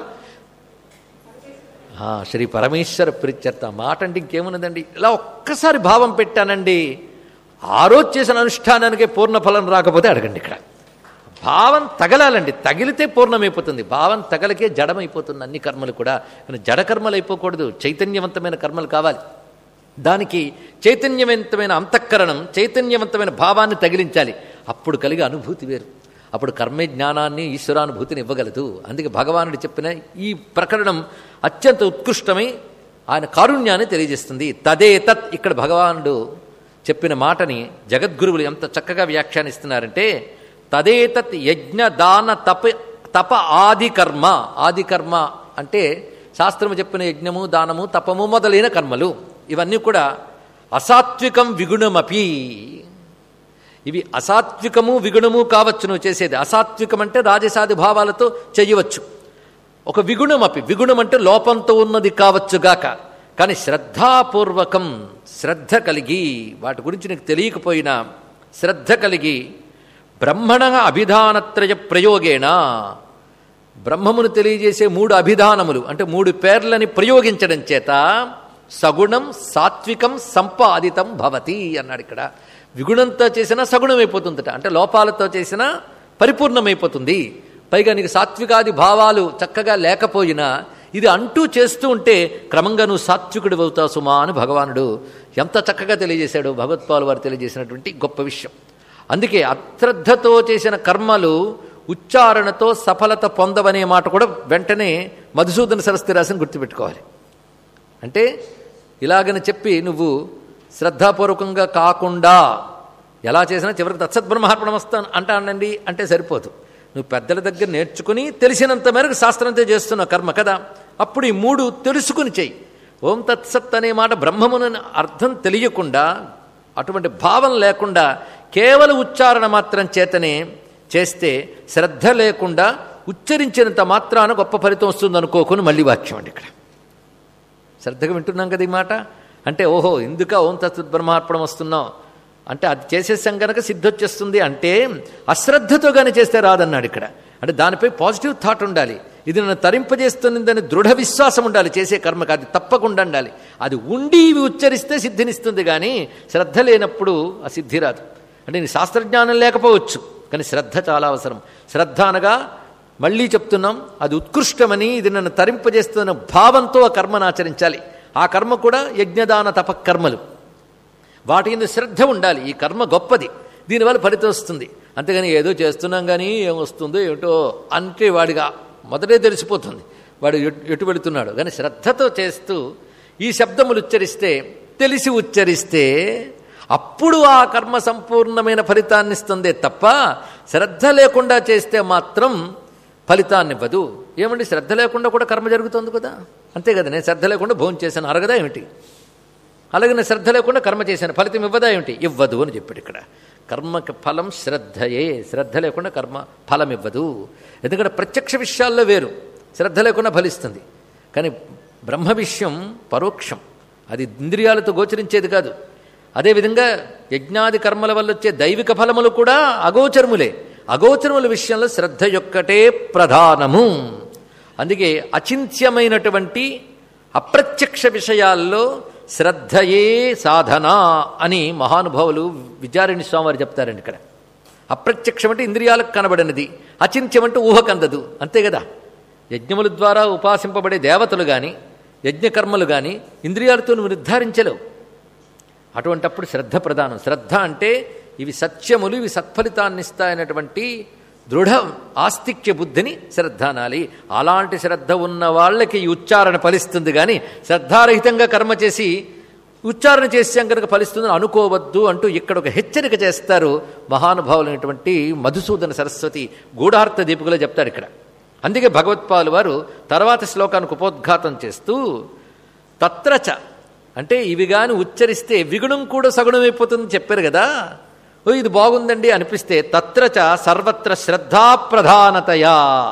ఆ, శ్రీ పరమేశ్వర ప్రీత్యర్థ మాట అంటే ఇంకేమున్నదండి ఇలా ఒక్కసారి భావం పెట్టానండి ఆ రోజు చేసిన అనుష్ఠానానికే పూర్ణ ఫలం రాకపోతే అడగండి ఇక్కడ భావం తగలాలండి తగిలితే పూర్ణమైపోతుంది భావం తగలకే జడమైపోతుంది అన్ని కర్మలు కూడా కానీ జడ కర్మలు అయిపోకూడదు చైతన్యవంతమైన కర్మలు కావాలి దానికి చైతన్యవంతమైన అంతఃకరణం చైతన్యవంతమైన భావాన్ని తగిలించాలి అప్పుడు కలిగే అనుభూతి వేరు అప్పుడు కర్మే జ్ఞానాన్ని ఈశ్వరానుభూతిని ఇవ్వగలదు అందుకే భగవానుడు చెప్పిన ఈ ప్రకరణం అత్యంత ఉత్కృష్టమై ఆయన కారుణ్యాన్ని తెలియజేస్తుంది తదే తత్ ఇక్కడ భగవానుడు చెప్పిన మాటని జగద్గురువులు ఎంత చక్కగా వ్యాఖ్యానిస్తున్నారంటే తదేతత్ యజ్ఞ దాన తప తప ఆది కర్మ ఆది కర్మ అంటే శాస్త్రము చెప్పిన యజ్ఞము దానము తపము మొదలైన కర్మలు ఇవన్నీ కూడా అసాత్వికం విగుణమపి ఇవి అసాత్వికము విగుణము కావచ్చు నువ్వు చేసేది అసాత్వికం అంటే రాజసాది భావాలతో చేయవచ్చు ఒక విగుణం అపి విగుణం అంటే లోపంతో ఉన్నది కావచ్చుగాక కానీ శ్రద్ధాపూర్వకం శ్రద్ధ కలిగి వాటి గురించి నీకు తెలియకపోయినా శ్రద్ధ కలిగి బ్రహ్మణ అభిధానత్రయ ప్రయోగేణ బ్రహ్మమును తెలియజేసే మూడు అభిధానములు అంటే మూడు పేర్లని ప్రయోగించడం చేత సగుణం సాత్వికం సంపాదితం భవతి అన్నాడు ఇక్కడ విగుణంతో చేసిన సగుణమైపోతుందట అంటే లోపాలతో చేసిన పరిపూర్ణమైపోతుంది పైగా నీకు సాత్వికాది భావాలు చక్కగా లేకపోయినా ఇది అంటూ చేస్తూ ఉంటే క్రమంగా నువ్వు సాత్వికుడు అవుతావు సుమా అని భగవానుడు ఎంత చక్కగా తెలియజేశాడు భగవత్పాలు వారు తెలియజేసినటువంటి గొప్ప విషయం అందుకే అశ్రద్ధతో చేసిన కర్మలు ఉచ్చారణతో సఫలత పొందవనే మాట కూడా వెంటనే మధుసూదన సరస్వతి రాశిని గుర్తుపెట్టుకోవాలి అంటే ఇలాగని చెప్పి నువ్వు శ్రద్ధాపూర్వకంగా కాకుండా ఎలా చేసినా చివరికి తత్సద్బ్రహ్మార్పణం వస్తాను అంటానండి అంటే సరిపోదు నువ్వు పెద్దల దగ్గర నేర్చుకుని తెలిసినంత మేరకు శాస్త్రంతో చేస్తున్నావు కర్మ కదా అప్పుడు ఈ మూడు తెలుసుకుని చెయ్యి ఓం తత్సత్ అనే మాట బ్రహ్మమునని అర్థం తెలియకుండా అటువంటి భావం లేకుండా కేవల ఉచ్చారణ మాత్రం చేతనే చేస్తే శ్రద్ధ లేకుండా ఉచ్చరించినంత మాత్రాన గొప్ప ఫలితం వస్తుంది అనుకోకుని మళ్ళీ వాక్యం అండి ఇక్కడ శ్రద్ధగా వింటున్నాం కదా ఈ మాట అంటే ఓహో ఎందుక ఓం తత్వ బ్రహ్మార్పణం వస్తున్నాం అంటే అది చేసేసాం కనుక సిద్ధొచ్చేస్తుంది అంటే అశ్రద్ధతో కానీ చేస్తే రాదన్నాడు ఇక్కడ అంటే దానిపై పాజిటివ్ థాట్ ఉండాలి ఇది నన్ను తరింపజేస్తున్నదని దృఢ విశ్వాసం ఉండాలి చేసే కర్మకు అది తప్పకుండా ఉండాలి అది ఉండి ఇవి ఉచ్చరిస్తే సిద్ధినిస్తుంది కానీ శ్రద్ధ లేనప్పుడు ఆ సిద్ధి రాదు అంటే నీ శాస్త్రజ్ఞానం లేకపోవచ్చు కానీ శ్రద్ధ చాలా అవసరం శ్రద్ధ అనగా మళ్ళీ చెప్తున్నాం అది ఉత్కృష్టమని ఇది నన్ను తరింపజేస్తున్న భావంతో ఆ కర్మను ఆచరించాలి ఆ కర్మ కూడా యజ్ఞదాన తపకర్మలు వాటి మీద శ్రద్ధ ఉండాలి ఈ కర్మ గొప్పది దీనివల్ల ఫలితం వస్తుంది అంతేగాని ఏదో చేస్తున్నాం కానీ ఏమొస్తుందో ఏమిటో అంటే వాడిగా మొదటే తెలిసిపోతుంది వాడు ఎటు ఎటు వెళుతున్నాడు కానీ శ్రద్ధతో చేస్తూ ఈ శబ్దములు ఉచ్చరిస్తే తెలిసి ఉచ్చరిస్తే అప్పుడు ఆ కర్మ సంపూర్ణమైన ఫలితాన్ని ఇస్తుందే తప్ప శ్రద్ధ లేకుండా చేస్తే మాత్రం ఫలితాన్ని ఇవ్వదు ఏమండి శ్రద్ధ లేకుండా కూడా కర్మ జరుగుతుంది కదా అంతే కదా నేను శ్రద్ధ లేకుండా భోజనం చేశాను అరగదా ఏమిటి అలాగే నేను శ్రద్ధ లేకుండా కర్మ చేశాను ఫలితం ఇవ్వదా ఏమిటి ఇవ్వదు అని చెప్పాడు ఇక్కడ కర్మకి ఫలం శ్రద్ధయే శ్రద్ధ లేకుండా కర్మ ఫలం ఇవ్వదు ఎందుకంటే ప్రత్యక్ష విషయాల్లో వేరు శ్రద్ధ లేకుండా ఫలిస్తుంది కానీ బ్రహ్మ విషయం పరోక్షం అది ఇంద్రియాలతో గోచరించేది కాదు అదేవిధంగా యజ్ఞాది కర్మల వల్ల వచ్చే దైవిక ఫలములు కూడా అగోచరములే అగోచరముల విషయంలో శ్రద్ధ యొక్కటే ప్రధానము అందుకే అచింత్యమైనటువంటి అప్రత్యక్ష విషయాల్లో శ్రద్ధయే సాధన అని మహానుభావులు విద్యారణి స్వామివారు చెప్తారండి ఇక్కడ అప్రత్యక్షం అంటే ఇంద్రియాలకు కనబడినది అచింత్యం అంటే ఊహకందదు అంతే కదా యజ్ఞముల ద్వారా ఉపాసింపబడే దేవతలు కానీ యజ్ఞకర్మలు కానీ ఇంద్రియాలతో నువ్వు నిర్ధారించలేవు అటువంటప్పుడు శ్రద్ధ ప్రధానం శ్రద్ధ అంటే ఇవి సత్యములు ఇవి సత్ఫలితాన్ని ఇస్తాయన్నటువంటి దృఢ ఆస్తిక్య బుద్ధిని శ్రద్ధ అనాలి అలాంటి శ్రద్ధ ఉన్న వాళ్ళకి ఈ ఉచ్చారణ ఫలిస్తుంది కానీ శ్రద్ధారహితంగా కర్మ చేసి ఉచ్చారణ చేసాం కనుక ఫలిస్తుందని అనుకోవద్దు అంటూ ఇక్కడ ఒక హెచ్చరిక చేస్తారు మహానుభావులైనటువంటి మధుసూదన సరస్వతి గూఢార్థ దీపికలో చెప్తారు ఇక్కడ అందుకే భగవత్పాలు వారు తర్వాత శ్లోకానికి ఉపోద్ఘాతం చేస్తూ తత్రచ అంటే ఇవి గాని ఉచ్చరిస్తే విగుణం కూడా సగుణమైపోతుందని చెప్పారు కదా ఓ ఇది బాగుందండి అనిపిస్తే తత్రచ సర్వత్ర శ్రద్ధాప్రధానతయా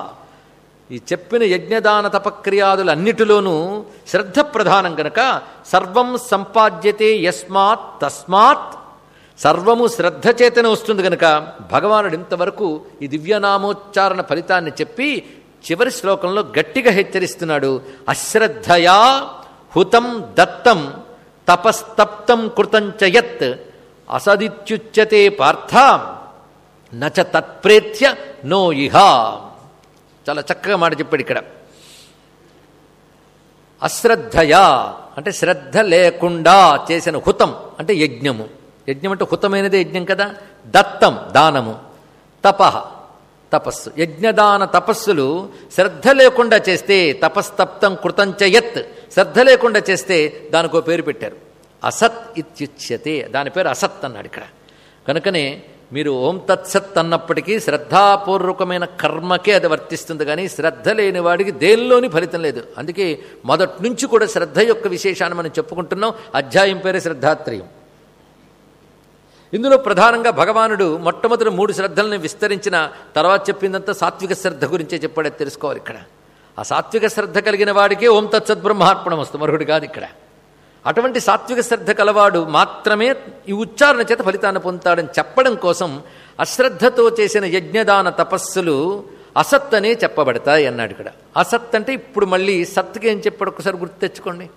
ఈ చెప్పిన యజ్ఞదాన తపక్రియాదులన్నిటిలోనూ శ్రద్ధ ప్రధానం గనక సర్వం సంపాద్యతే యస్మాత్ తస్మాత్ సర్వము శ్రద్ధ చేతనే వస్తుంది గనక భగవానుడు ఇంతవరకు ఈ దివ్యనామోచ్చారణ ఫలితాన్ని చెప్పి చివరి శ్లోకంలో గట్టిగా హెచ్చరిస్తున్నాడు అశ్రద్ధయా హుతం దత్తం తపస్తప్తం కృతం చ యత్ అసదిత్యుచ్యతే పార్థ నచ తత్ప్రేత్య నో ఇహ చాలా చక్కగా మాట చెప్పాడు ఇక్కడ అశ్రద్ధయా అంటే శ్రద్ధ లేకుండా చేసిన హుతం అంటే యజ్ఞము యజ్ఞం అంటే హుతమైనదే యజ్ఞం కదా దత్తం దానము తపహ తపస్సు యజ్ఞదాన తపస్సులు శ్రద్ధ లేకుండా చేస్తే తపస్తప్తం కృతంచయత్ శ్రద్ధ లేకుండా చేస్తే దానికో పేరు పెట్టారు అసత్ ఇత్యుచ్యతే దాని పేరు అసత్ అన్నాడు ఇక్కడ కనుకనే మీరు ఓం తత్సత్ అన్నప్పటికీ శ్రద్ధాపూర్వకమైన కర్మకే అది వర్తిస్తుంది కానీ శ్రద్ధ లేని వాడికి దేనిలోని ఫలితం లేదు అందుకే మొదటి నుంచి కూడా శ్రద్ధ యొక్క విశేషాన్ని మనం చెప్పుకుంటున్నాం అధ్యాయం పేరే శ్రద్ధాత్రయం ఇందులో ప్రధానంగా భగవానుడు మొట్టమొదటి మూడు శ్రద్ధలను విస్తరించిన తర్వాత చెప్పిందంతా సాత్విక శ్రద్ధ గురించే చెప్పాడే తెలుసుకోవాలి ఇక్కడ ఆ సాత్విక శ్రద్ధ కలిగిన వాడికే ఓం తత్సద్బ్రహ్మార్పణం వస్తుంది మరొకటి కాదు ఇక్కడ అటువంటి సాత్విక శ్రద్ధ కలవాడు మాత్రమే ఈ ఉచ్చారణ చేత ఫలితాన్ని పొందుతాడని చెప్పడం కోసం అశ్రద్ధతో చేసిన యజ్ఞదాన తపస్సులు అసత్ అనే చెప్పబడతాయి అన్నాడు ఇక్కడ అసత్ అంటే ఇప్పుడు మళ్ళీ సత్కి ఏం చెప్పాడు ఒకసారి గుర్తు తెచ్చుకోండి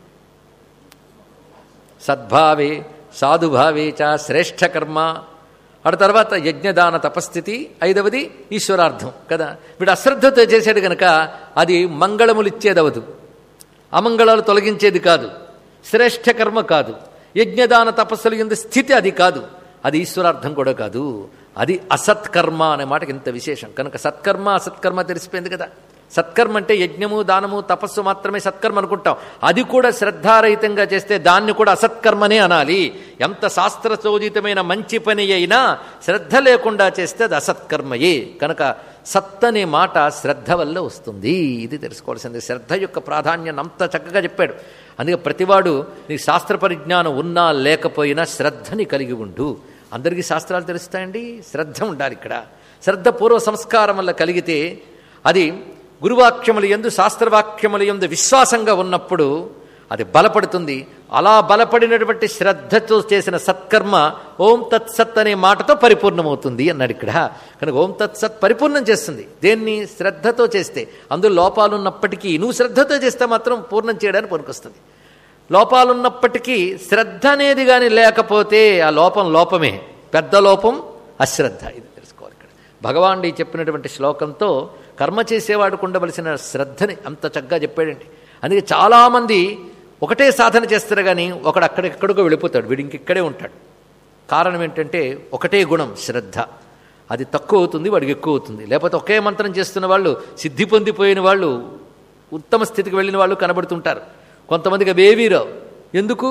సద్భావే సాధుభావే చ శ్రేష్ఠ కర్మ అటు తర్వాత యజ్ఞదాన తపస్థితి ఐదవది ఈశ్వరార్థం కదా వీడు అశ్రద్ధతో చేశాడు గనక అది మంగళములిచ్చేదవదు అమంగళాలు తొలగించేది కాదు శ్రేష్ఠ కర్మ కాదు యజ్ఞదాన తపస్సులు ఎందు స్థితి అది కాదు అది ఈశ్వరార్థం కూడా కాదు అది అసత్కర్మ అనే మాటకి ఇంత విశేషం కనుక సత్కర్మ అసత్కర్మ తెలిసిపోయింది కదా సత్కర్మ అంటే యజ్ఞము దానము తపస్సు మాత్రమే సత్కర్మ అనుకుంటాం అది కూడా శ్రద్ధారహితంగా చేస్తే దాన్ని కూడా అసత్కర్మనే అనాలి ఎంత శాస్త్రచోదితమైన మంచి పని అయినా శ్రద్ధ లేకుండా చేస్తే అది అసత్కర్మయే కనుక సత్ అనే మాట శ్రద్ధ వల్ల వస్తుంది ఇది తెలుసుకోవాల్సింది శ్రద్ధ యొక్క ప్రాధాన్యాన్ని అంత చక్కగా చెప్పాడు అందుకే ప్రతివాడు నీకు శాస్త్ర పరిజ్ఞానం ఉన్నా లేకపోయినా శ్రద్ధని కలిగి ఉండు అందరికీ శాస్త్రాలు తెలుస్తాయండి శ్రద్ధ ఉండాలి ఇక్కడ శ్రద్ధ పూర్వ సంస్కారం వల్ల కలిగితే అది గురువాక్యముల ఎందు శాస్త్రవాక్యముల ఎందు విశ్వాసంగా ఉన్నప్పుడు అది బలపడుతుంది అలా బలపడినటువంటి శ్రద్ధతో చేసిన సత్కర్మ ఓం తత్సత్ అనే మాటతో పరిపూర్ణమవుతుంది అన్నాడు ఇక్కడ కనుక ఓం తత్సత్ పరిపూర్ణం చేస్తుంది దేన్ని శ్రద్ధతో చేస్తే అందులో లోపాలు ఉన్నప్పటికీ నువ్వు శ్రద్ధతో చేస్తే మాత్రం పూర్ణం చేయడానికి పనికొస్తుంది లోపాలున్నప్పటికీ శ్రద్ధ అనేది కానీ లేకపోతే ఆ లోపం లోపమే పెద్ద లోపం అశ్రద్ధ ఇది తెలుసుకోవాలి ఇక్కడ భగవానుడి చెప్పినటువంటి శ్లోకంతో కర్మ చేసేవాడికి ఉండవలసిన శ్రద్ధని అంత చక్కగా చెప్పాడండి అందుకే చాలామంది ఒకటే సాధన చేస్తారు కానీ ఒకడు అక్కడెక్కడికో వెళ్ళిపోతాడు వీడు ఇంకెక్కడే ఉంటాడు కారణం ఏంటంటే ఒకటే గుణం శ్రద్ధ అది తక్కువ అవుతుంది వాడికి ఎక్కువ అవుతుంది లేకపోతే ఒకే మంత్రం చేస్తున్న వాళ్ళు సిద్ధి పొందిపోయిన వాళ్ళు ఉత్తమ స్థితికి వెళ్ళిన వాళ్ళు కనబడుతుంటారు కొంతమందికి అవేవీరావు ఎందుకు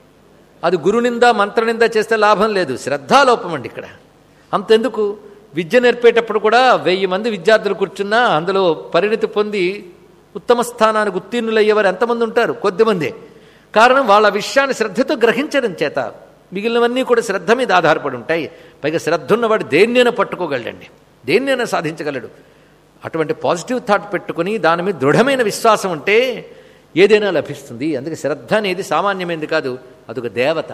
అది గురునింద మంత్రనింద చేస్తే లాభం లేదు శ్రద్ధాలోపం అండి ఇక్కడ అంతెందుకు విద్య నేర్పేటప్పుడు కూడా వెయ్యి మంది విద్యార్థులు కూర్చున్నా అందులో పరిణతి పొంది ఉత్తమ స్థానానికి ఉత్తీర్ణులయ్యేవారు ఎంతమంది ఉంటారు కొద్దిమందే కారణం వాళ్ళ విషయాన్ని శ్రద్ధతో గ్రహించడం చేత మిగిలినవన్నీ కూడా శ్రద్ధ మీద ఆధారపడి ఉంటాయి పైగా శ్రద్ధ ఉన్నవాడు దేన్నైనా పట్టుకోగలడండి దేన్నైనా సాధించగలడు అటువంటి పాజిటివ్ థాట్ పెట్టుకుని దాని మీద దృఢమైన విశ్వాసం ఉంటే ఏదైనా లభిస్తుంది అందుకే శ్రద్ధ అనేది సామాన్యమైనది కాదు అదొక దేవత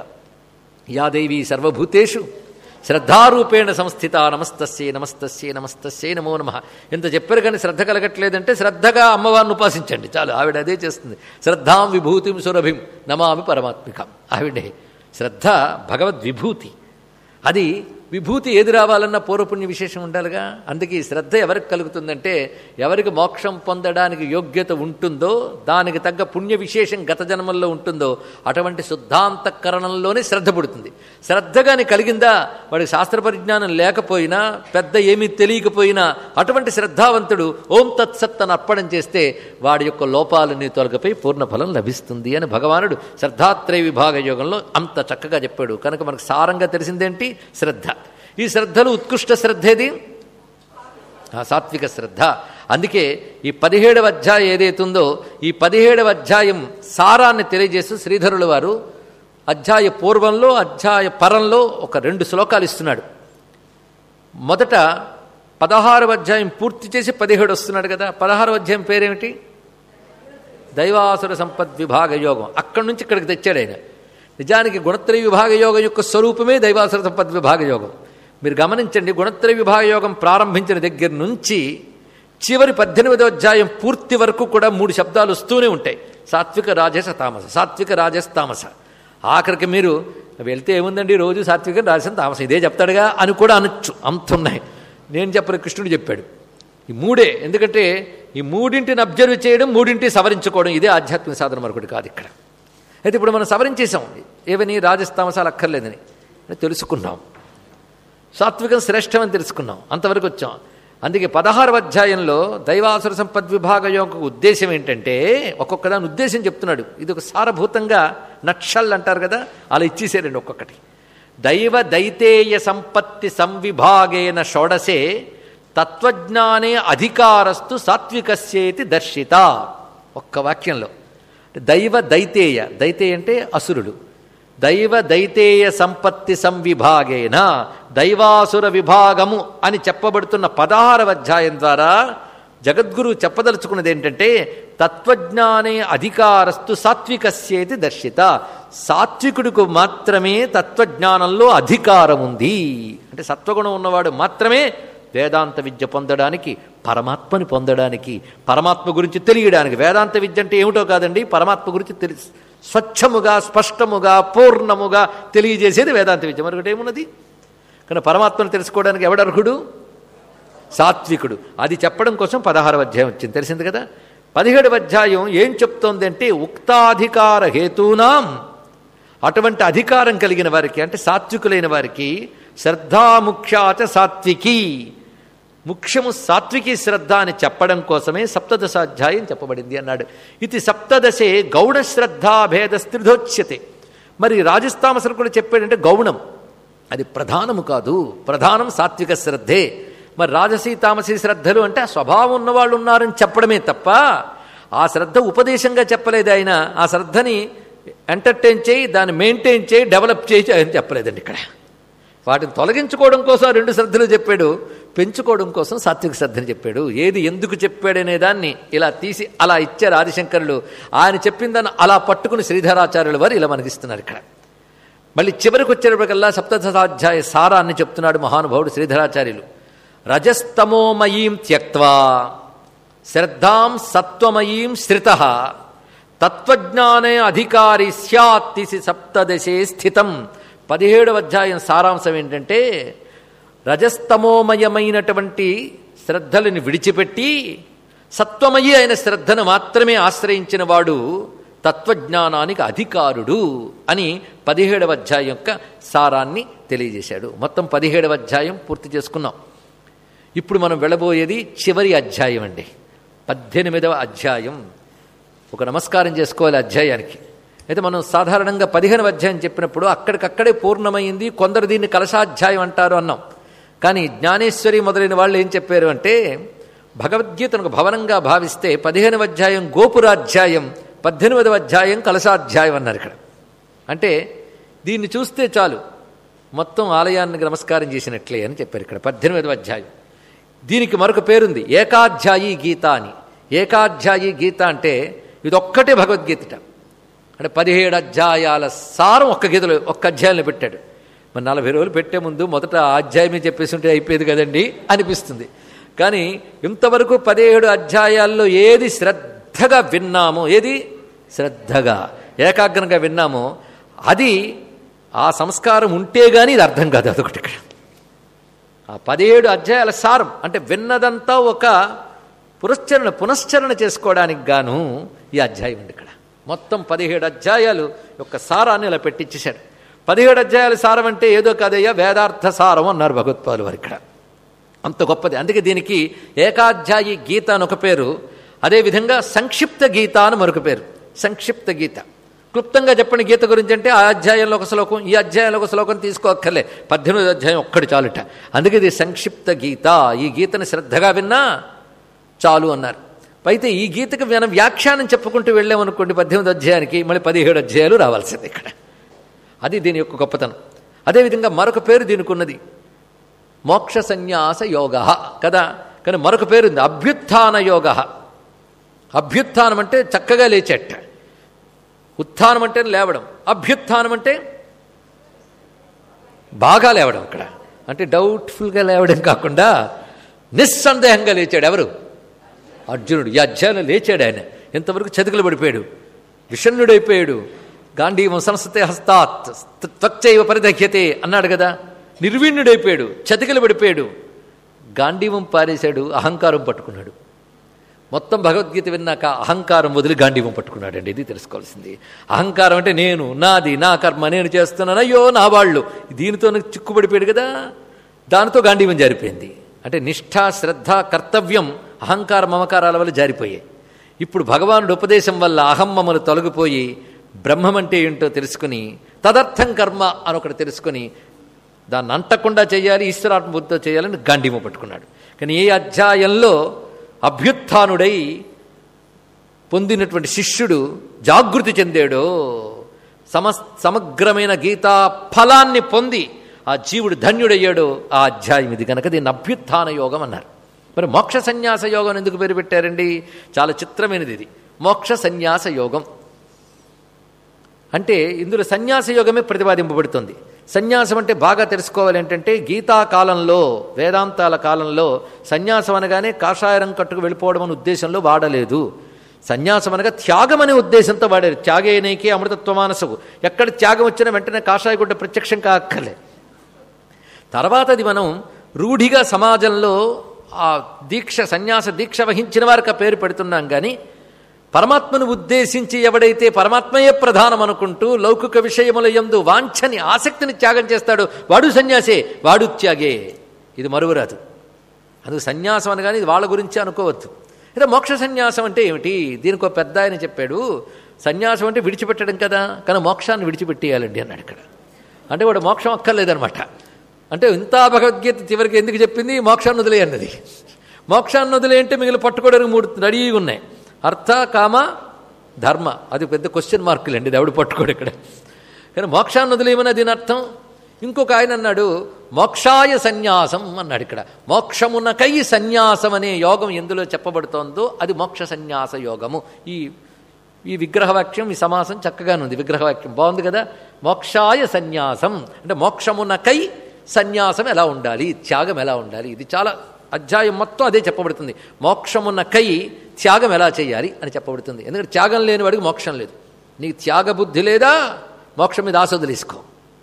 యాదేవి సర్వభూతేషు శ్రద్ధారూపేణ సంస్థిత నమస్తస్యే నమస్తస్యే నమస్తస్యే నమో నమ ఎంత చెప్పారు కానీ శ్రద్ధ కలగట్లేదంటే శ్రద్ధగా అమ్మవారిని ఉపాసించండి చాలు ఆవిడ అదే చేస్తుంది శ్రద్ధాం విభూతిం సురభిం నమామి పరమాత్మికం ఆవిడే శ్రద్ధ భగవద్విభూతి అది విభూతి ఏది రావాలన్న పూర్వపుణ్య విశేషం ఉండాలిగా అందుకే ఈ శ్రద్ధ ఎవరికి కలుగుతుందంటే ఎవరికి మోక్షం పొందడానికి యోగ్యత ఉంటుందో దానికి తగ్గ పుణ్య విశేషం గత జన్మల్లో ఉంటుందో అటువంటి శుద్ధాంతకరణంలోనే శ్రద్ధ పుడుతుంది శ్రద్ధగాని కలిగిందా వాడికి శాస్త్ర పరిజ్ఞానం లేకపోయినా పెద్ద ఏమీ తెలియకపోయినా అటువంటి శ్రద్ధావంతుడు ఓం తత్సత్ అని అర్పణం చేస్తే వాడి యొక్క లోపాలన్నీ తొలగపై పూర్ణఫలం లభిస్తుంది అని భగవానుడు శ్రద్ధాత్రయ విభాగ యోగంలో అంత చక్కగా చెప్పాడు కనుక మనకు సారంగా తెలిసిందేంటి శ్రద్ధ ఈ శ్రద్ధలు ఉత్కృష్ట శ్రద్ధ ఏది ఆ సాత్విక శ్రద్ధ అందుకే ఈ పదిహేడవ అధ్యాయం ఏదైతుందో ఈ పదిహేడవ అధ్యాయం సారాన్ని తెలియజేస్తూ శ్రీధరుల వారు అధ్యాయ పూర్వంలో అధ్యాయ పరంలో ఒక రెండు శ్లోకాలు ఇస్తున్నాడు మొదట పదహారవ అధ్యాయం పూర్తి చేసి పదిహేడు వస్తున్నాడు కదా పదహారవ అధ్యాయం పేరేమిటి దైవాసుర సంపద్ విభాగ యోగం అక్కడి నుంచి ఇక్కడికి తెచ్చాడు ఆయన నిజానికి గుణత్రయ విభాగ యోగం యొక్క స్వరూపమే దైవాసుర సంపద్ విభాగ యోగం మీరు గమనించండి గుణత్రయ విభాగ యోగం ప్రారంభించిన దగ్గర నుంచి చివరి పద్దెనిమిదో అధ్యాయం పూర్తి వరకు కూడా మూడు శబ్దాలు వస్తూనే ఉంటాయి సాత్విక రాజస తామస సాత్విక రాజస తామస ఆఖరికి మీరు వెళ్తే ఏముందండి రోజు సాత్విక రాజసం తామస ఇదే చెప్తాడుగా అని కూడా అనొచ్చు అంతున్నాయి నేను చెప్పను కృష్ణుడు చెప్పాడు ఈ మూడే ఎందుకంటే ఈ మూడింటిని అబ్జర్వ్ చేయడం మూడింటిని సవరించుకోవడం ఇదే ఆధ్యాత్మిక సాధన మరొకటి కాదు ఇక్కడ అయితే ఇప్పుడు మనం సవరించేసాం ఏవని రాజస్తామసాలు అక్కర్లేదని అని తెలుసుకున్నాం సాత్వికం శ్రేష్టమని తెలుసుకున్నాం అంతవరకు వచ్చాం అందుకే పదహారవ అధ్యాయంలో దైవాసుర సంపద్విభాగ యొక్క ఉద్దేశం ఏంటంటే ఒక్కొక్క దాని ఉద్దేశం చెప్తున్నాడు ఇది ఒక సారభూతంగా నక్షల్ అంటారు కదా అలా ఇచ్చేసారండి ఒక్కొక్కటి దైవ దైతేయ సంపత్తి సంవిభాగేన షోడసే తత్వజ్ఞానే అధికారస్తు సాత్వికస్యేతి దర్శిత ఒక్క వాక్యంలో దైవ దైతేయ దైతేయ అంటే అసురుడు దైవ దైతేయ సంపత్తి సంవిభాగేన దైవాసుర విభాగము అని చెప్పబడుతున్న పదహారవ అధ్యాయం ద్వారా జగద్గురు చెప్పదలుచుకున్నది ఏంటంటే తత్వజ్ఞానే అధికారస్తు సాత్వికస్యేతి దర్శిత సాత్వికుడికి మాత్రమే తత్వజ్ఞానంలో అధికారం ఉంది అంటే సత్వగుణం ఉన్నవాడు మాత్రమే వేదాంత విద్య పొందడానికి పరమాత్మని పొందడానికి పరమాత్మ గురించి తెలియడానికి వేదాంత విద్య అంటే ఏమిటో కాదండి పరమాత్మ గురించి తెలి స్వచ్ఛముగా స్పష్టముగా పూర్ణముగా తెలియజేసేది వేదాంత విద్య మరొకటి ఏమున్నది కానీ పరమాత్మను తెలుసుకోవడానికి ఎవడర్హుడు సాత్వికుడు అది చెప్పడం కోసం పదహారవ అధ్యాయం వచ్చింది తెలిసింది కదా పదిహేడవ అధ్యాయం ఏం చెప్తోంది అంటే ఉక్తాధికార హేతూనాం అటువంటి అధికారం కలిగిన వారికి అంటే సాత్వికులైన వారికి శ్రద్ధాముఖ్యాచ సాత్వికి ముఖ్యము సాత్వికి శ్రద్ధ అని చెప్పడం కోసమే సప్తదశాధ్యాయం చెప్పబడింది అన్నాడు ఇది సప్తదశే గౌణ శ్రద్ధాభేద స్త్రిధోచ్యతే మరి రాజస్థామసలు కూడా చెప్పాడంటే గౌణం అది ప్రధానము కాదు ప్రధానం సాత్విక శ్రద్ధే మరి రాజసీ తామసీ శ్రద్ధలు అంటే ఆ స్వభావం ఉన్నవాళ్ళు ఉన్నారని చెప్పడమే తప్ప ఆ శ్రద్ధ ఉపదేశంగా చెప్పలేదు ఆయన ఆ శ్రద్ధని ఎంటర్టైన్ చేయి దాన్ని మెయింటైన్ చేయి డెవలప్ చేయి అని చెప్పలేదండి ఇక్కడ వాటిని తొలగించుకోవడం కోసం రెండు శ్రద్ధలు చెప్పాడు పెంచుకోవడం కోసం సాత్విక శ్రద్ధని చెప్పాడు ఏది ఎందుకు చెప్పాడనే దాన్ని ఇలా తీసి అలా ఇచ్చారు ఆదిశంకరులు ఆయన చెప్పిన దాన్ని అలా పట్టుకుని శ్రీధరాచార్యుల వారు ఇలా మనకిస్తున్నారు ఇక్కడ మళ్ళీ చివరికి వచ్చేటప్పటికల్లా సప్తదశాధ్యాయ సారాన్ని చెప్తున్నాడు మహానుభావుడు శ్రీధరాచార్యులు రజస్తమోమయీం త్యక్వా శ్రద్ధాం సత్వమయీం శ్రిత తత్వజ్ఞానే అధికారి స్యాత్తిసి సప్తదశే స్థితం పదిహేడవ అధ్యాయం సారాంశం ఏంటంటే రజస్తమోమయమైనటువంటి శ్రద్ధలను విడిచిపెట్టి సత్వమయి అయిన శ్రద్ధను మాత్రమే ఆశ్రయించిన వాడు తత్వజ్ఞానానికి అధికారుడు అని పదిహేడవ అధ్యాయం యొక్క సారాన్ని తెలియజేశాడు మొత్తం పదిహేడవ అధ్యాయం పూర్తి చేసుకున్నాం ఇప్పుడు మనం వెళ్ళబోయేది చివరి అధ్యాయం అండి పద్దెనిమిదవ అధ్యాయం ఒక నమస్కారం చేసుకోవాలి అధ్యాయానికి అయితే మనం సాధారణంగా పదిహేనవ అధ్యాయం చెప్పినప్పుడు అక్కడికక్కడే పూర్ణమైంది కొందరు దీన్ని కలశాధ్యాయం అంటారు అన్నాం కానీ జ్ఞానేశ్వరి మొదలైన వాళ్ళు ఏం చెప్పారు అంటే భగవద్గీతను ఒక భవనంగా భావిస్తే పదిహేనవ అధ్యాయం గోపురాధ్యాయం పద్దెనిమిదవ అధ్యాయం కలశాధ్యాయం అన్నారు ఇక్కడ అంటే దీన్ని చూస్తే చాలు మొత్తం ఆలయానికి నమస్కారం చేసినట్లే అని చెప్పారు ఇక్కడ పద్దెనిమిదవ అధ్యాయం దీనికి మరొక పేరుంది ఏకాధ్యాయి గీత అని ఏకాధ్యాయి గీత అంటే ఇదొక్కటే భగవద్గీతట అంటే పదిహేడు అధ్యాయాల సారం ఒక్క గీతలో ఒక్క అధ్యాయంలో పెట్టాడు మరి నలభై రోజులు పెట్టే ముందు మొదట ఆ అధ్యాయమే చెప్పేసి ఉంటే అయిపోయేది కదండి అనిపిస్తుంది కానీ ఇంతవరకు పదిహేడు అధ్యాయాల్లో ఏది శ్రద్ధగా విన్నామో ఏది శ్రద్ధగా ఏకాగ్రంగా విన్నామో అది ఆ సంస్కారం ఉంటే గానీ ఇది అర్థం కాదు అదొకటి ఇక్కడ ఆ పదిహేడు అధ్యాయాల సారం అంటే విన్నదంతా ఒక పురశ్చరణ పునశ్చరణ చేసుకోవడానికి గాను ఈ అధ్యాయం ఉంది ఇక్కడ మొత్తం పదిహేడు అధ్యాయాలు యొక్క సారాన్ని ఇలా పెట్టించేశాడు పదిహేడు అధ్యాయాల సారం అంటే ఏదో కాదయ్యా వేదార్థ సారం అన్నారు భగవత్పాలు వారు ఇక్కడ అంత గొప్పది అందుకే దీనికి ఏకాధ్యాయి గీత అని ఒక పేరు అదేవిధంగా సంక్షిప్త గీత అని మరొక పేరు సంక్షిప్త గీత క్లుప్తంగా చెప్పండి గీత గురించి అంటే ఆ అధ్యాయంలో ఒక శ్లోకం ఈ అధ్యాయంలో ఒక శ్లోకం తీసుకోక్కర్లే పద్దెనిమిది అధ్యాయం ఒక్కటి చాలుట అందుకే ఇది సంక్షిప్త గీత ఈ గీతని శ్రద్ధగా విన్నా చాలు అన్నారు అయితే ఈ గీతకు మనం వ్యాఖ్యానం చెప్పుకుంటూ వెళ్ళామనుకోండి పద్దెనిమిది అధ్యాయానికి మళ్ళీ పదిహేడు అధ్యాయాలు రావాల్సింది ఇక్కడ అది దీని యొక్క గొప్పతనం అదేవిధంగా మరొక పేరు దీనికి ఉన్నది మోక్ష సన్యాస యోగ కదా కానీ మరొక పేరు ఉంది అభ్యుత్థాన యోగ అభ్యుత్థానం అంటే చక్కగా లేచేట ఉత్థానం అంటే లేవడం అభ్యుత్థానం అంటే బాగా లేవడం ఇక్కడ అంటే డౌట్ఫుల్గా లేవడం కాకుండా నిస్సందేహంగా లేచాడు ఎవరు అర్జునుడు ఈ అధ్యాయంలో లేచాడు ఆయన ఎంతవరకు చతికిలు పడిపోయాడు విషణ్ణుడైపోయాడు గాంధీవం సంస్థతే హస్తాత్ త్వక్చైవ పరిదహ్యతే అన్నాడు కదా నిర్వీణ్ణుడైపోయాడు చతికిలు పడిపోయాడు గాంధీవం పారేశాడు అహంకారం పట్టుకున్నాడు మొత్తం భగవద్గీత విన్నాక అహంకారం వదిలి గాంధీవం పట్టుకున్నాడండి ఇది తెలుసుకోవాల్సింది అహంకారం అంటే నేను నాది నా కర్మ నేను చేస్తున్నాను అయ్యో నా వాళ్ళు దీనితో చిక్కుపడిపోయాడు కదా దానితో గాంధీవం జారిపోయింది అంటే నిష్ఠ శ్రద్ధ కర్తవ్యం అహంకార మమకారాల వల్ల జారిపోయాయి ఇప్పుడు భగవానుడు ఉపదేశం వల్ల అహమ్మములు తొలగిపోయి బ్రహ్మం అంటే ఏంటో తెలుసుకుని తదర్థం కర్మ అని ఒకటి తెలుసుకుని దాన్ని అంటకుండా చేయాలి ఈశ్వరాత్మబుద్ధితో చేయాలని గాంధీమ పట్టుకున్నాడు కానీ ఏ అధ్యాయంలో అభ్యుత్థానుడై పొందినటువంటి శిష్యుడు జాగృతి చెందాడో సమ సమగ్రమైన గీతా ఫలాన్ని పొంది ఆ జీవుడు ధన్యుడయ్యాడు ఆ అధ్యాయం ఇది కనుక దీన్ని అభ్యుత్థాన యోగం అన్నారు మరి మోక్ష సన్యాస యోగం అని ఎందుకు పేరు పెట్టారండి చాలా చిత్రమైనది ఇది మోక్ష సన్యాస యోగం అంటే ఇందులో సన్యాస యోగమే ప్రతిపాదింపబడుతుంది సన్యాసం అంటే బాగా తెలుసుకోవాలి ఏంటంటే గీతా కాలంలో వేదాంతాల కాలంలో సన్యాసం అనగానే కాషాయరం కట్టుకు వెళ్ళిపోవడం అనే ఉద్దేశంలో వాడలేదు సన్యాసం అనగా త్యాగం అనే ఉద్దేశంతో వాడారు త్యాగేనేకే అమృతత్వమానసవు ఎక్కడ త్యాగం వచ్చినా వెంటనే కాషాయ గుడ్డ ప్రత్యక్షం కాక్కర్లే తర్వాత అది మనం రూఢిగా సమాజంలో ఆ దీక్ష సన్యాస దీక్ష వహించిన వారికి ఆ పేరు పెడుతున్నాం కానీ పరమాత్మను ఉద్దేశించి ఎవడైతే పరమాత్మయే ప్రధానం అనుకుంటూ లౌకిక విషయముల యందు వాంఛని ఆసక్తిని త్యాగం చేస్తాడు వాడు సన్యాసే వాడు త్యాగే ఇది మరువురాదు అందుకు సన్యాసం అనగానే ఇది వాళ్ళ గురించి అనుకోవద్దు అయితే మోక్ష సన్యాసం అంటే ఏమిటి దీనికి ఒక పెద్ద ఆయన చెప్పాడు సన్యాసం అంటే విడిచిపెట్టడం కదా కానీ మోక్షాన్ని విడిచిపెట్టేయాలండి అన్నాడు ఇక్కడ అంటే వాడు మోక్షం అక్కర్లేదనమాట అంటే ఇంత భగవద్గీత చివరికి ఎందుకు చెప్పింది మోక్షాన్ని వదిలే అన్నది మోక్షాన్ని వదిలే అంటే మిగిలిన పట్టుకోవడానికి మూడు రెడీగా ఉన్నాయి అర్థ కామ ధర్మ అది పెద్ద క్వశ్చన్ మార్కులండి ఇది ఎవడు పట్టుకోడు ఇక్కడ కానీ మోక్షాన్ని వదిలేయమని దీని అర్థం ఇంకొక ఆయన అన్నాడు మోక్షాయ సన్యాసం అన్నాడు ఇక్కడ మోక్షమునకై సన్యాసం అనే యోగం ఎందులో చెప్పబడుతోందో అది మోక్ష సన్యాస యోగము ఈ ఈ విగ్రహవాక్యం ఈ సమాసం చక్కగానే ఉంది విగ్రహవాక్యం బాగుంది కదా మోక్షాయ సన్యాసం అంటే మోక్షమునకై సన్యాసం ఎలా ఉండాలి త్యాగం ఎలా ఉండాలి ఇది చాలా అధ్యాయం మొత్తం అదే చెప్పబడుతుంది మోక్షమునకై త్యాగం ఎలా చేయాలి అని చెప్పబడుతుంది ఎందుకంటే త్యాగం లేని వాడికి మోక్షం లేదు నీకు త్యాగ బుద్ధి లేదా మోక్షం మీద ఆశ వదిలేసుకో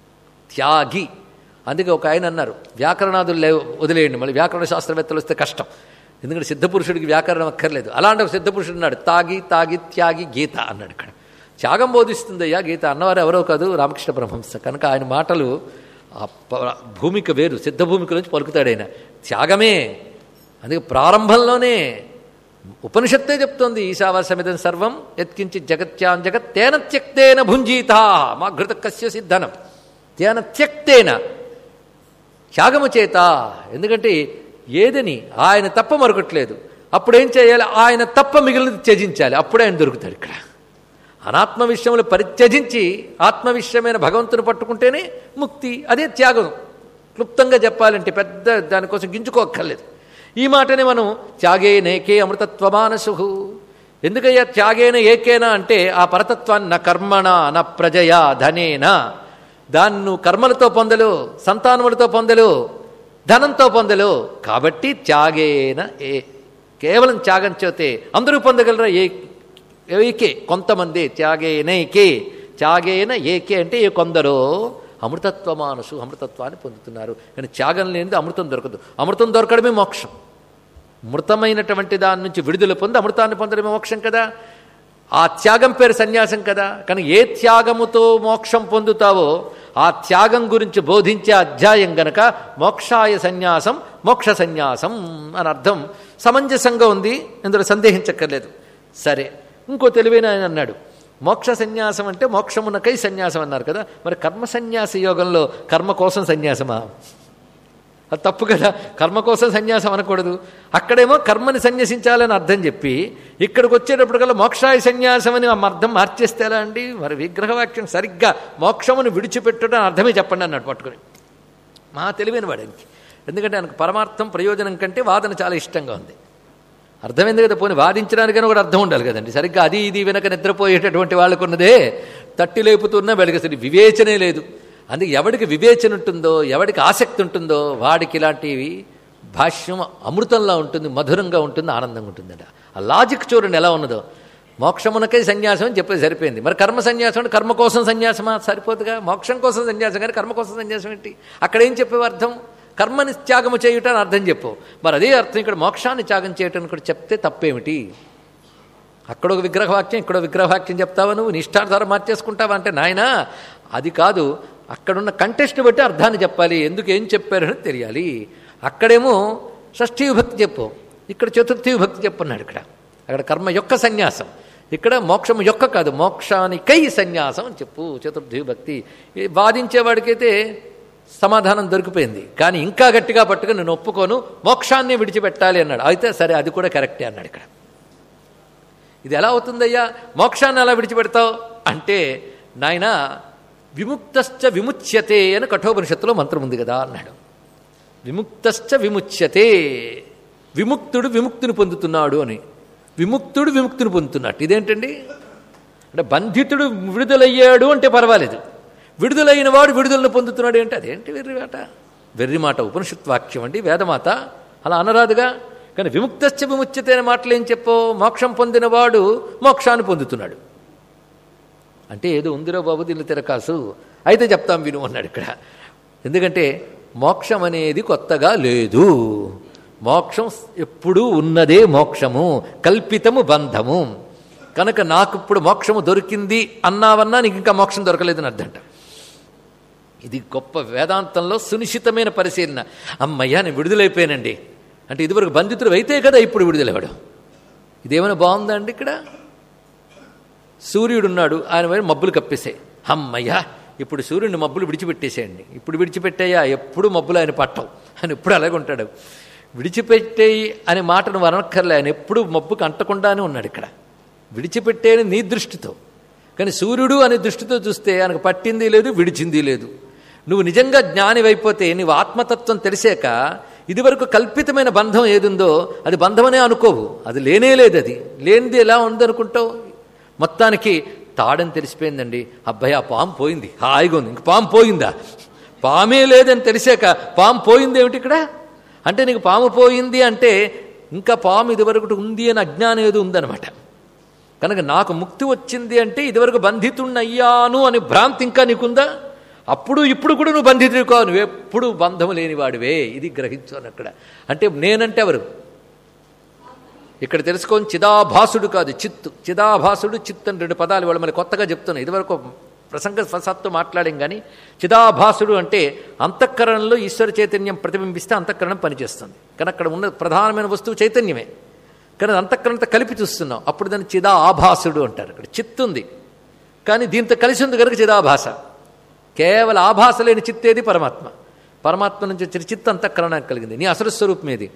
త్యాగి అందుకే ఒక ఆయన అన్నారు వ్యాకరణాదులు లేవు వదిలేయండి మళ్ళీ వ్యాకరణ శాస్త్రవేత్తలు వస్తే కష్టం ఎందుకంటే సిద్ధపురుషుడికి వ్యాకరణం అక్కర్లేదు అలాంటి ఒక సిద్ధపురుషుడు అన్నాడు తాగి తాగి త్యాగి గీత అన్నాడు ఇక్కడ త్యాగం బోధిస్తుందయ్యా గీత అన్నవారు ఎవరో కాదు రామకృష్ణ పరమహంస కనుక ఆయన మాటలు ఆ ప- భూమిక వేరు సిద్ధ భూమిక నుంచి పలుకుతాడు ఆయన త్యాగమే అందుకే ప్రారంభంలోనే ఉపనిషత్తే చెప్తోంది ఈశావాసమిదం సర్వం ఎత్కించి జగత్యాం జగత్ తేన త్యక్తేన భుంజీత మా ఘృత కస్య సిద్ధనం తేన త్యక్తేన త్యాగము చేత ఎందుకంటే ఏదని ఆయన తప్ప మరొకట్లేదు అప్పుడు ఏం చేయాలి ఆయన తప్ప మిగిలినది త్యజించాలి అప్పుడే ఆయన దొరుకుతాడు ఇక్కడ అనాత్మ విషయంలో పరిత్యజించి ఆత్మ విషయమైన భగవంతుని పట్టుకుంటేనే ముక్తి అదే త్యాగం క్లుప్తంగా చెప్పాలంటే పెద్ద దానికోసం గింజుకోక్కర్లేదు ఈ మాటనే మనం త్యాగే నేకే అమృతత్వమానసు ఎందుకయ్యా త్యాగేన ఏకేనా అంటే ఆ పరతత్వాన్ని నా కర్మణ నా ప్రజయా ధనేన దాన్ని నువ్వు కర్మలతో పొందలు సంతానములతో పొందలు ధనంతో పొందలు కాబట్టి త్యాగేన ఏ కేవలం త్యాగం చేతే అందరూ పొందగలరా ఏ ఏకే కొంతమంది త్యాగేనైకే త్యాగేన ఏకే అంటే ఏ కొందరో అమృతత్వ మానసు అమృతత్వాన్ని పొందుతున్నారు కానీ త్యాగం లేనిది అమృతం దొరకదు అమృతం దొరకడమే మోక్షం మృతమైనటువంటి దాని నుంచి విడుదల పొంది అమృతాన్ని పొందడమే మోక్షం కదా ఆ త్యాగం పేరు సన్యాసం కదా కానీ ఏ త్యాగముతో మోక్షం పొందుతావో ఆ త్యాగం గురించి బోధించే అధ్యాయం గనక మోక్షాయ సన్యాసం మోక్ష సన్యాసం అని అర్థం సమంజసంగా ఉంది ఇందులో సందేహించక్కర్లేదు సరే ఇంకో తెలివైన ఆయన అన్నాడు మోక్ష సన్యాసం అంటే మోక్షమునకై సన్యాసం అన్నారు కదా మరి కర్మ సన్యాస యోగంలో కర్మ కోసం సన్యాసమా అది తప్పు కదా కర్మ కోసం సన్యాసం అనకూడదు అక్కడేమో కర్మని సన్యసించాలని అర్థం చెప్పి ఇక్కడికి వచ్చేటప్పటికల్లా మోక్షాయ సన్యాసం అని ఆ అర్థం మార్చేస్తే ఎలా అండి మరి విగ్రహవాక్యం సరిగ్గా మోక్షమును విడిచిపెట్టడం అర్థమే చెప్పండి అన్నాడు పట్టుకుని మా తెలివైన వాడానికి ఎందుకంటే ఆయనకు పరమార్థం ప్రయోజనం కంటే వాదన చాలా ఇష్టంగా ఉంది అర్థమైంది కదా పోనీ వాదించడానికైనా కూడా అర్థం ఉండాలి కదండి సరిగ్గా అది ఇది వెనక నిద్రపోయేటటువంటి వాళ్ళకున్నదే తట్టి లేపుతున్నా వీళ్ళకి అసలు వివేచనే లేదు అందుకే ఎవడికి వివేచన ఉంటుందో ఎవడికి ఆసక్తి ఉంటుందో వాడికి ఇలాంటివి భాష్యం అమృతంలా ఉంటుంది మధురంగా ఉంటుంది ఆనందంగా ఉంటుందట ఆ లాజిక్ చూడండి ఎలా ఉన్నదో మోక్షమునకై సన్యాసం అని చెప్పేది సరిపోయింది మరి కర్మ సన్యాసం అంటే కర్మ కోసం సన్యాసమా సరిపోతుగా మోక్షం కోసం సన్యాసం కానీ కర్మ కోసం సన్యాసం ఏంటి అక్కడ ఏం చెప్పేవి అర్థం కర్మని త్యాగము చేయుట అని అర్థం చెప్పు మరి అదే అర్థం ఇక్కడ మోక్షాన్ని త్యాగం చేయటం కూడా చెప్తే తప్పేమిటి అక్కడ ఒక విగ్రహవాక్యం ఇక్కడ ఒక విగ్రహవాక్యం చెప్తావా నువ్వు నిష్ఠార్థారం మార్చేసుకుంటావా అంటే నాయనా అది కాదు అక్కడున్న కంటెస్ట్ బట్టి అర్థాన్ని చెప్పాలి ఎందుకు ఏం చెప్పారని తెలియాలి అక్కడేమో షష్ఠీ విభక్తి చెప్పు ఇక్కడ చతుర్థి విభక్తి చెప్పన్నాడు ఇక్కడ అక్కడ కర్మ యొక్క సన్యాసం ఇక్కడ మోక్షం యొక్క కాదు మోక్షానికై సన్యాసం అని చెప్పు చతుర్థి విభక్తి ఈ వాదించేవాడికైతే సమాధానం దొరికిపోయింది కానీ ఇంకా గట్టిగా పట్టుకుని నేను ఒప్పుకోను మోక్షాన్ని విడిచిపెట్టాలి అన్నాడు అయితే సరే అది కూడా కరెక్టే అన్నాడు ఇక్కడ ఇది ఎలా అవుతుందయ్యా మోక్షాన్ని ఎలా విడిచిపెడతావు అంటే నాయన విముక్తశ్చ విముచ్యతే అని కఠోపనిషత్తులో మంత్రం ఉంది కదా అన్నాడు విముక్తశ్చ విముచ్యతే విముక్తుడు విముక్తిని పొందుతున్నాడు అని విముక్తుడు విముక్తిని పొందుతున్నట్టు ఇదేంటండి అంటే బంధితుడు విడుదలయ్యాడు అంటే పర్వాలేదు విడుదలైన వాడు విడుదలను పొందుతున్నాడు ఏంటి అదేంటి వెర్రి మాట వెర్రి మాట ఉపనిషత్ వాక్యం అండి వేదమాత అలా అనరాదుగా కానీ విముక్తశ్చ విముచ్యతే అనే మాటలు ఏం చెప్పో మోక్షం పొందినవాడు మోక్షాన్ని పొందుతున్నాడు అంటే ఏదో ఉందిరో బాబు దీన్ని తిరకాసు అయితే చెప్తాం విను అన్నాడు ఇక్కడ ఎందుకంటే మోక్షం అనేది కొత్తగా లేదు మోక్షం ఎప్పుడూ ఉన్నదే మోక్షము కల్పితము బంధము కనుక నాకు ఇప్పుడు మోక్షము దొరికింది అన్నావన్నా నీకు ఇంకా మోక్షం దొరకలేదని అర్థంట ఇది గొప్ప వేదాంతంలో సునిశ్చితమైన పరిశీలన అమ్మయ్యా నేను విడుదలైపోయానండి అంటే ఇదివరకు బంధితుడు అయితే కదా ఇప్పుడు విడుదలవ్వడం ఇదేమైనా బాగుందా అండి ఇక్కడ సూర్యుడు ఉన్నాడు ఆయన వైపు మబ్బులు కప్పేసాయి అమ్మయ్యా ఇప్పుడు సూర్యుడిని మబ్బులు విడిచిపెట్టేసేయండి ఇప్పుడు విడిచిపెట్టాయా ఎప్పుడు మబ్బులు ఆయన పట్టవు ఆయన ఎప్పుడు అలాగే ఉంటాడు విడిచిపెట్టేయి అనే మాటను వనక్కర్లే ఆయన ఎప్పుడు మబ్బుకు అంటకుండానే ఉన్నాడు ఇక్కడ విడిచిపెట్టేని నీ దృష్టితో కానీ సూర్యుడు అనే దృష్టితో చూస్తే ఆయనకు పట్టింది లేదు విడిచింది లేదు నువ్వు నిజంగా జ్ఞానివైపోతే నీవు ఆత్మతత్వం తెలిసాక ఇదివరకు కల్పితమైన బంధం ఏదుందో అది బంధమనే అనుకోవు అది లేనే లేదు అది లేనిది ఎలా ఉందనుకుంటావు మొత్తానికి తాడని తెలిసిపోయిందండి అబ్బాయి ఆ పాము పోయింది హాయిగా ఉంది ఇంక పాము పోయిందా పామే లేదని తెలిసాక పాము పోయింది ఏమిటి ఇక్కడ అంటే నీకు పాము పోయింది అంటే ఇంకా పాము ఇదివరకు ఉంది అని అజ్ఞానం ఏదో ఉందన్నమాట కనుక నాకు ముక్తి వచ్చింది అంటే ఇదివరకు బంధితుణ్ణయ్యాను అని భ్రాంతి ఇంకా నీకుందా అప్పుడు ఇప్పుడు కూడా నువ్వు బంధితుడు కావు నువ్వు ఎప్పుడు బంధము లేనివాడివే ఇది గ్రహించాను అక్కడ అంటే నేనంటే ఎవరు ఇక్కడ తెలుసుకొని చిదాభాసుడు కాదు చిత్తు చిదాభాసుడు చిత్తు అని రెండు పదాలు వాళ్ళు మళ్ళీ కొత్తగా చెప్తున్నాయి ఇదివరకు ప్రసంగ స్వసత్తో మాట్లాడాం కానీ చిదాభాసుడు అంటే అంతఃకరణలో ఈశ్వర చైతన్యం ప్రతిబింబిస్తే అంతఃకరణం పనిచేస్తుంది కానీ అక్కడ ఉన్న ప్రధానమైన వస్తువు చైతన్యమే కానీ అంతఃకరణతో కలిపి చూస్తున్నాం అప్పుడు దాన్ని చిదా ఆభాసుడు అంటారు ఇక్కడ చిత్తుంది కానీ దీంతో కలిసి ఉంది కనుక చిదాభాస కేవలం ఆభాస లేని చిత్తేది పరమాత్మ పరమాత్మ నుంచి వచ్చిన చిత్త అంతఃకరణానికి కలిగింది నీ అసలు స్వరూపం ఏది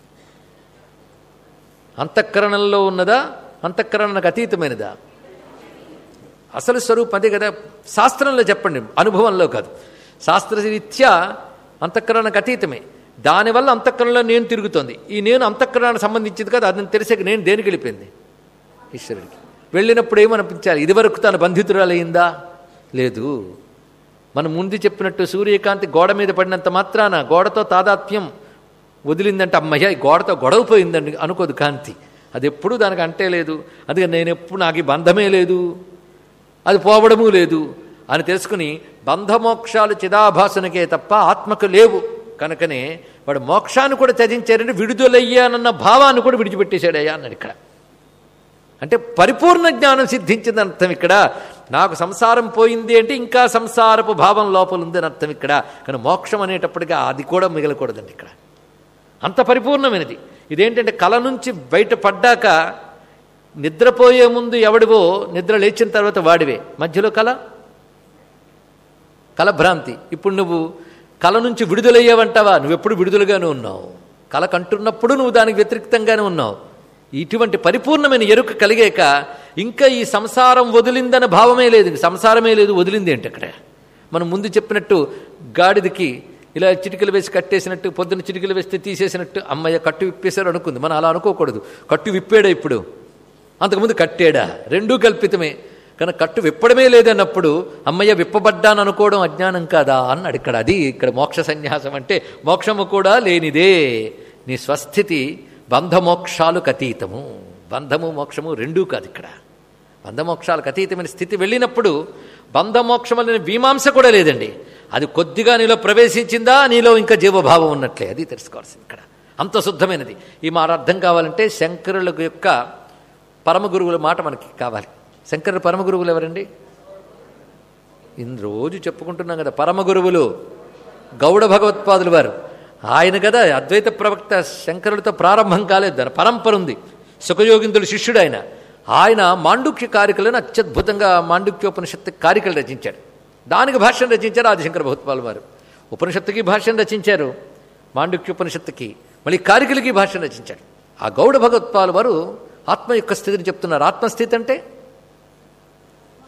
అంతఃకరణంలో ఉన్నదా అంతఃకరణకు అతీతమైనదా అసలు స్వరూపం అదే కదా శాస్త్రంలో చెప్పండి అనుభవంలో కాదు శాస్త్రరీత్యా అంతఃకరణకు అతీతమే దానివల్ల అంతఃకరణలో నేను తిరుగుతోంది ఈ నేను అంతఃకరణానికి సంబంధించింది కదా అది తెలిసాక నేను దేనికి వెళ్ళిపోయింది ఈశ్వరుడికి వెళ్ళినప్పుడు ఏమనిపించాలి ఇదివరకు తన బంధితురాలయ్యిందా లేదు మనం ముందు చెప్పినట్టు సూర్యకాంతి గోడ మీద పడినంత మాత్రాన గోడతో తాదాత్మ్యం వదిలిందంటే అమ్మయ్య ఈ గోడతో గొడవ పోయిందండి అనుకోదు కాంతి అది ఎప్పుడూ దానికి అంటే లేదు అది నేను ఎప్పుడు నాకు ఈ బంధమే లేదు అది పోవడము లేదు అని తెలుసుకుని బంధమోక్షాలు చిదాభాసనకే తప్ప ఆత్మకు లేవు కనుకనే వాడు మోక్షాన్ని కూడా త్యజించారంటే విడుదలయ్యానన్న భావాన్ని కూడా విడిచిపెట్టేశాడయ్యా అన్నాడు ఇక్కడ అంటే పరిపూర్ణ జ్ఞానం సిద్ధించింది అర్థం ఇక్కడ నాకు సంసారం పోయింది అంటే ఇంకా సంసారపు భావం లోపల ఉందని అర్థం ఇక్కడ కానీ మోక్షం అనేటప్పటికీ అది కూడా మిగలకూడదండి ఇక్కడ అంత పరిపూర్ణమైనది ఇదేంటంటే కళ నుంచి బయటపడ్డాక నిద్రపోయే ముందు ఎవడివో నిద్ర లేచిన తర్వాత వాడివే మధ్యలో కళ కళ భ్రాంతి ఇప్పుడు నువ్వు కళ నుంచి విడుదలయ్యావంటావా నువ్వెప్పుడు విడుదలగానే ఉన్నావు కళ కంటున్నప్పుడు నువ్వు దానికి వ్యతిరేక్తంగానే ఉన్నావు ఇటువంటి పరిపూర్ణమైన ఎరుక కలిగాక ఇంకా ఈ సంసారం వదిలిందన్న భావమే లేదు ఇంక సంసారమే లేదు వదిలింది ఏంటి అక్కడ మనం ముందు చెప్పినట్టు గాడిదకి ఇలా చిటికలు వేసి కట్టేసినట్టు పొద్దున్న చిటికలు వేస్తే తీసేసినట్టు అమ్మయ్య కట్టు విప్పేశారు అనుకుంది మనం అలా అనుకోకూడదు కట్టు విప్పాడా ఇప్పుడు అంతకుముందు కట్టాడా రెండూ కల్పితమే కానీ కట్టు విప్పడమే లేదన్నప్పుడు అమ్మయ్య విప్పబడ్డాను అనుకోవడం అజ్ఞానం కాదా అన్నాడు ఇక్కడ అది ఇక్కడ మోక్ష సన్యాసం అంటే మోక్షము కూడా లేనిదే నీ స్వస్థితి బంధమోక్షాలకు అతీతము బంధము మోక్షము రెండూ కాదు ఇక్కడ బంధమోక్షాలకు అతీతమైన స్థితి వెళ్ళినప్పుడు బంధమోక్షం అనే మీమాంస కూడా లేదండి అది కొద్దిగా నీలో ప్రవేశించిందా నీలో ఇంకా జీవభావం ఉన్నట్లే అది తెలుసుకోవాల్సింది ఇక్కడ అంత శుద్ధమైనది ఈ మాట అర్థం కావాలంటే శంకరుల యొక్క పరమ గురువుల మాట మనకి కావాలి శంకరుల పరమ గురువులు ఎవరండి ఇన్ని రోజు చెప్పుకుంటున్నాం కదా పరమ గురువులు గౌడ భగవత్పాదులు వారు ఆయన కదా అద్వైత ప్రవక్త శంకరులతో ప్రారంభం కాలేదు దాని పరంపర ఉంది సుఖయోగిందుడు శిష్యుడు ఆయన ఆయన మాండుక్య కారికలను అత్యద్భుతంగా మాండుక్యోపనిషత్తు కారికలు రచించాడు దానికి భాష్యం రచించారు ఆదిశంకర భగవత్పాల్ వారు ఉపనిషత్తుకి భాష్యం రచించారు మాండుక్యోపనిషత్తుకి మళ్ళీ కారికలకి భాష్యం రచించాడు ఆ గౌడ భగవత్పాల్ వారు ఆత్మ యొక్క స్థితిని చెప్తున్నారు ఆత్మస్థితి అంటే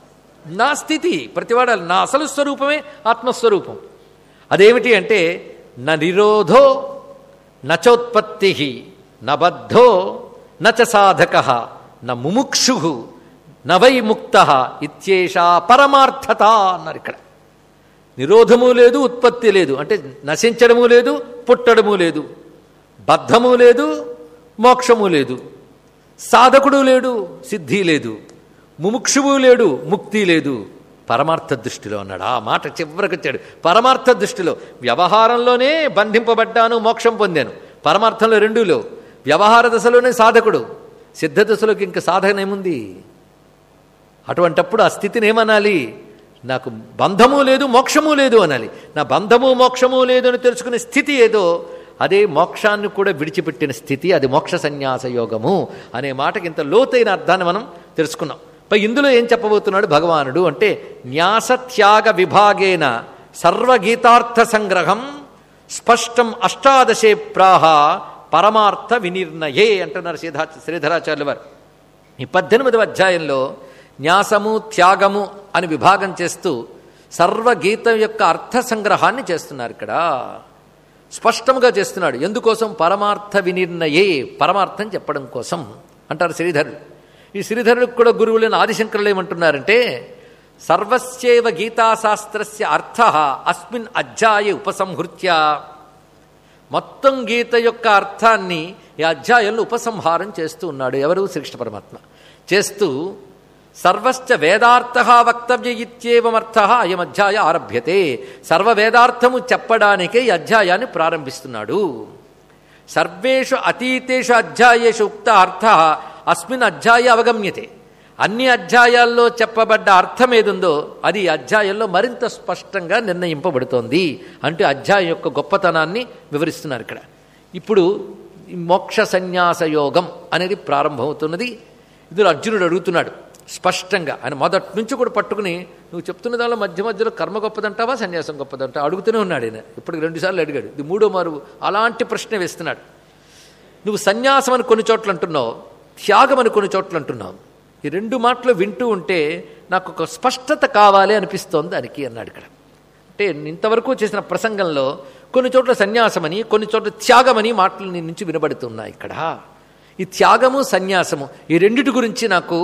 నా స్థితి ప్రతివాడాలి నా అసలు స్వరూపమే ఆత్మస్వరూపం అదేమిటి అంటే న నిరోధో నచోత్పత్తి నబద్ధో నచ సాధక న ముముక్షు నవై ముక్త ఇత్యేషా పరమార్థత అన్నారు ఇక్కడ నిరోధము లేదు ఉత్పత్తి లేదు అంటే నశించడము లేదు పుట్టడము లేదు బద్ధము లేదు మోక్షము లేదు సాధకుడు లేడు సిద్ధి లేదు ముముక్షువు లేడు ముక్తి లేదు పరమార్థ దృష్టిలో అన్నాడు ఆ మాట చివరికి వచ్చాడు పరమార్థ దృష్టిలో వ్యవహారంలోనే బంధింపబడ్డాను మోక్షం పొందాను పరమార్థంలో రెండూ లేవు వ్యవహార దశలోనే సాధకుడు సిద్ధ దశలోకి ఇంకా సాధన ఏముంది అటువంటప్పుడు ఆ స్థితిని ఏమనాలి నాకు బంధము లేదు మోక్షము లేదు అనాలి నా బంధము మోక్షము లేదు అని తెలుసుకునే స్థితి ఏదో అదే మోక్షాన్ని కూడా విడిచిపెట్టిన స్థితి అది మోక్ష సన్యాస యోగము అనే మాటకి ఇంత లోతైన అర్థాన్ని మనం తెలుసుకున్నాం పై ఇందులో ఏం చెప్పబోతున్నాడు భగవానుడు అంటే న్యాస త్యాగ విభాగేన సర్వగీతార్థ సంగ్రహం స్పష్టం అష్టాదశే ప్రాహ పరమార్థ వినిర్ణయే అంటున్నారు శ్రీధా శ్రీధరాచార్యుల వారు ఈ పద్దెనిమిదవ అధ్యాయంలో న్యాసము త్యాగము అని విభాగం చేస్తూ సర్వగీతం యొక్క అర్థ సంగ్రహాన్ని చేస్తున్నారు ఇక్కడ స్పష్టంగా చేస్తున్నాడు ఎందుకోసం పరమార్థ వినిర్ణయే పరమార్థం చెప్పడం కోసం అంటారు శ్రీధరుడు ఈ శ్రీధరుడికి కూడా గురువులైన ఆదిశంకరులు ఏమంటున్నారంటే సర్వస్యవ గీతాశాస్త్రస్య అర్థ అస్మిన్ అధ్యాయ ఉపసంహృత్య మొత్తం గీత యొక్క అర్థాన్ని ఈ అధ్యాయంలో ఉపసంహారం చేస్తూ ఉన్నాడు ఎవరు శ్రీకృష్ణ పరమాత్మ చేస్తూ సర్వశ్చ వేదార్థ వక్తవ్య ఇత్యేవమర్థ అయం అధ్యాయ ఆరభ్యతే సర్వ వేదార్థము చెప్పడానికే ఈ అధ్యాయాన్ని ప్రారంభిస్తున్నాడు సర్వేషు అతీతేషు అధ్యాయేషు ఉక్త అర్థ అస్మిన్ అధ్యాయ అవగమ్యతే అన్ని అధ్యాయాల్లో చెప్పబడ్డ అర్థం ఏదుందో అది ఈ అధ్యాయంలో మరింత స్పష్టంగా నిర్ణయింపబడుతోంది అంటే అధ్యాయం యొక్క గొప్పతనాన్ని వివరిస్తున్నారు ఇక్కడ ఇప్పుడు ఈ మోక్ష సన్యాస యోగం అనేది ప్రారంభమవుతున్నది ఇందులో అర్జునుడు అడుగుతున్నాడు స్పష్టంగా ఆయన మొదటి నుంచి కూడా పట్టుకుని నువ్వు చెప్తున్న దానిలో మధ్య మధ్యలో కర్మ గొప్పదంటావా సన్యాసం గొప్పదంటా అడుగుతూనే ఉన్నాడు ఆయన ఇప్పుడు రెండుసార్లు అడిగాడు ఇది మూడో మారు అలాంటి ప్రశ్న వేస్తున్నాడు నువ్వు సన్యాసం అని కొన్ని చోట్ల అంటున్నావు త్యాగం అని కొన్ని చోట్ల అంటున్నావు ఈ రెండు మాటలు వింటూ ఉంటే నాకు ఒక స్పష్టత కావాలి అనిపిస్తోంది దానికి అన్నాడు ఇక్కడ అంటే ఇంతవరకు చేసిన ప్రసంగంలో కొన్ని చోట్ల సన్యాసమని కొన్ని చోట్ల త్యాగమని మాటలు నీ నుంచి వినబడుతున్నాయి ఇక్కడ ఈ త్యాగము సన్యాసము ఈ రెండిటి గురించి నాకు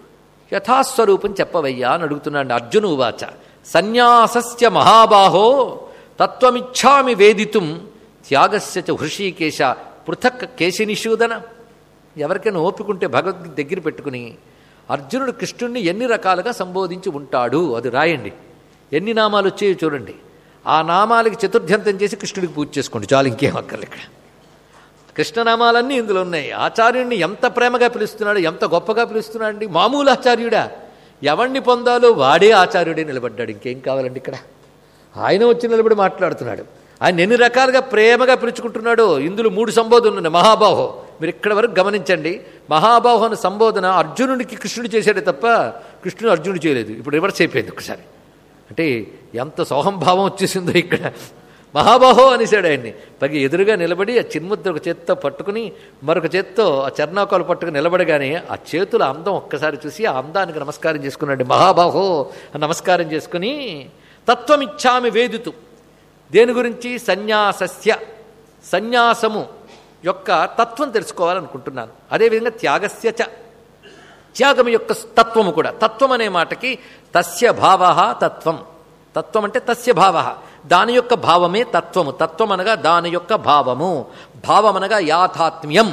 యథాస్వరూపం చెప్పవయ్యా అని అడుగుతున్నాడు అర్జును ఉవాచ సన్యాసస్య మహాబాహో తత్వమిచ్ఛామి వేదితుం త్యాగస్య చ హృషీకేశ పృథక్ కేశినిషూదన ఎవరికైనా ఓపికంటే భగవద్గీత దగ్గర పెట్టుకుని అర్జునుడు కృష్ణుణ్ణి ఎన్ని రకాలుగా సంబోధించి ఉంటాడు అది రాయండి ఎన్ని నామాలు వచ్చాయో చూడండి ఆ నామాలకి చతుర్థ్యంతం చేసి కృష్ణుడికి పూజ చేసుకోండి చాలు ఇంకేం అక్కర్లే ఇక్కడ కృష్ణనామాలన్నీ ఇందులో ఉన్నాయి ఆచార్యుడిని ఎంత ప్రేమగా పిలుస్తున్నాడు ఎంత గొప్పగా పిలుస్తున్నాడండి మామూలు ఆచార్యుడా ఎవరిని పొందాలో వాడే ఆచార్యుడే నిలబడ్డాడు ఇంకేం కావాలండి ఇక్కడ ఆయన వచ్చి నిలబడి మాట్లాడుతున్నాడు ఆయన ఎన్ని రకాలుగా ప్రేమగా పిలుచుకుంటున్నాడో ఇందులో మూడు సంబోధనలు ఉన్నాయి మహాబాహో మీరు ఇక్కడ వరకు గమనించండి మహాబాహో అనే సంబోధన అర్జునుడికి కృష్ణుడు చేశాడే తప్ప కృష్ణుడు అర్జునుడు చేయలేదు ఇప్పుడు రివర్స్ అయిపోయింది ఒకసారి అంటే ఎంత సోహంభావం వచ్చేసిందో ఇక్కడ మహాబాహో అనేసాడు ఆయన్ని పైగా ఎదురుగా నిలబడి ఆ చిన్ముద్ర ఒక చేత్తో పట్టుకుని మరొక చేత్తో ఆ చర్నాకాలు పట్టుకుని నిలబడగానే ఆ చేతుల అందం ఒక్కసారి చూసి ఆ అందానికి నమస్కారం చేసుకున్నాడు మహాబాహో అని నమస్కారం చేసుకుని తత్వమిచ్చామి వేదితు దేని గురించి సన్యాసస్య సన్యాసము యొక్క తత్వం తెలుసుకోవాలనుకుంటున్నాను అదేవిధంగా త్యాగస్య చ త్యాగం యొక్క తత్వము కూడా తత్వం అనే మాటకి తస్య భావ తత్వం తత్వం అంటే తస్య భావ దాని యొక్క భావమే తత్వము తత్వం అనగా దాని యొక్క భావము భావం అనగా యాథాత్మ్యం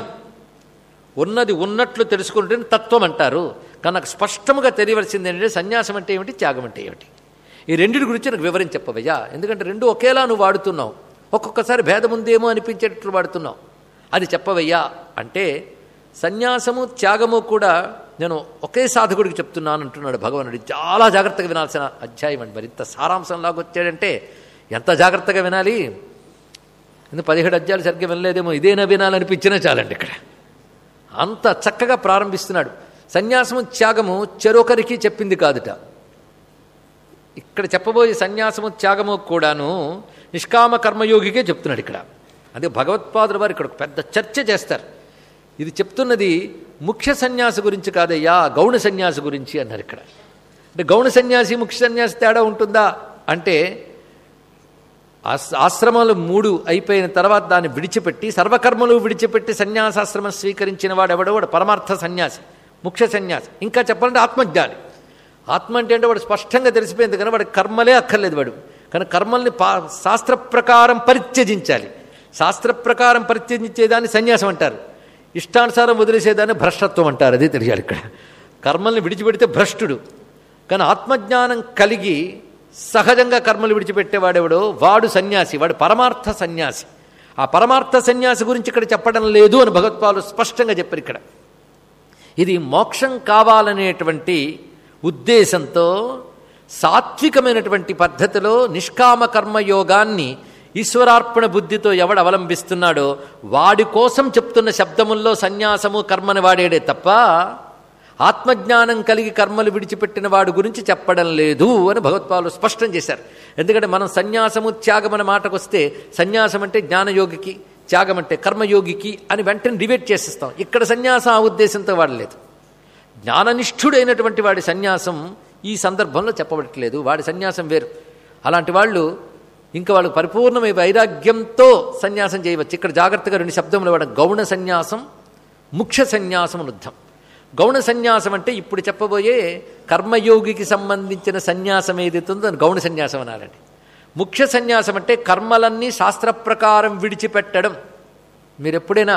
ఉన్నది ఉన్నట్లు తెలుసుకుంటే తత్వం అంటారు కానీ నాకు స్పష్టముగా తెలియవలసింది ఏంటంటే సన్యాసం అంటే ఏమిటి త్యాగం అంటే ఏమిటి ఈ రెండింటి గురించి నాకు వివరించి చెప్పవయ్యా ఎందుకంటే రెండు ఒకేలా నువ్వు వాడుతున్నావు ఒక్కొక్కసారి భేదం ఉందేమో అనిపించేటట్లు వాడుతున్నావు అది చెప్పవయ్యా అంటే సన్యాసము త్యాగము కూడా నేను ఒకే సాధకుడికి చెప్తున్నాను అంటున్నాడు భగవానుడు చాలా జాగ్రత్తగా వినాల్సిన అధ్యాయం అండి మరి ఇంత సారాంశంలాగా వచ్చాడంటే ఎంత జాగ్రత్తగా వినాలి ఎందుకు పదిహేడు అధ్యాయులు సరిగ్గా వినలేదేమో ఇదేనా వినాలనిపించినా చాలండి ఇక్కడ అంత చక్కగా ప్రారంభిస్తున్నాడు సన్యాసము త్యాగము చెరొకరికి చెప్పింది కాదుట ఇక్కడ చెప్పబోయే సన్యాసము త్యాగము కూడాను నిష్కామ కర్మయోగికే చెప్తున్నాడు ఇక్కడ అదే భగవత్పాదుల వారు ఇక్కడ ఒక పెద్ద చర్చ చేస్తారు ఇది చెప్తున్నది ముఖ్య సన్యాస గురించి కాదయ్యా గౌణ సన్యాస గురించి అన్నారు ఇక్కడ అంటే గౌణ సన్యాసి ముఖ్య సన్యాసి తేడా ఉంటుందా అంటే ఆస్- ఆశ్రమాలు మూడు అయిపోయిన తర్వాత దాన్ని విడిచిపెట్టి సర్వకర్మలు విడిచిపెట్టి సన్యాసాశ్రమం స్వీకరించిన వాడు ఎవడో వాడు పరమార్థ సన్యాసి ముఖ్య సన్యాసి ఇంకా చెప్పాలంటే ఆత్మజ్ఞాని ఆత్మ అంటే అంటే వాడు స్పష్టంగా తెలిసిపోయింది కానీ వాడు కర్మలే అక్కర్లేదు వాడు కానీ కర్మల్ని పా శాస్త్ర ప్రకారం పరిత్యజించాలి శాస్త్ర ప్రకారం పరిత్యజించేదాన్ని సన్యాసం అంటారు ఇష్టానుసారం వదిలేసేదాన్ని భ్రష్టత్వం అంటారు అదే తెలియాలి ఇక్కడ కర్మల్ని విడిచిపెడితే భ్రష్టుడు కానీ ఆత్మజ్ఞానం కలిగి సహజంగా కర్మలు విడిచిపెట్టేవాడెవడో వాడు సన్యాసి వాడు పరమార్థ సన్యాసి ఆ పరమార్థ సన్యాసి గురించి ఇక్కడ చెప్పడం లేదు అని భగవత్పాలు స్పష్టంగా చెప్పారు ఇక్కడ ఇది మోక్షం కావాలనేటువంటి ఉద్దేశంతో సాత్వికమైనటువంటి పద్ధతిలో నిష్కామ కర్మయోగాన్ని ఈశ్వరార్పణ బుద్ధితో ఎవడు అవలంబిస్తున్నాడో వాడి కోసం చెప్తున్న శబ్దముల్లో సన్యాసము కర్మని వాడేడే తప్ప ఆత్మజ్ఞానం కలిగి కర్మలు విడిచిపెట్టిన వాడు గురించి చెప్పడం లేదు అని భగవత్పాలు స్పష్టం చేశారు ఎందుకంటే మనం సన్యాసము త్యాగం అనే మాటకు వస్తే సన్యాసం అంటే జ్ఞానయోగికి త్యాగం అంటే కర్మయోగికి అని వెంటనే డిబేట్ చేసేస్తాం ఇక్కడ సన్యాసం ఆ ఉద్దేశంతో వాడలేదు జ్ఞాననిష్ఠుడైనటువంటి వాడి సన్యాసం ఈ సందర్భంలో చెప్పబడట్లేదు వాడి సన్యాసం వేరు అలాంటి వాళ్ళు ఇంకా వాళ్ళు పరిపూర్ణమైన వైరాగ్యంతో సన్యాసం చేయవచ్చు ఇక్కడ జాగ్రత్తగా రెండు శబ్దములు వాడ గౌణ సన్యాసం ముఖ్య సన్యాసం అనుద్ధం గౌణ సన్యాసం అంటే ఇప్పుడు చెప్పబోయే కర్మయోగికి సంబంధించిన సన్యాసం ఏదైతే ఉందో దాన్ని గౌణ సన్యాసం అనాలండి ముఖ్య సన్యాసం అంటే కర్మలన్నీ శాస్త్ర ప్రకారం విడిచిపెట్టడం మీరు ఎప్పుడైనా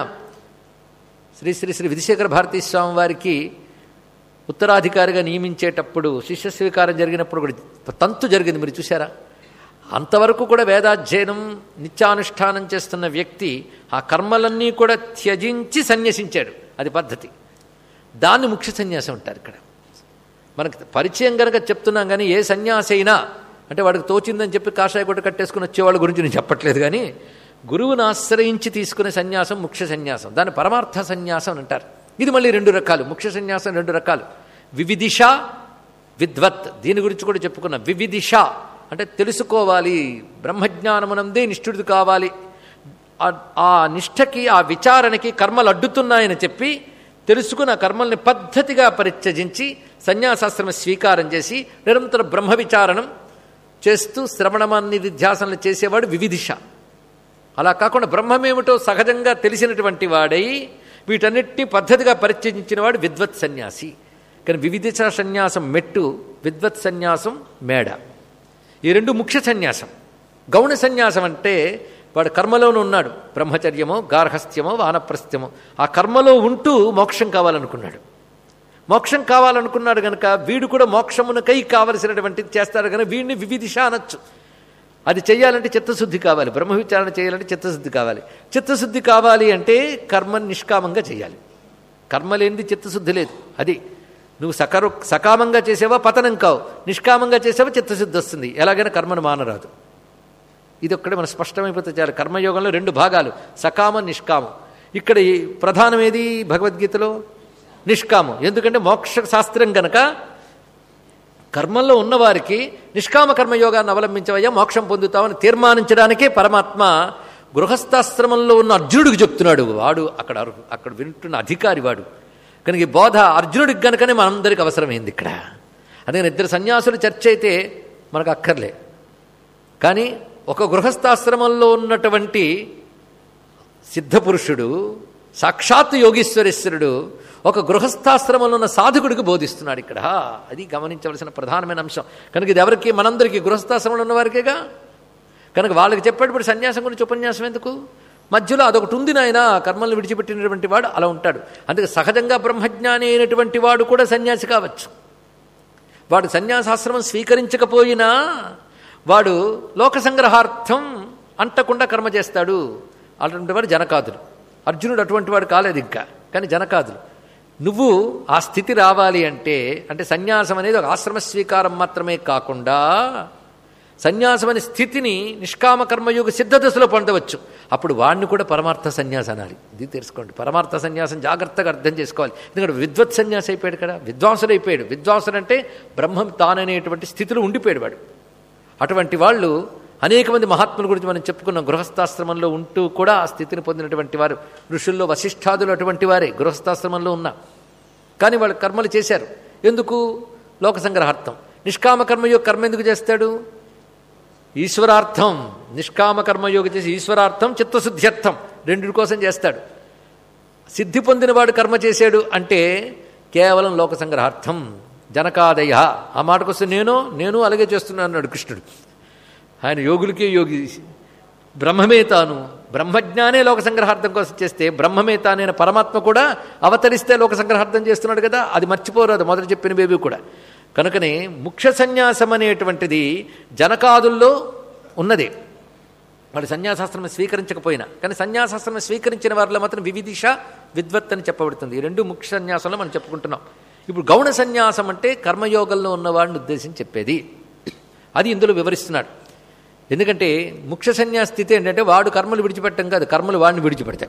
శ్రీ శ్రీ శ్రీ విధిశేఖర భారతీ స్వామి వారికి ఉత్తరాధికారిగా నియమించేటప్పుడు శిష్య స్వీకారం జరిగినప్పుడు కూడా తంతు జరిగింది మీరు చూసారా అంతవరకు కూడా వేదాధ్యయనం నిత్యానుష్ఠానం చేస్తున్న వ్యక్తి ఆ కర్మలన్నీ కూడా త్యజించి సన్యసించాడు అది పద్ధతి దాన్ని ముఖ్య సన్యాసం అంటారు ఇక్కడ మనకి పరిచయం కనుక చెప్తున్నాం కానీ ఏ సన్యాసి అయినా అంటే వాడికి తోచిందని చెప్పి కాషాయ గుడ్డ కట్టేసుకుని వచ్చేవాళ్ళ గురించి నేను చెప్పట్లేదు కానీ గురువును ఆశ్రయించి తీసుకునే సన్యాసం ముఖ్య సన్యాసం దాన్ని పరమార్థ సన్యాసం అని అంటారు ఇది మళ్ళీ రెండు రకాలు ముఖ్య సన్యాసం రెండు రకాలు వివిదిష విద్వత్ దీని గురించి కూడా చెప్పుకున్నాం వివిదిష అంటే తెలుసుకోవాలి బ్రహ్మజ్ఞానమునందే నిష్ఠుడిది కావాలి ఆ- ఆ నిష్ఠకి ఆ విచారణకి కర్మలు అడ్డుతున్నాయని చెప్పి తెలుసుకున్న కర్మల్ని పద్ధతిగా పరిత్యజించి సన్యాసాశ్రమ స్వీకారం చేసి నిరంతర బ్రహ్మ విచారణం చేస్తూ శ్రవణమాన్ని ధ్యాసనలు చేసేవాడు వివిధిష అలా కాకుండా బ్రహ్మమేమిటో సహజంగా తెలిసినటువంటి వాడై వీటన్నిటి పద్ధతిగా పరిచయించిన వాడు విద్వత్ సన్యాసి కానీ వివిధిష సన్యాసం మెట్టు విద్వత్ సన్యాసం మేడ ఈ రెండు ముఖ్య సన్యాసం గౌణ సన్యాసం అంటే వాడు కర్మలోనే ఉన్నాడు బ్రహ్మచర్యమో గార్హస్థ్యమో వానప్రస్థ్యమో ఆ కర్మలో ఉంటూ మోక్షం కావాలనుకున్నాడు మోక్షం కావాలనుకున్నాడు గనక వీడు కూడా మోక్షమునకై కావలసినటువంటిది చేస్తాడు కనుక వీడిని వివిధిష అనొచ్చు అది చేయాలంటే చిత్తశుద్ధి కావాలి బ్రహ్మ విచారణ చేయాలంటే చిత్తశుద్ధి కావాలి చిత్తశుద్ధి కావాలి అంటే కర్మ నిష్కామంగా చేయాలి కర్మ లేనిది చిత్తశుద్ధి లేదు అది నువ్వు సకరు సకామంగా చేసేవా పతనం కావు నిష్కామంగా చేసేవా చిత్తశుద్ధి వస్తుంది ఎలాగైనా కర్మను మానరాదు ఇది ఒక్కడే మన స్పష్టమైపోతే చాలు కర్మయోగంలో రెండు భాగాలు సకామం నిష్కామం ఇక్కడ ఈ ప్రధానం ఏది భగవద్గీతలో నిష్కామం ఎందుకంటే మోక్ష శాస్త్రం గనక కర్మల్లో ఉన్నవారికి నిష్కామ కర్మయోగాన్ని అవలంబించవయ్యా మోక్షం పొందుతామని తీర్మానించడానికే పరమాత్మ గృహస్థాశ్రమంలో ఉన్న అర్జునుడికి చెప్తున్నాడు వాడు అక్కడ అరు- అక్కడ వింటున్న అధికారి వాడు కనుక ఈ బోధ అర్జునుడికి గనుకనే మనందరికి అవసరమైంది ఇక్కడ అందుకని ఇద్దరు సన్యాసులు చర్చ అయితే మనకు అక్కర్లే కానీ ఒక గృహస్థాశ్రమంలో ఉన్నటువంటి సిద్ధపురుషుడు సాక్షాత్ యోగీశ్వరేశ్వరుడు ఒక గృహస్థాశ్రమంలో ఉన్న సాధకుడికి బోధిస్తున్నాడు ఇక్కడ అది గమనించవలసిన ప్రధానమైన అంశం కనుక ఇది ఎవరికి మనందరికీ గృహస్థాశ్రమంలో ఉన్న వారికేగా కనుక వాళ్ళకి చెప్పేటప్పుడు సన్యాసం గురించి ఉపన్యాసం ఎందుకు మధ్యలో అదొకటి ఉంది నాయన కర్మల్ని విడిచిపెట్టినటువంటి వాడు అలా ఉంటాడు అందుకే సహజంగా బ్రహ్మజ్ఞాని అయినటువంటి వాడు కూడా సన్యాసి కావచ్చు వాడు సన్యాసాశ్రమం స్వీకరించకపోయినా వాడు లోక సంగ్రహార్థం అంటకుండా కర్మ చేస్తాడు అటువంటి వాడు జనకాదులు అర్జునుడు అటువంటి వాడు కాలేదు ఇంకా కానీ జనకాదులు నువ్వు ఆ స్థితి రావాలి అంటే అంటే సన్యాసం అనేది ఒక ఆశ్రమ స్వీకారం మాత్రమే కాకుండా సన్యాసం అనే స్థితిని నిష్కామ కర్మయోగ సిద్ధ దశలో పొందవచ్చు అప్పుడు వాడిని కూడా పరమార్థ సన్యాసం అనాలి ఇది తెలుసుకోండి పరమార్థ సన్యాసం జాగ్రత్తగా అర్థం చేసుకోవాలి ఎందుకంటే విద్వత్ సన్యాసి అయిపోయాడు కదా విద్వాంసుడు అయిపోయాడు విద్వాంసుడు అంటే బ్రహ్మం తాననేటువంటి స్థితిలో ఉండిపోయాడు వాడు అటువంటి వాళ్ళు అనేక మంది మహాత్ముల గురించి మనం చెప్పుకున్నాం గృహస్థాశ్రమంలో ఉంటూ కూడా ఆ స్థితిని పొందినటువంటి వారు ఋషుల్లో వశిష్ఠాదులు అటువంటి వారే గృహస్థాశ్రమంలో ఉన్నా కానీ వాళ్ళు కర్మలు చేశారు ఎందుకు లోక సంగ్రహార్థం నిష్కామ కర్మయోగ కర్మ ఎందుకు చేస్తాడు ఈశ్వరార్థం నిష్కామ కర్మయోగ చేసి ఈశ్వరార్థం చిత్తశుద్ధ్యర్థం రెండింటి కోసం చేస్తాడు సిద్ధి పొందినవాడు కర్మ చేశాడు అంటే కేవలం లోక సంగ్రహార్థం జనకాదయ ఆ మాటకొస్తే నేను నేను అలాగే చేస్తున్నాను అన్నాడు కృష్ణుడు ఆయన యోగులకే యోగి బ్రహ్మమే తాను బ్రహ్మజ్ఞానే లోక సంగ్రహార్థం కోసం చేస్తే బ్రహ్మమే తానైన పరమాత్మ కూడా అవతరిస్తే లోక సంగ్రహార్థం చేస్తున్నాడు కదా అది మర్చిపోరాదు మొదట చెప్పిన బేబీ కూడా కనుకనే ముఖ్య సన్యాసం అనేటువంటిది జనకాదుల్లో ఉన్నది వాడు సన్యాసాస్త్రం స్వీకరించకపోయినా కానీ సన్యాసాస్త్రం స్వీకరించిన వారిలో మాత్రం వివిధిష విద్వత్ అని చెప్పబడుతుంది ఈ రెండు ముఖ్య సన్యాసంలో మనం చెప్పుకుంటున్నాం ఇప్పుడు గౌణ సన్యాసం అంటే కర్మయోగంలో ఉన్నవాడిని ఉద్దేశించి చెప్పేది అది ఇందులో వివరిస్తున్నాడు ఎందుకంటే ముఖ్య సన్యాస స్థితి ఏంటంటే వాడు కర్మలు విడిచిపెట్టం కాదు కర్మలు వాడిని విడిచిపెడతాయి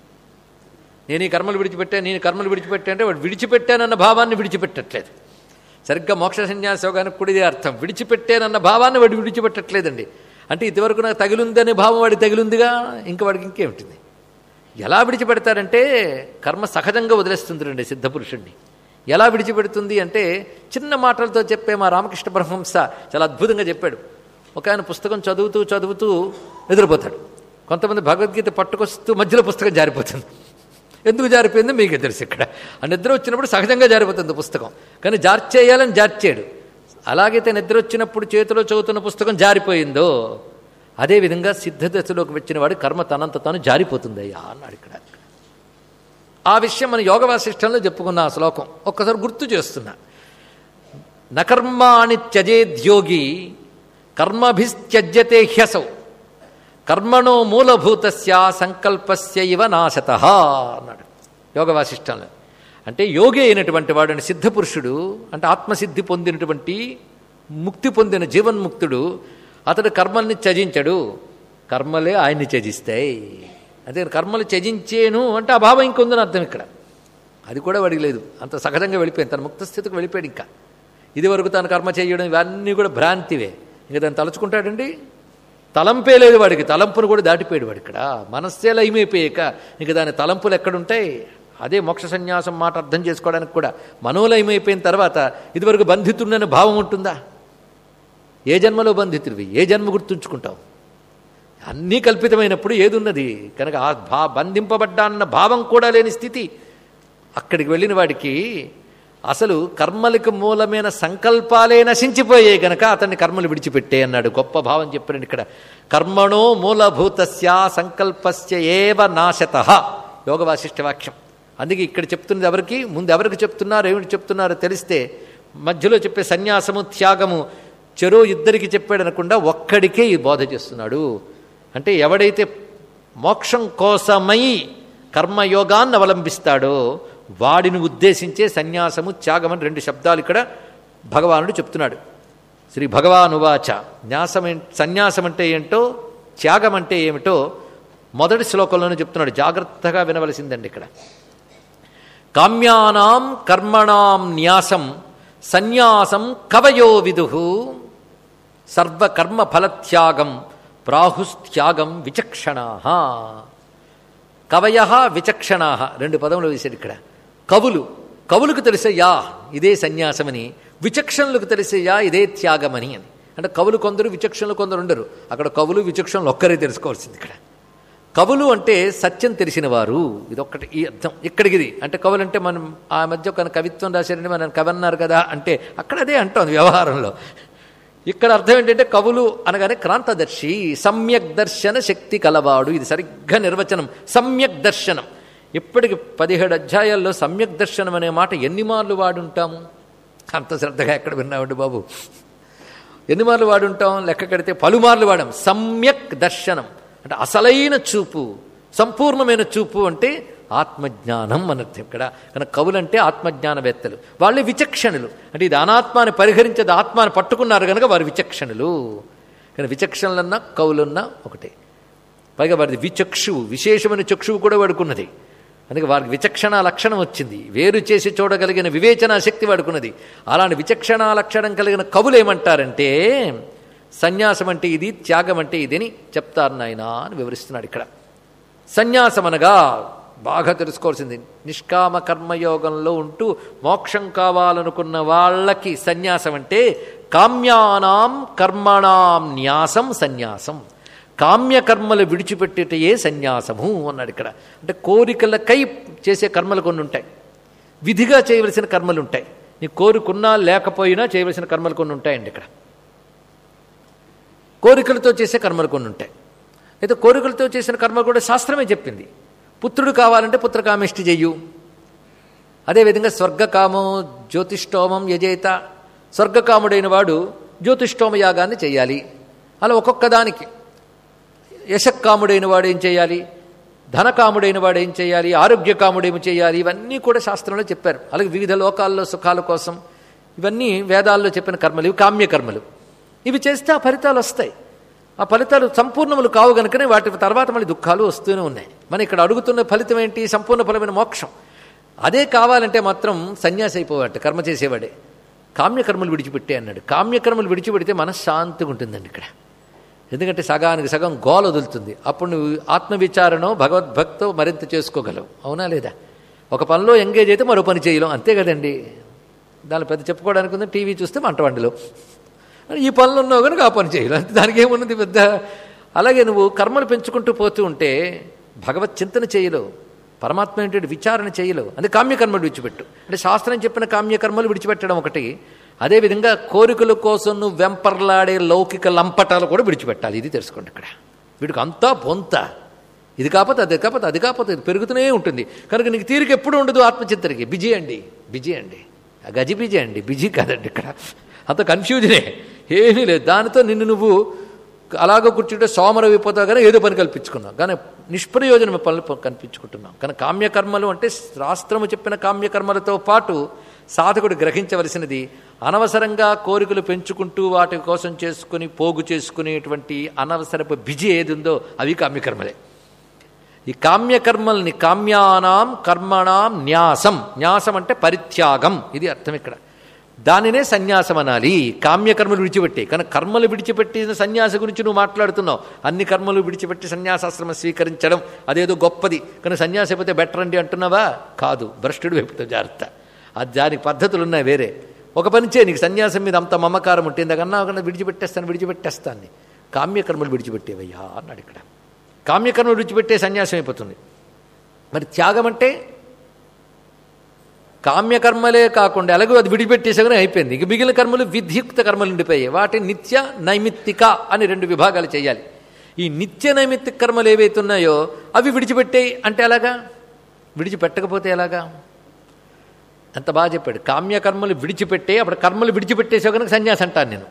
నేను ఈ కర్మలు విడిచిపెట్టాను నేను ఈ కర్మలు విడిచిపెట్టా అంటే వాడు విడిచిపెట్టానన్న భావాన్ని విడిచిపెట్టట్లేదు సరిగ్గా మోక్ష సన్యాసోగానికి కూడా ఇదే అర్థం విడిచిపెట్టానన్న భావాన్ని వాడు విడిచిపెట్టట్లేదండి అంటే ఇదివరకు నాకు తగిలిందనే భావం వాడికి తగిలిందిగా ఇంకా వాడికి ఇంకేమిటింది ఎలా విడిచిపెడతారంటే కర్మ సహజంగా వదిలేస్తుందిరండి సిద్ధపురుషుణ్ణి ఎలా విడిచిపెడుతుంది అంటే చిన్న మాటలతో చెప్పే మా రామకృష్ణ బ్రహ్మంస చాలా అద్భుతంగా చెప్పాడు ఒక ఆయన పుస్తకం చదువుతూ చదువుతూ నిద్రపోతాడు కొంతమంది భగవద్గీత పట్టుకొస్తూ మధ్యలో పుస్తకం జారిపోతుంది ఎందుకు జారిపోయిందో మీకే తెలుసు ఇక్కడ ఆ నిద్ర వచ్చినప్పుడు సహజంగా జారిపోతుంది పుస్తకం కానీ జార్చేయాలని జార్చాడు అలాగైతే నిద్ర వచ్చినప్పుడు చేతిలో చదువుతున్న పుస్తకం జారిపోయిందో అదేవిధంగా సిద్ధదశలోకి వచ్చిన వాడి కర్మ తనంత తాను జారిపోతుంది అయ్యా అన్నాడు ఇక్కడ ఆ విషయం మన యోగ వాసిష్టంలో చెప్పుకున్న ఆ శ్లోకం ఒక్కసారి గుర్తు చేస్తున్నా నకర్మాణి త్యజేద్యోగి కర్మభిస్త్యజ్యతే హ్యసౌ కర్మణో మూలభూతస్య సంకల్పస్య ఇవ నాశత అన్నాడు యోగ వాసిష్టంలో అంటే యోగి అయినటువంటి వాడు అని సిద్ధపురుషుడు అంటే ఆత్మసిద్ధి పొందినటువంటి ముక్తి పొందిన జీవన్ముక్తుడు అతడు కర్మల్ని త్యజించడు కర్మలే ఆయన్ని త్యజిస్తాయి అదే కర్మలు త్యజించేను అంటే ఆ భావం ఇంకొందని అర్థం ఇక్కడ అది కూడా వాడికి లేదు అంత సహజంగా వెళ్ళిపోయింది తన ముక్త స్థితికి వెళ్ళిపోయాడు ఇంకా ఇది వరకు తన కర్మ చేయడం ఇవన్నీ కూడా భ్రాంతివే ఇంకా దాన్ని తలుచుకుంటాడండి తలంపే లేదు వాడికి తలంపును కూడా దాటిపోయాడు వాడు ఇక్కడ మనస్సే లయమైపోయాక ఇంక దాని తలంపులు ఎక్కడుంటాయి అదే మోక్ష సన్యాసం మాట అర్థం చేసుకోవడానికి కూడా మనోలయమైపోయిన తర్వాత ఇదివరకు బంధితుడని భావం ఉంటుందా ఏ జన్మలో బంధితుడివి ఏ జన్మ గుర్తుంచుకుంటావు అన్నీ కల్పితమైనప్పుడు ఏదున్నది కనుక ఆ భా బంధింపబడ్డాన్న భావం కూడా లేని స్థితి అక్కడికి వెళ్ళిన వాడికి అసలు కర్మలకు మూలమైన సంకల్పాలే నశించిపోయాయి గనక అతన్ని కర్మలు విడిచిపెట్టే అన్నాడు గొప్ప భావం చెప్పాడు ఇక్కడ కర్మణో మూలభూతస్య సంకల్పస్య ఏవ నాశత యోగ వాసిష్ఠ వాక్యం అందుకే ఇక్కడ చెప్తున్నది ఎవరికి ముందు ఎవరికి చెప్తున్నారు ఏమిటి చెప్తున్నారో తెలిస్తే మధ్యలో చెప్పే సన్యాసము త్యాగము చెరో ఇద్దరికి చెప్పాడు అనకుండా ఒక్కడికే ఈ బోధ చేస్తున్నాడు అంటే ఎవడైతే మోక్షం కోసమై కర్మయోగాన్ని అవలంబిస్తాడో వాడిని ఉద్దేశించే సన్యాసము త్యాగం అని రెండు శబ్దాలు ఇక్కడ భగవానుడు చెప్తున్నాడు శ్రీ భగవానువాచ న్యాసం సన్యాసం అంటే ఏంటో త్యాగం అంటే ఏమిటో మొదటి శ్లోకంలోనే చెప్తున్నాడు జాగ్రత్తగా వినవలసిందండి ఇక్కడ కామ్యానాం కర్మణాం న్యాసం సన్యాసం కవయో విదు సర్వకర్మ ఫలత్యాగం ప్రాహుస్త్యాగం విచక్షణా కవయ విచక్షణా రెండు పదములు వేశాడు ఇక్కడ కవులు కవులకు తెలిసయ్యా ఇదే సన్యాసమని విచక్షణలకు తెలిసయ్యా ఇదే త్యాగమని అని అంటే కవులు కొందరు విచక్షణలు కొందరు ఉండరు అక్కడ కవులు విచక్షణలు ఒక్కరే తెలుసుకోవాల్సింది ఇక్కడ కవులు అంటే సత్యం తెలిసిన వారు ఇదొక్కటి ఈ అర్థం ఇక్కడికి ఇది అంటే కవులు అంటే మనం ఆ మధ్య ఒక కవిత్వం రాశారని మనం కవి అన్నారు కదా అంటే అక్కడ అదే అంటాం వ్యవహారంలో ఇక్కడ అర్థం ఏంటంటే కవులు అనగానే క్రాంతదర్శి సమ్యక్ దర్శన శక్తి కలవాడు ఇది సరిగ్గా నిర్వచనం సమ్యక్ దర్శనం ఇప్పటికి పదిహేడు అధ్యాయాల్లో సమ్యక్ దర్శనం అనే మాట ఎన్ని మార్లు వాడుంటాము అంత శ్రద్ధగా ఎక్కడ విన్నామండి బాబు ఎన్ని మార్లు వాడుంటాం లెక్క కడితే పలుమార్లు వాడాం సమ్యక్ దర్శనం అంటే అసలైన చూపు సంపూర్ణమైన చూపు అంటే ఆత్మజ్ఞానం అనర్థం ఇక్కడ కనుక కవులంటే ఆత్మజ్ఞానవేత్తలు వాళ్ళే విచక్షణులు అంటే ఇది అనాత్మాని పరిహరించేది ఆత్మాని పట్టుకున్నారు కనుక వారు విచక్షణులు కానీ విచక్షణలన్నా కవులున్నా ఒకటే పైగా వారిది విచక్షువు విశేషమైన చక్షువు కూడా వాడుకున్నది అందుకే వారికి విచక్షణ లక్షణం వచ్చింది వేరు చేసి చూడగలిగిన వివేచన శక్తి వాడుకున్నది అలాంటి విచక్షణ లక్షణం కలిగిన కవులు ఏమంటారంటే సన్యాసం అంటే ఇది త్యాగం అంటే ఇదని చెప్తారు నాయన అని వివరిస్తున్నాడు ఇక్కడ సన్యాసం అనగా బాగా తెలుసుకోవాల్సింది నిష్కామ కర్మయోగంలో ఉంటూ మోక్షం కావాలనుకున్న వాళ్ళకి సన్యాసం అంటే కామ్యానాం కర్మణాం న్యాసం సన్యాసం కామ్యకర్మలు విడిచిపెట్టేటయే సన్యాసము అన్నాడు ఇక్కడ అంటే కోరికలకై చేసే కర్మలు కొన్ని ఉంటాయి విధిగా చేయవలసిన కర్మలు ఉంటాయి నీ కోరుకున్నా లేకపోయినా చేయవలసిన కర్మలు కొన్ని ఉంటాయండి ఇక్కడ కోరికలతో చేసే కర్మలు కొన్ని ఉంటాయి అయితే కోరికలతో చేసిన కర్మ కూడా శాస్త్రమే చెప్పింది పుత్రుడు కావాలంటే పుత్రకామిష్టి చెయ్యు అదేవిధంగా స్వర్గకామం జ్యోతిష్టోమం యజేత స్వర్గకాముడైన వాడు జ్యోతిష్టోమ యాగాన్ని చేయాలి అలా ఒక్కొక్క దానికి యశక్కాముడైన వాడు ఏం చేయాలి ధనకాముడైన వాడు ఏం చేయాలి ఆరోగ్యకాముడేమి చేయాలి ఇవన్నీ కూడా శాస్త్రంలో చెప్పారు అలాగే వివిధ లోకాల్లో సుఖాల కోసం ఇవన్నీ వేదాల్లో చెప్పిన కర్మలు ఇవి కామ్యకర్మలు ఇవి చేస్తే ఆ ఫలితాలు వస్తాయి ఆ ఫలితాలు సంపూర్ణములు కావు గనుకనే వాటి తర్వాత మళ్ళీ దుఃఖాలు వస్తూనే ఉన్నాయి మనం ఇక్కడ అడుగుతున్న ఫలితం ఏంటి సంపూర్ణ ఫలమైన మోక్షం అదే కావాలంటే మాత్రం సన్యాసి అయిపోవాట కర్మ చేసేవాడే కామ్యకర్మలు విడిచిపెట్టే అన్నాడు కామ్యకర్మలు విడిచిపెడితే మనశ్శాంతిగా ఉంటుందండి ఇక్కడ ఎందుకంటే సగానికి సగం గోల వదులుతుంది అప్పుడు నువ్వు ఆత్మవిచారణో భగవద్భక్తో మరింత చేసుకోగలవు అవునా లేదా ఒక పనిలో ఎంగేజ్ అయితే మరో పని చేయలేం అంతే కదండి దాని పెద్ద చెప్పుకోవడానికి ఉంది టీవీ చూస్తే వంట వంటలు ఈ పనులు ఉన్నావు కనుక ఆ పని చేయలేం అంతే దానికి ఏమున్నది పెద్ద అలాగే నువ్వు కర్మలు పెంచుకుంటూ పోతూ ఉంటే భగవత్ చింతన చేయలేవు పరమాత్మ ఏంటంటే విచారణ చేయలేవు అంటే కామ్యకర్మలు విడిచిపెట్టు అంటే శాస్త్రం చెప్పిన కామ్యకర్మలు విడిచిపెట్టడం ఒకటి అదేవిధంగా కోరికల కోసం నువ్వు వెంపర్లాడే లౌకిక లంపటాలు కూడా విడిచిపెట్టాలి ఇది తెలుసుకోండి ఇక్కడ వీడికి అంతా పొంత ఇది కాకపోతే అది కాకపోతే అది కాకపోతే ఇది పెరుగుతూనే ఉంటుంది కనుక నీకు తీరిక ఎప్పుడు ఉండదు ఆత్మచింతనకి బిజీ అండి బిజీ అండి గజి బిజీ అండి బిజీ కాదండి ఇక్కడ అంత కన్ఫ్యూజనే ఏమీ లేదు దానితో నిన్ను నువ్వు అలాగ కూర్చుంటే సోమర అయిపోతావు కానీ ఏదో పని కల్పించుకున్నావు కానీ నిష్ప్రయోజనం పనులు కనిపించుకుంటున్నాం కానీ కామ్యకర్మలు అంటే శాస్త్రము చెప్పిన కామ్యకర్మలతో పాటు సాధకుడు గ్రహించవలసినది అనవసరంగా కోరికలు పెంచుకుంటూ వాటి కోసం చేసుకుని పోగు చేసుకునేటువంటి అనవసరపు బిజీ ఏది ఉందో అవి కామ్యకర్మలే ఈ కామ్యకర్మల్ని కామ్యానాం కర్మణాం న్యాసం న్యాసం అంటే పరిత్యాగం ఇది అర్థం ఇక్కడ దానినే సన్యాసం అనాలి కామ్యకర్మలు విడిచిపెట్టి కానీ కర్మలు విడిచిపెట్టిన సన్యాస గురించి నువ్వు మాట్లాడుతున్నావు అన్ని కర్మలు విడిచిపెట్టి సన్యాసాశ్రమం స్వీకరించడం అదేదో గొప్పది కానీ సన్యాసి అయిపోతే బెటర్ అండి అంటున్నావా కాదు భ్రష్టుడు వైపుతో జాగ్రత్త అది దానికి పద్ధతులు ఉన్నాయి వేరే ఒక పని చేయి నీకు సన్యాసం మీద అంత మమకారం ఉంటే ఇందాకన్నా కన్నా విడిచిపెట్టేస్తాను విడిచిపెట్టేస్తాను కామ్యకర్మలు విడిచిపెట్టేవయ్యా అన్నాడు ఇక్కడ కామ్యకర్మలు విడిచిపెట్టే సన్యాసం అయిపోతుంది మరి త్యాగం అంటే కామ్యకర్మలే కాకుండా ఎలాగో అది విడిపెట్టేసగానే అయిపోయింది ఇక మిగిలిన కర్మలు విధియుక్త కర్మలు ఉండిపోయాయి వాటి నిత్య నైమిత్తిక అని రెండు విభాగాలు చేయాలి ఈ నిత్య నైమిత్తిక కర్మలు ఏవైతే ఉన్నాయో అవి విడిచిపెట్టేయి అంటే ఎలాగా విడిచిపెట్టకపోతే ఎలాగా ఎంత బాగా చెప్పాడు కామ్యకర్మలు విడిచిపెట్టే అప్పుడు కర్మలు విడిచిపెట్టేసే కనుక సన్యాసి అంటాను నేను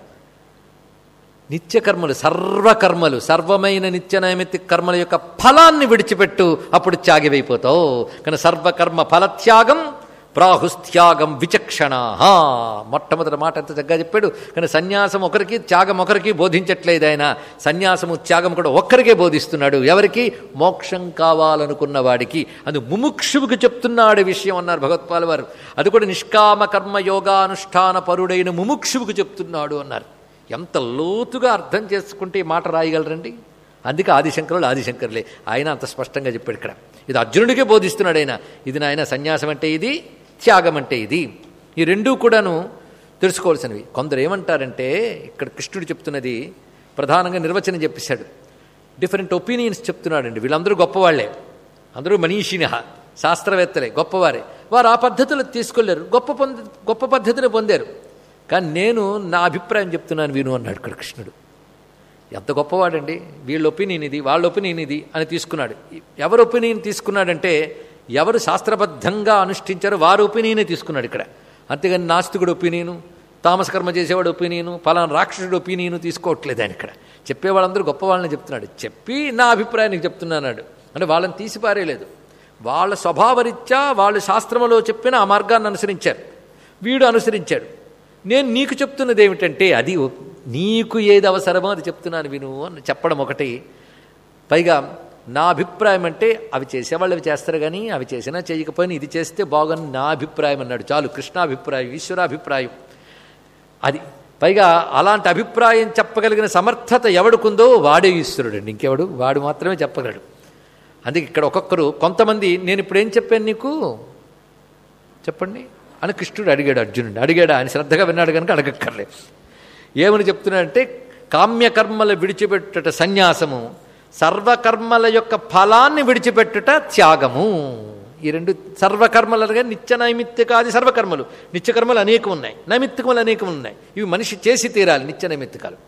నిత్యకర్మలు సర్వకర్మలు సర్వమైన నిత్య నైమిత్తిక కర్మల యొక్క ఫలాన్ని విడిచిపెట్టు అప్పుడు త్యాగివైపోతావు కానీ సర్వకర్మ ఫలత్యాగం ప్రాహుస్త్యాగం విచక్షణ మొట్టమొదటి మాట ఎంత చక్కగా చెప్పాడు కానీ సన్యాసం ఒకరికి త్యాగం ఒకరికి బోధించట్లేదు ఆయన సన్యాసము త్యాగం కూడా ఒక్కరికే బోధిస్తున్నాడు ఎవరికి మోక్షం కావాలనుకున్న వాడికి అది ముముక్షువుకి చెప్తున్నాడు విషయం అన్నారు భగవత్పాల వారు అది కూడా నిష్కామ కర్మ యోగానుష్ఠాన పరుడైన ముముక్షువుకి చెప్తున్నాడు అన్నారు ఎంత లోతుగా అర్థం చేసుకుంటే ఈ మాట రాయగలరండి అందుకే ఆదిశంకరులు ఆదిశంకరులే ఆయన అంత స్పష్టంగా చెప్పాడు ఇక్కడ ఇది అర్జునుడికే బోధిస్తున్నాడు ఆయన ఇది నాయన సన్యాసం అంటే ఇది త్యాగం అంటే ఇది ఈ రెండూ కూడాను తెలుసుకోవాల్సినవి కొందరు ఏమంటారంటే ఇక్కడ కృష్ణుడు చెప్తున్నది ప్రధానంగా నిర్వచనం చెప్పేశాడు డిఫరెంట్ ఒపీనియన్స్ చెప్తున్నాడండి వీళ్ళందరూ గొప్పవాళ్లే అందరూ మనీషిన శాస్త్రవేత్తలే గొప్పవారే వారు ఆ పద్ధతులు తీసుకెళ్లారు గొప్ప పొంద గొప్ప పద్ధతిని పొందారు కానీ నేను నా అభిప్రాయం చెప్తున్నాను విను అన్నాడు ఇక్కడ కృష్ణుడు ఎంత గొప్పవాడండి వీళ్ళ ఒపీనియన్ ఇది వాళ్ళ ఒపీనియన్ ఇది అని తీసుకున్నాడు ఎవరు ఒపీనియన్ తీసుకున్నాడంటే ఎవరు శాస్త్రబద్ధంగా అనుష్ఠించారో వారి ఒపీనియనే తీసుకున్నాడు ఇక్కడ అంతేగాని నాస్తికుడు ఒపీనియను తామసకర్మ చేసేవాడు ఒపీనియను ఫలానా రాక్షసుడు ఒపీనియను తీసుకోవట్లేదు ఆయన ఇక్కడ చెప్పేవాళ్ళందరూ గొప్ప వాళ్ళని చెప్తున్నాడు చెప్పి నా అభిప్రాయానికి చెప్తున్నాడు అంటే వాళ్ళని తీసిపారేయలేదు వాళ్ళ స్వభావరీత్యా వాళ్ళు శాస్త్రములో చెప్పిన ఆ మార్గాన్ని అనుసరించారు వీడు అనుసరించాడు నేను నీకు చెప్తున్నది ఏమిటంటే అది నీకు ఏది అవసరమో అది చెప్తున్నాను విను అని చెప్పడం ఒకటి పైగా నా అభిప్రాయం అంటే అవి చేసేవాళ్ళు అవి చేస్తారు కానీ అవి చేసినా చేయకపోయినా ఇది చేస్తే బాగుని నా అభిప్రాయం అన్నాడు చాలు కృష్ణాభిప్రాయం ఈశ్వరాభిప్రాయం అది పైగా అలాంటి అభిప్రాయం చెప్పగలిగిన సమర్థత ఎవడుకుందో వాడే ఈశ్వరుడు అండి ఇంకెవడు వాడు మాత్రమే చెప్పగలడు అందుకే ఇక్కడ ఒక్కొక్కరు కొంతమంది నేను ఇప్పుడు ఏం చెప్పాను నీకు చెప్పండి అని కృష్ణుడు అడిగాడు అర్జునుడు అడిగాడా అని శ్రద్ధగా విన్నాడు కనుక అడగక్కర్లేదు ఏమని చెప్తున్నాడంటే కామ్యకర్మలు విడిచిపెట్టుట సన్యాసము సర్వకర్మల యొక్క ఫలాన్ని విడిచిపెట్టుట త్యాగము ఈ రెండు సర్వకర్మలుగా నిత్య నైమిత్తికాది సర్వకర్మలు నిత్యకర్మలు అనేకం ఉన్నాయి నైమిత్తికములు అనేకం ఉన్నాయి ఇవి మనిషి చేసి తీరాలి నిత్య నైమిత్తికాలు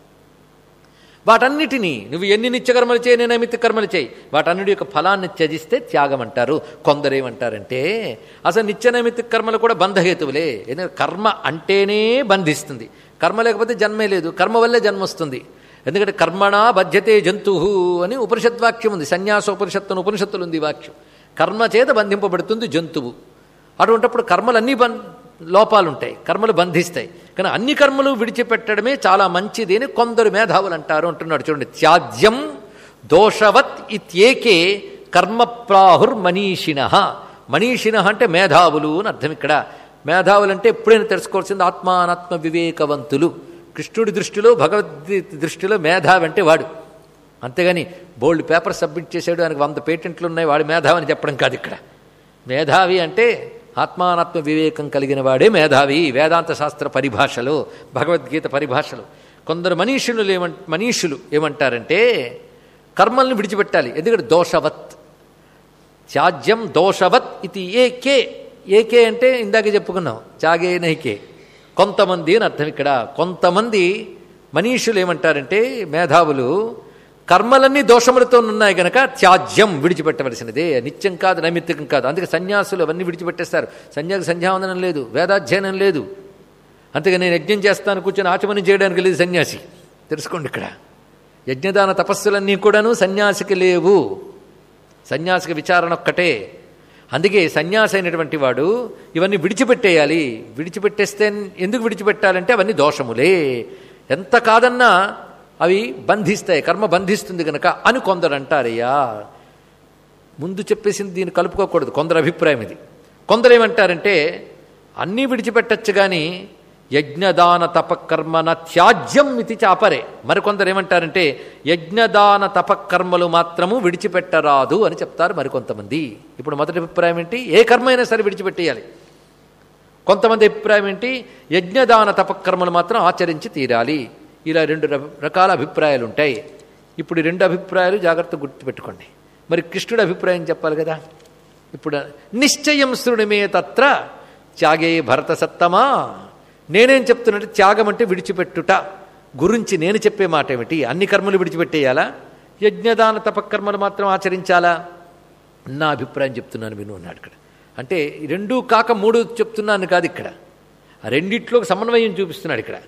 వాటన్నిటినీ నువ్వు ఎన్ని నిత్యకర్మలు చేయి నేను నైమిత్తిక కర్మలు చేయి వాటన్నిటి యొక్క ఫలాన్ని త్యజిస్తే త్యాగం అంటారు కొందరు ఏమంటారంటే అసలు నిత్య నైమిత్తిక కర్మలు కూడా బంధహేతువులే ఎందుకంటే కర్మ అంటేనే బంధిస్తుంది కర్మ లేకపోతే జన్మే లేదు కర్మ వల్లే జన్మ వస్తుంది ఎందుకంటే కర్మణా బధ్యతే జంతు అని ఉపనిషద్వాక్యం ఉంది సన్యాసోపనిషత్తు ఉపనిషత్తులు ఉంది ఈ వాక్యం కర్మ చేత బంధింపబడుతుంది జంతువు అటువంటప్పుడు కర్మలన్నీ బం లోపాలుంటాయి కర్మలు బంధిస్తాయి కానీ అన్ని కర్మలు విడిచిపెట్టడమే చాలా మంచిది అని కొందరు మేధావులు అంటారు అంటున్నాడు చూడండి త్యాజ్యం దోషవత్ ఇత్యేకే కర్మ ప్రాహుర్ మనీషిణ మనీషిణ అంటే మేధావులు అని అర్థం ఇక్కడ మేధావులు అంటే ఎప్పుడైనా తెలుసుకోవాల్సింది ఆత్మానాత్మ వివేకవంతులు కృష్ణుడి దృష్టిలో భగవద్గీత దృష్టిలో మేధావి అంటే వాడు అంతేగాని బోల్డ్ పేపర్ సబ్మిట్ చేశాడు ఆయనకు వంద పేటెంట్లు ఉన్నాయి వాడు మేధావి అని చెప్పడం కాదు ఇక్కడ మేధావి అంటే ఆత్మానాత్మ వివేకం కలిగిన వాడే మేధావి వేదాంత శాస్త్ర పరిభాషలో భగవద్గీత పరిభాషలో కొందరు మనీషులు ఏమంట మనీషులు ఏమంటారంటే కర్మల్ని విడిచిపెట్టాలి ఎందుకంటే దోషవత్ త్యాజ్యం దోషవత్ ఇది ఏకే ఏకే అంటే ఇందాక చెప్పుకున్నాం త్యాగే నైకే కొంతమంది అని అర్థం ఇక్కడ కొంతమంది మనీషులు ఏమంటారంటే మేధావులు కర్మలన్నీ దోషములతో ఉన్నాయి గనక త్యాజ్యం విడిచిపెట్టవలసినదే నిత్యం కాదు నైమిత్తికం కాదు అందుకే సన్యాసులు అవన్నీ విడిచిపెట్టేస్తారు సన్యాసి సంధ్యావందనం లేదు వేదాధ్యయనం లేదు అంతేగా నేను యజ్ఞం చేస్తాను కూర్చొని ఆచమనం చేయడానికి లేదు సన్యాసి తెలుసుకోండి ఇక్కడ యజ్ఞదాన తపస్సులన్నీ కూడాను సన్యాసికి లేవు సన్యాసికి విచారణ ఒక్కటే అందుకే సన్యాసి అయినటువంటి వాడు ఇవన్నీ విడిచిపెట్టేయాలి విడిచిపెట్టేస్తే ఎందుకు విడిచిపెట్టాలంటే అవన్నీ దోషములే ఎంత కాదన్నా అవి బంధిస్తాయి కర్మ బంధిస్తుంది కనుక అని కొందరు అంటారయ్యా ముందు చెప్పేసింది దీన్ని కలుపుకోకూడదు కొందరు అభిప్రాయం ఇది కొందరు ఏమంటారంటే అన్నీ విడిచిపెట్టచ్చు కానీ యజ్ఞదాన తపకర్మన త్యాజ్యం ఇది చాపరే మరికొందరు ఏమంటారంటే యజ్ఞదాన తపకర్మలు మాత్రము విడిచిపెట్టరాదు అని చెప్తారు మరికొంతమంది ఇప్పుడు మొదటి అభిప్రాయం ఏంటి ఏ కర్మ అయినా సరే విడిచిపెట్టేయాలి కొంతమంది అభిప్రాయం ఏంటి యజ్ఞదాన తపకర్మలు మాత్రం ఆచరించి తీరాలి ఇలా రెండు రకాల అభిప్రాయాలు ఉంటాయి ఇప్పుడు ఈ రెండు అభిప్రాయాలు జాగ్రత్త గుర్తుపెట్టుకోండి మరి కృష్ణుడి అభిప్రాయం చెప్పాలి కదా ఇప్పుడు నిశ్చయం శృణిమే తత్ర త్యాగే భరత సత్తమా నేనేం చెప్తున్నట్టు త్యాగం అంటే విడిచిపెట్టుట గురించి నేను చెప్పే మాట ఏమిటి అన్ని కర్మలు విడిచిపెట్టేయాలా యజ్ఞదాన తపకర్మలు మాత్రం ఆచరించాలా నా అభిప్రాయం చెప్తున్నాను విను అన్నాడు ఇక్కడ అంటే రెండూ కాక మూడు చెప్తున్నాను కాదు ఇక్కడ ఆ రెండిట్లో సమన్వయం చూపిస్తున్నాడు ఇక్కడ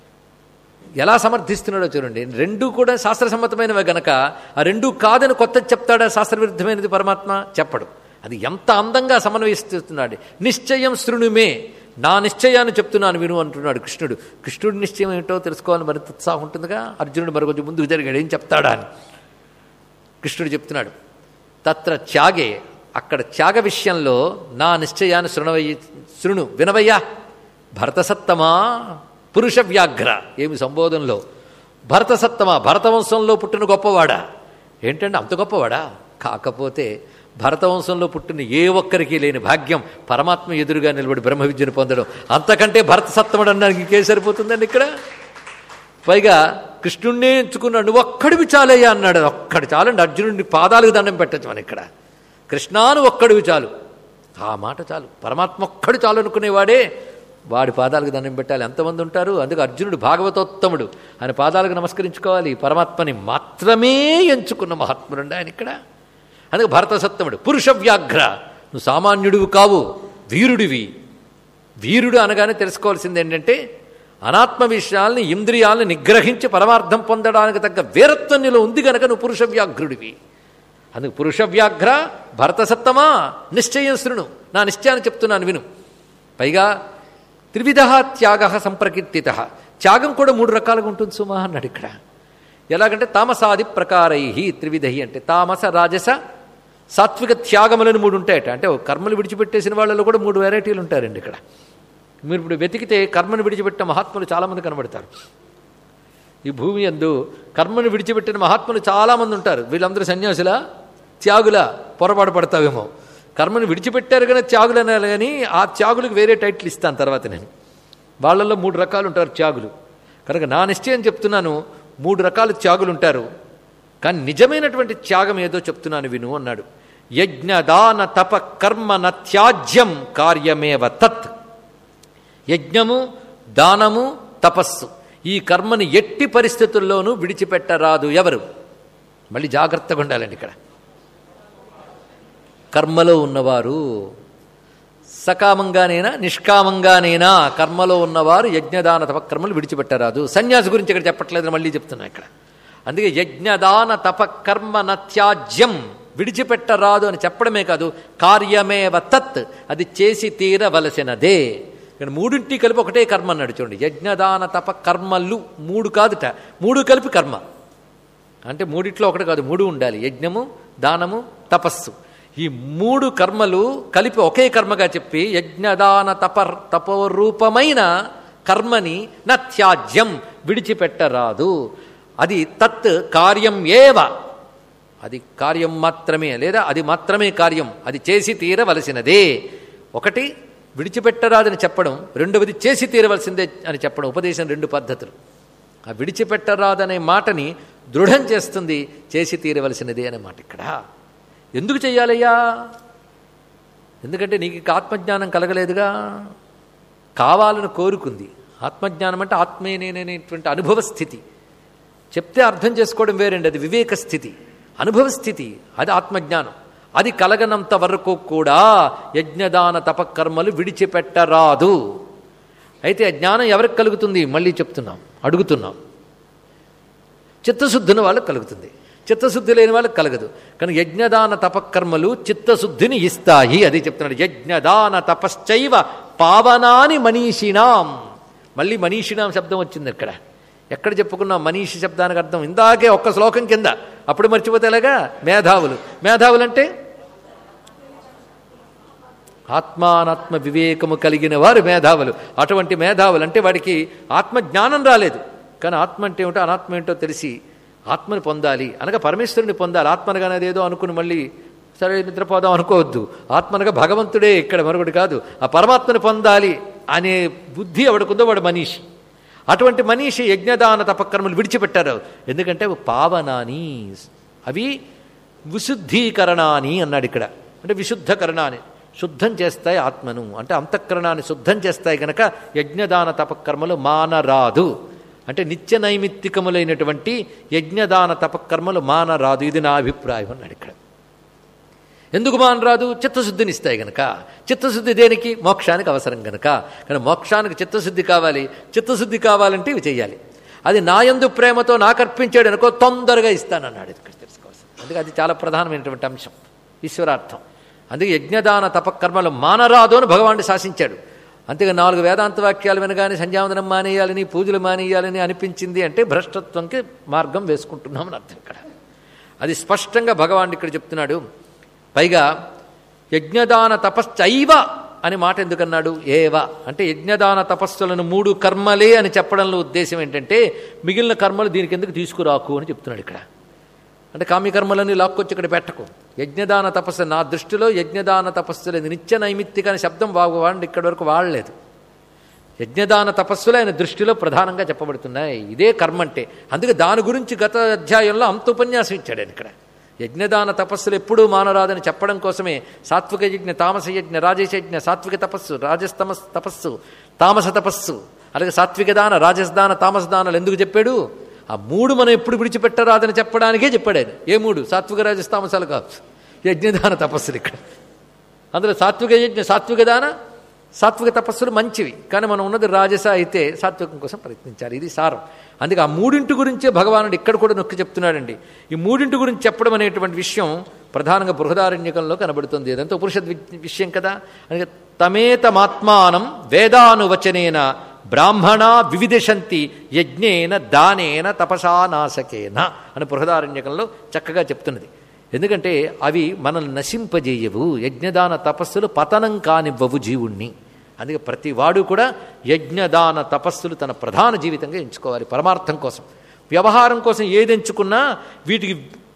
ఎలా సమర్థిస్తున్నాడో చూడండి రెండు కూడా శాస్త్రసమ్మతమైనవి గనక ఆ రెండు కాదని కొత్త చెప్తాడా శాస్త్రవిరుద్ధమైనది పరమాత్మ చెప్పడు అది ఎంత అందంగా సమన్వయిస్తున్నాడు నిశ్చయం శృణుమే నా నిశ్చయాన్ని చెప్తున్నాను విను అంటున్నాడు కృష్ణుడు కృష్ణుడి నిశ్చయం ఏమిటో తెలుసుకోవాలని మరింత ఉత్సాహం ఉంటుందిగా అర్జునుడు మరి కొంచెం ముందుకు జరిగాడు ఏం చెప్తాడా అని కృష్ణుడు చెప్తున్నాడు తత్ర త్యాగే అక్కడ త్యాగ విషయంలో నా నిశ్చయాన్ని శృణవయ్య శృణు వినవయ్యా భరతసత్తమా పురుష వ్యాఘ్ర ఏమి సంబోధనలో భరతసత్తమా భరతవంశంలో పుట్టిన గొప్పవాడా ఏంటంటే అంత గొప్పవాడా కాకపోతే భరతవంశంలో పుట్టిన ఏ ఒక్కరికి లేని భాగ్యం పరమాత్మ ఎదురుగా నిలబడి బ్రహ్మ విద్యను పొందడం అంతకంటే భరత సత్తముడు అనడానికి ఇంకే సరిపోతుందండి ఇక్కడ పైగా కృష్ణుణ్ణే ఎంచుకున్నాడు నువ్వు ఒక్కడివి చాలయ్యా అన్నాడు ఒక్కడు చాలండి అర్జునుడిని పాదాలకు దండం పెట్టచ్చు మన ఇక్కడ కృష్ణాను ఒక్కడివి చాలు ఆ మాట చాలు పరమాత్మ ఒక్కడు చాలు అనుకునేవాడే వాడి పాదాలకు దండం పెట్టాలి ఎంతమంది ఉంటారు అందుకు అర్జునుడు భాగవతోత్తముడు ఆయన పాదాలకు నమస్కరించుకోవాలి పరమాత్మని మాత్రమే ఎంచుకున్న మహాత్ముడు ఆయన ఇక్కడ అందుకే భరత సత్తముడు పురుష వ్యాఘ్ర నువ్వు సామాన్యుడివి కావు వీరుడివి వీరుడు అనగానే తెలుసుకోవాల్సింది ఏంటంటే అనాత్మ విషయాల్ని ఇంద్రియాలను నిగ్రహించి పరమార్థం పొందడానికి తగ్గ వీరత్వం నీలో ఉంది గనక నువ్వు పురుష వ్యాఘ్రుడివి అందుకు పురుష వ్యాఘ్ర భరత సత్తమా నిశ్చయం శృణు నా నిశ్చయాన్ని చెప్తున్నాను విను పైగా త్రివిధ త్యాగ సంప్రకీర్తిత త్యాగం కూడా మూడు రకాలుగా ఉంటుంది సుమా అన్నాడు ఇక్కడ ఎలాగంటే తామసాది ప్రకారై త్రివిధి అంటే తామస రాజస సాత్విక త్యాగములను మూడు ఉంటాయట అంటే కర్మలు విడిచిపెట్టేసిన వాళ్ళలో కూడా మూడు వెరైటీలు ఉంటారండి ఇక్కడ మీరు ఇప్పుడు వెతికితే కర్మను విడిచిపెట్టిన మహాత్ములు చాలామంది కనబడతారు ఈ భూమి అందు కర్మను విడిచిపెట్టిన మహాత్ములు చాలామంది ఉంటారు వీళ్ళందరూ సన్యాసులా త్యాగుల పొరపాటు పడతావేమో కర్మను విడిచిపెట్టారు కానీ త్యాగులు అనాలి కానీ ఆ త్యాగులకు వేరే టైటిల్ ఇస్తాను తర్వాత నేను వాళ్ళల్లో మూడు రకాలు ఉంటారు త్యాగులు కనుక నా నిశ్చయం చెప్తున్నాను మూడు రకాల త్యాగులు ఉంటారు కానీ నిజమైనటువంటి త్యాగం ఏదో చెప్తున్నాను విను అన్నాడు యజ్ఞదాన తప కర్మ నత్యాజ్యం కార్యమేవ తత్ యజ్ఞము దానము తపస్సు ఈ కర్మని ఎట్టి పరిస్థితుల్లోనూ విడిచిపెట్టరాదు ఎవరు మళ్ళీ జాగ్రత్తగా ఉండాలండి ఇక్కడ కర్మలో ఉన్నవారు సకామంగానైనా నిష్కామంగానైనా కర్మలో ఉన్నవారు యజ్ఞదాన తపకర్మలు విడిచిపెట్టరాదు సన్యాసి గురించి ఇక్కడ చెప్పట్లేదు మళ్ళీ చెప్తున్నా ఇక్కడ అందుకే యజ్ఞదాన తపకర్మ నత్యాజ్యం విడిచిపెట్టరాదు అని చెప్పడమే కాదు కార్యమేవ తత్ అది చేసి తీరవలసినదే ఇక్కడ మూడింటి కలిపి ఒకటే కర్మ అన్నాడు చూడండి యజ్ఞదాన తప కర్మలు మూడు కాదుట మూడు కలిపి కర్మ అంటే మూడిట్లో ఒకటి కాదు మూడు ఉండాలి యజ్ఞము దానము తపస్సు ఈ మూడు కర్మలు కలిపి ఒకే కర్మగా చెప్పి యజ్ఞదాన తప తపోరూపమైన కర్మని నత్యాజ్యం విడిచిపెట్టరాదు అది తత్ కార్యం ఏవ అది కార్యం మాత్రమే లేదా అది మాత్రమే కార్యం అది చేసి తీరవలసినదే ఒకటి విడిచిపెట్టరాదని చెప్పడం రెండవది చేసి తీరవలసిందే అని చెప్పడం ఉపదేశం రెండు పద్ధతులు ఆ విడిచిపెట్టరాదనే మాటని దృఢం చేస్తుంది చేసి తీరవలసినదే అనే మాట ఇక్కడ ఎందుకు చెయ్యాలయ్యా ఎందుకంటే నీకు ఇక ఆత్మజ్ఞానం కలగలేదుగా కావాలని కోరుకుంది ఆత్మజ్ఞానం అంటే ఆత్మే నేననేటువంటి అనుభవ స్థితి చెప్తే అర్థం చేసుకోవడం వేరండి అది వివేక స్థితి అనుభవ స్థితి అది ఆత్మజ్ఞానం అది కలగనంత వరకు కూడా యజ్ఞదాన తపకర్మలు విడిచిపెట్టరాదు అయితే ఆ జ్ఞానం ఎవరికి కలుగుతుంది మళ్ళీ చెప్తున్నాం అడుగుతున్నాం చిత్తశుద్ధిని వాళ్ళకి కలుగుతుంది చిత్తశుద్ధి లేని వాళ్ళకి కలగదు కానీ యజ్ఞదాన తపకర్మలు చిత్తశుద్ధిని ఇస్తాయి అది చెప్తున్నాడు యజ్ఞదాన తపశ్చైవ పావనాని మనీషిణాం మళ్ళీ మనీషిణాం శబ్దం వచ్చింది ఇక్కడ ఎక్కడ చెప్పుకున్నాం మనీషి శబ్దానికి అర్థం ఇందాకే ఒక్క శ్లోకం కింద అప్పుడు మర్చిపోతే ఎలాగా మేధావులు మేధావులు అంటే ఆత్మానాత్మ వివేకము కలిగిన వారు మేధావులు అటువంటి మేధావులు అంటే వాడికి ఆత్మజ్ఞానం రాలేదు కానీ ఆత్మ అంటే ఏమిటో అనాత్మ ఏంటో తెలిసి ఆత్మని పొందాలి అనగా పరమేశ్వరుని పొందాలి ఆత్మనగా ఏదో అనుకుని మళ్ళీ సరే నిద్రపోదాం అనుకోవద్దు ఆత్మనగా భగవంతుడే ఇక్కడ మరొకటి కాదు ఆ పరమాత్మని పొందాలి అనే బుద్ధి ఎవడికుందో వాడు మనీషి అటువంటి మనీషి యజ్ఞదాన తపకర్మలు విడిచిపెట్టారు ఎందుకంటే అవి పావనాని అవి విశుద్ధీకరణాని అన్నాడు ఇక్కడ అంటే విశుద్ధకరణాన్ని శుద్ధం చేస్తాయి ఆత్మను అంటే అంతఃకరణాన్ని శుద్ధం చేస్తాయి గనక యజ్ఞదాన తపకర్మలు మానరాదు అంటే నిత్య నైమిత్తికములైనటువంటి యజ్ఞదాన తపకర్మలు మానరాదు ఇది నా అభిప్రాయం అన్నాడు ఇక్కడ ఎందుకు మానరాదు చిత్తశుద్ధిని ఇస్తాయి గనక చిత్తశుద్ధి దేనికి మోక్షానికి అవసరం గనక కానీ మోక్షానికి చిత్తశుద్ధి కావాలి చిత్తశుద్ధి కావాలంటే ఇవి చేయాలి అది నాయందు ప్రేమతో నాకు అర్పించాడు అనుకో తొందరగా ఇస్తానన్నాడు ఇక్కడ తెలుసుకోవాల్సి అందుకే అది చాలా ప్రధానమైనటువంటి అంశం ఈశ్వరార్థం అందుకే యజ్ఞదాన తపకర్మలు మానరాదు అని భగవానుడు శాసించాడు అంతేగా నాలుగు వేదాంత వాక్యాలు వినగానే సంధ్యావందనం మానేయాలని పూజలు మానేయాలని అనిపించింది అంటే భ్రష్టత్వంకి మార్గం వేసుకుంటున్నామని అర్థం ఇక్కడ అది స్పష్టంగా భగవానుడు ఇక్కడ చెప్తున్నాడు పైగా యజ్ఞదాన తపశ్చైవ అని మాట ఎందుకన్నాడు ఏవ అంటే యజ్ఞదాన తపస్సులను మూడు కర్మలే అని చెప్పడంలో ఉద్దేశం ఏంటంటే మిగిలిన కర్మలు దీనికి ఎందుకు తీసుకురాకు అని చెప్తున్నాడు ఇక్కడ అంటే కామ్యకర్మలని లాక్కొచ్చి ఇక్కడ పెట్టకు యజ్ఞదాన తపస్సు నా దృష్టిలో యజ్ఞదాన తపస్సు లేదు నిత్య నైమిత్తిక అనే శబ్దం వాడు ఇక్కడి వరకు వాడలేదు యజ్ఞదాన తపస్సులు ఆయన దృష్టిలో ప్రధానంగా చెప్పబడుతున్నాయి ఇదే కర్మ అంటే అందుకే దాని గురించి గత అధ్యాయంలో అంత ఉపన్యాసం ఇచ్చాడు ఆయన ఇక్కడ యజ్ఞదాన తపస్సులు ఎప్పుడూ మానరాదని చెప్పడం కోసమే సాత్విక యజ్ఞ తామస యజ్ఞ రాజేశ యజ్ఞ సాత్విక తపస్సు రాజస్తమస్ తపస్సు తామస తపస్సు అలాగే సాత్విక దాన రాజస్దాన తామస దానాలు ఎందుకు చెప్పాడు ఆ మూడు మనం ఎప్పుడు విడిచిపెట్టరాదని చెప్పడానికే చెప్పాడు ఆయన ఏ మూడు సాత్విక రాజస్తామసాలు కాదు యజ్ఞదాన తపస్సులు ఇక్కడ అందులో సాత్విక యజ్ఞ సాత్విక దాన సాత్విక తపస్సులు మంచివి కానీ మనం ఉన్నది రాజస అయితే సాత్వికం కోసం ప్రయత్నించాలి ఇది సారం అందుకే ఆ మూడింటి గురించే భగవానుడు ఇక్కడ కూడా నొక్కి చెప్తున్నాడండి ఈ మూడింటి గురించి చెప్పడం అనేటువంటి విషయం ప్రధానంగా బృహదారణ్యకంలో కనబడుతుంది ఇదంతా ఉపనిషద్ విషయం కదా అందుకే తమేతమాత్మానం వేదానువచనేన బ్రాహ్మణ వివిధశంతి యజ్ఞేన దానేన తపసా నాశకేన అని బృహదారణ్యకంలో చక్కగా చెప్తున్నది ఎందుకంటే అవి మనల్ని నశింపజేయవు యజ్ఞదాన తపస్సులు పతనం కానివ్వవు జీవుణ్ణి అందుకే ప్రతి వాడు కూడా యజ్ఞదాన తపస్సులు తన ప్రధాన జీవితంగా ఎంచుకోవాలి పరమార్థం కోసం వ్యవహారం కోసం ఏది ఎంచుకున్నా వీటికి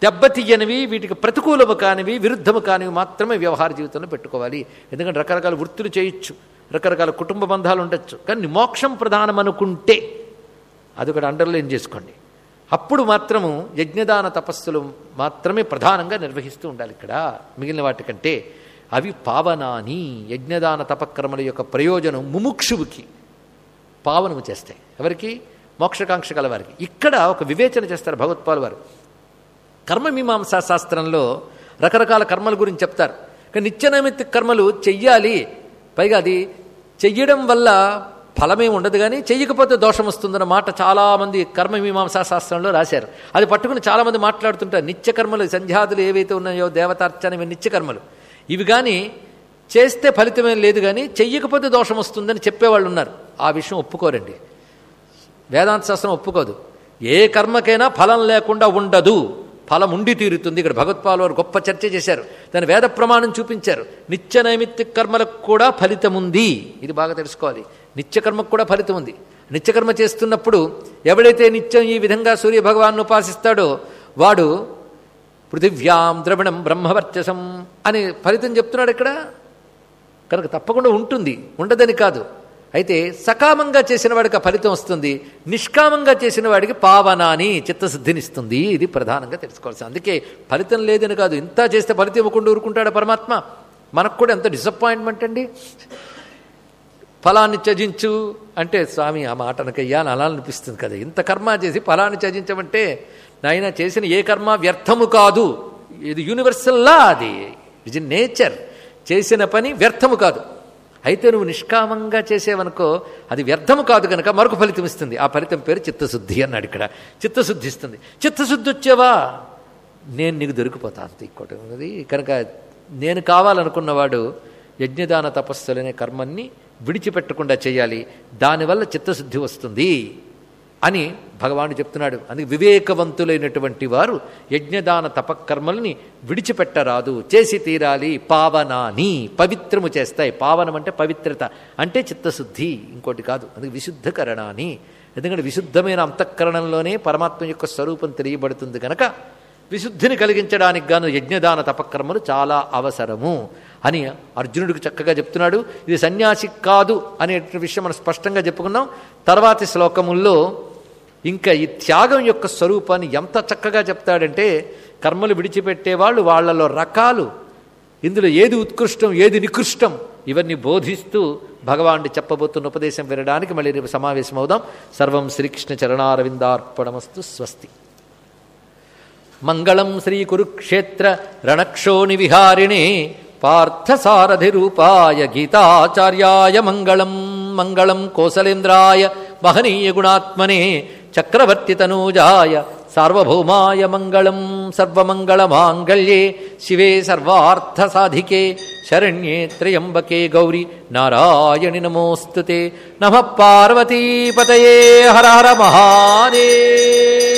దెబ్బతీయనివి వీటికి ప్రతికూలము కానివి విరుద్ధము కానివి మాత్రమే వ్యవహార జీవితంలో పెట్టుకోవాలి ఎందుకంటే రకరకాల వృత్తులు చేయొచ్చు రకరకాల కుటుంబ బంధాలు ఉండొచ్చు కానీ మోక్షం ప్రధానం అనుకుంటే అది ఒకటి అండర్లైన్ చేసుకోండి అప్పుడు మాత్రము యజ్ఞదాన తపస్సులు మాత్రమే ప్రధానంగా నిర్వహిస్తూ ఉండాలి ఇక్కడ మిగిలిన వాటికంటే అవి పావనాని యజ్ఞదాన తపక్రమల యొక్క ప్రయోజనం ముముక్షువుకి పావనము చేస్తాయి ఎవరికి మోక్షకాంక్ష గల వారికి ఇక్కడ ఒక వివేచన చేస్తారు భగవత్పాల్ వారు కర్మమీమాంసా శాస్త్రంలో రకరకాల కర్మల గురించి చెప్తారు కానీ నిత్యనైమిత్తిక కర్మలు చెయ్యాలి పైగా అది చెయ్యడం వల్ల ఫలమే ఉండదు కానీ చెయ్యకపోతే దోషం వస్తుందన్న మాట చాలామంది కర్మమీమాంసా శాస్త్రంలో రాశారు అది పట్టుకుని చాలామంది మాట్లాడుతుంటారు నిత్యకర్మలు సంధ్యాదులు ఏవైతే ఉన్నాయో దేవతార్చన ఇవి నిత్యకర్మలు ఇవి కానీ చేస్తే ఫలితమేం లేదు కానీ చెయ్యకపోతే దోషం వస్తుందని చెప్పేవాళ్ళు ఉన్నారు ఆ విషయం ఒప్పుకోరండి వేదాంత శాస్త్రం ఒప్పుకోదు ఏ కర్మకైనా ఫలం లేకుండా ఉండదు ఫలం ఉండి తీరుతుంది ఇక్కడ భగవత్పాల్ వారు గొప్ప చర్చ చేశారు దాని వేద ప్రమాణం చూపించారు నిత్య నైమిత్తిక కర్మలకు కూడా ఫలితం ఉంది ఇది బాగా తెలుసుకోవాలి నిత్యకర్మకు కూడా ఫలితం ఉంది నిత్యకర్మ చేస్తున్నప్పుడు ఎవడైతే నిత్యం ఈ విధంగా సూర్య భగవాన్ ఉపాసిస్తాడో వాడు పృథివ్యాం ద్రవిణం బ్రహ్మవర్చసం అని ఫలితం చెప్తున్నాడు ఇక్కడ కనుక తప్పకుండా ఉంటుంది ఉండదని కాదు అయితే సకామంగా చేసిన వాడికి ఆ ఫలితం వస్తుంది నిష్కామంగా చేసిన వాడికి పావనాని చిత్తశుద్ధినిస్తుంది ఇది ప్రధానంగా తెలుసుకోవాల్సింది అందుకే ఫలితం లేదని కాదు ఇంత చేస్తే ఫలితం ఇవ్వకుండా ఊరుకుంటాడు పరమాత్మ మనకు కూడా ఎంత డిసప్పాయింట్మెంట్ అండి ఫలాన్ని త్యజించు అంటే స్వామి ఆ మాట అనకయ్యా అని అలా అనిపిస్తుంది కదా ఇంత కర్మ చేసి ఫలాన్ని త్యజించమంటే నాయన చేసిన ఏ కర్మ వ్యర్థము కాదు ఇది యూనివర్సల్లా అది ఇట్ ఇన్ నేచర్ చేసిన పని వ్యర్థము కాదు అయితే నువ్వు నిష్కామంగా చేసేవనుకో అది వ్యర్థము కాదు కనుక మరొక ఫలితం ఇస్తుంది ఆ ఫలితం పేరు చిత్తశుద్ధి అన్నాడు ఇక్కడ చిత్తశుద్ధి ఇస్తుంది చిత్తశుద్ధి వచ్చేవా నేను నీకు దొరికిపోతా అంత ఇంకోటి ఉన్నది కనుక నేను కావాలనుకున్నవాడు యజ్ఞదాన తపస్సులనే కర్మన్ని విడిచిపెట్టకుండా చేయాలి దానివల్ల చిత్తశుద్ధి వస్తుంది అని భగవానుడు చెప్తున్నాడు అందుకే వివేకవంతులైనటువంటి వారు యజ్ఞదాన తపకర్మల్ని విడిచిపెట్టరాదు చేసి తీరాలి పావనాని పవిత్రము చేస్తాయి పావనం అంటే పవిత్రత అంటే చిత్తశుద్ధి ఇంకోటి కాదు అందుకే విశుద్ధకరణాన్ని ఎందుకంటే విశుద్ధమైన అంతఃకరణంలోనే పరమాత్మ యొక్క స్వరూపం తెలియబడుతుంది కనుక విశుద్ధిని కలిగించడానికి గాను యజ్ఞదాన తపకర్మలు చాలా అవసరము అని అర్జునుడికి చక్కగా చెప్తున్నాడు ఇది సన్యాసి కాదు అనే విషయం మనం స్పష్టంగా చెప్పుకున్నాం తర్వాతి శ్లోకముల్లో ఇంకా ఈ త్యాగం యొక్క స్వరూపాన్ని ఎంత చక్కగా చెప్తాడంటే కర్మలు విడిచిపెట్టేవాళ్ళు వాళ్ళలో రకాలు ఇందులో ఏది ఉత్కృష్టం ఏది నికృష్టం ఇవన్నీ బోధిస్తూ భగవానుడు చెప్పబోతున్న ఉపదేశం వినడానికి మళ్ళీ రేపు సమావేశం అవుదాం సర్వం శ్రీకృష్ణ చరణారవిందార్పణమస్తు స్వస్తి మంగళం శ్రీ కురుక్షేత్ర రణక్షోణి విహారిణే పార్థసారథిరూపాయ గీతాచార్యాయ మంగళం మంగళం కోసలేంద్రాయ మహనీయ గుణాత్మనే చక్రవర్తితనూజాయ సార్వభౌమాయ మంగళం సర్వమంగళమాంగళ్యే శివే సర్వార్థసాధికే శరణ్యే త్రయంబకే గౌరి నారాయణి నమోస్తు నమ పార్వతీపతయే హర హర మహాదేవ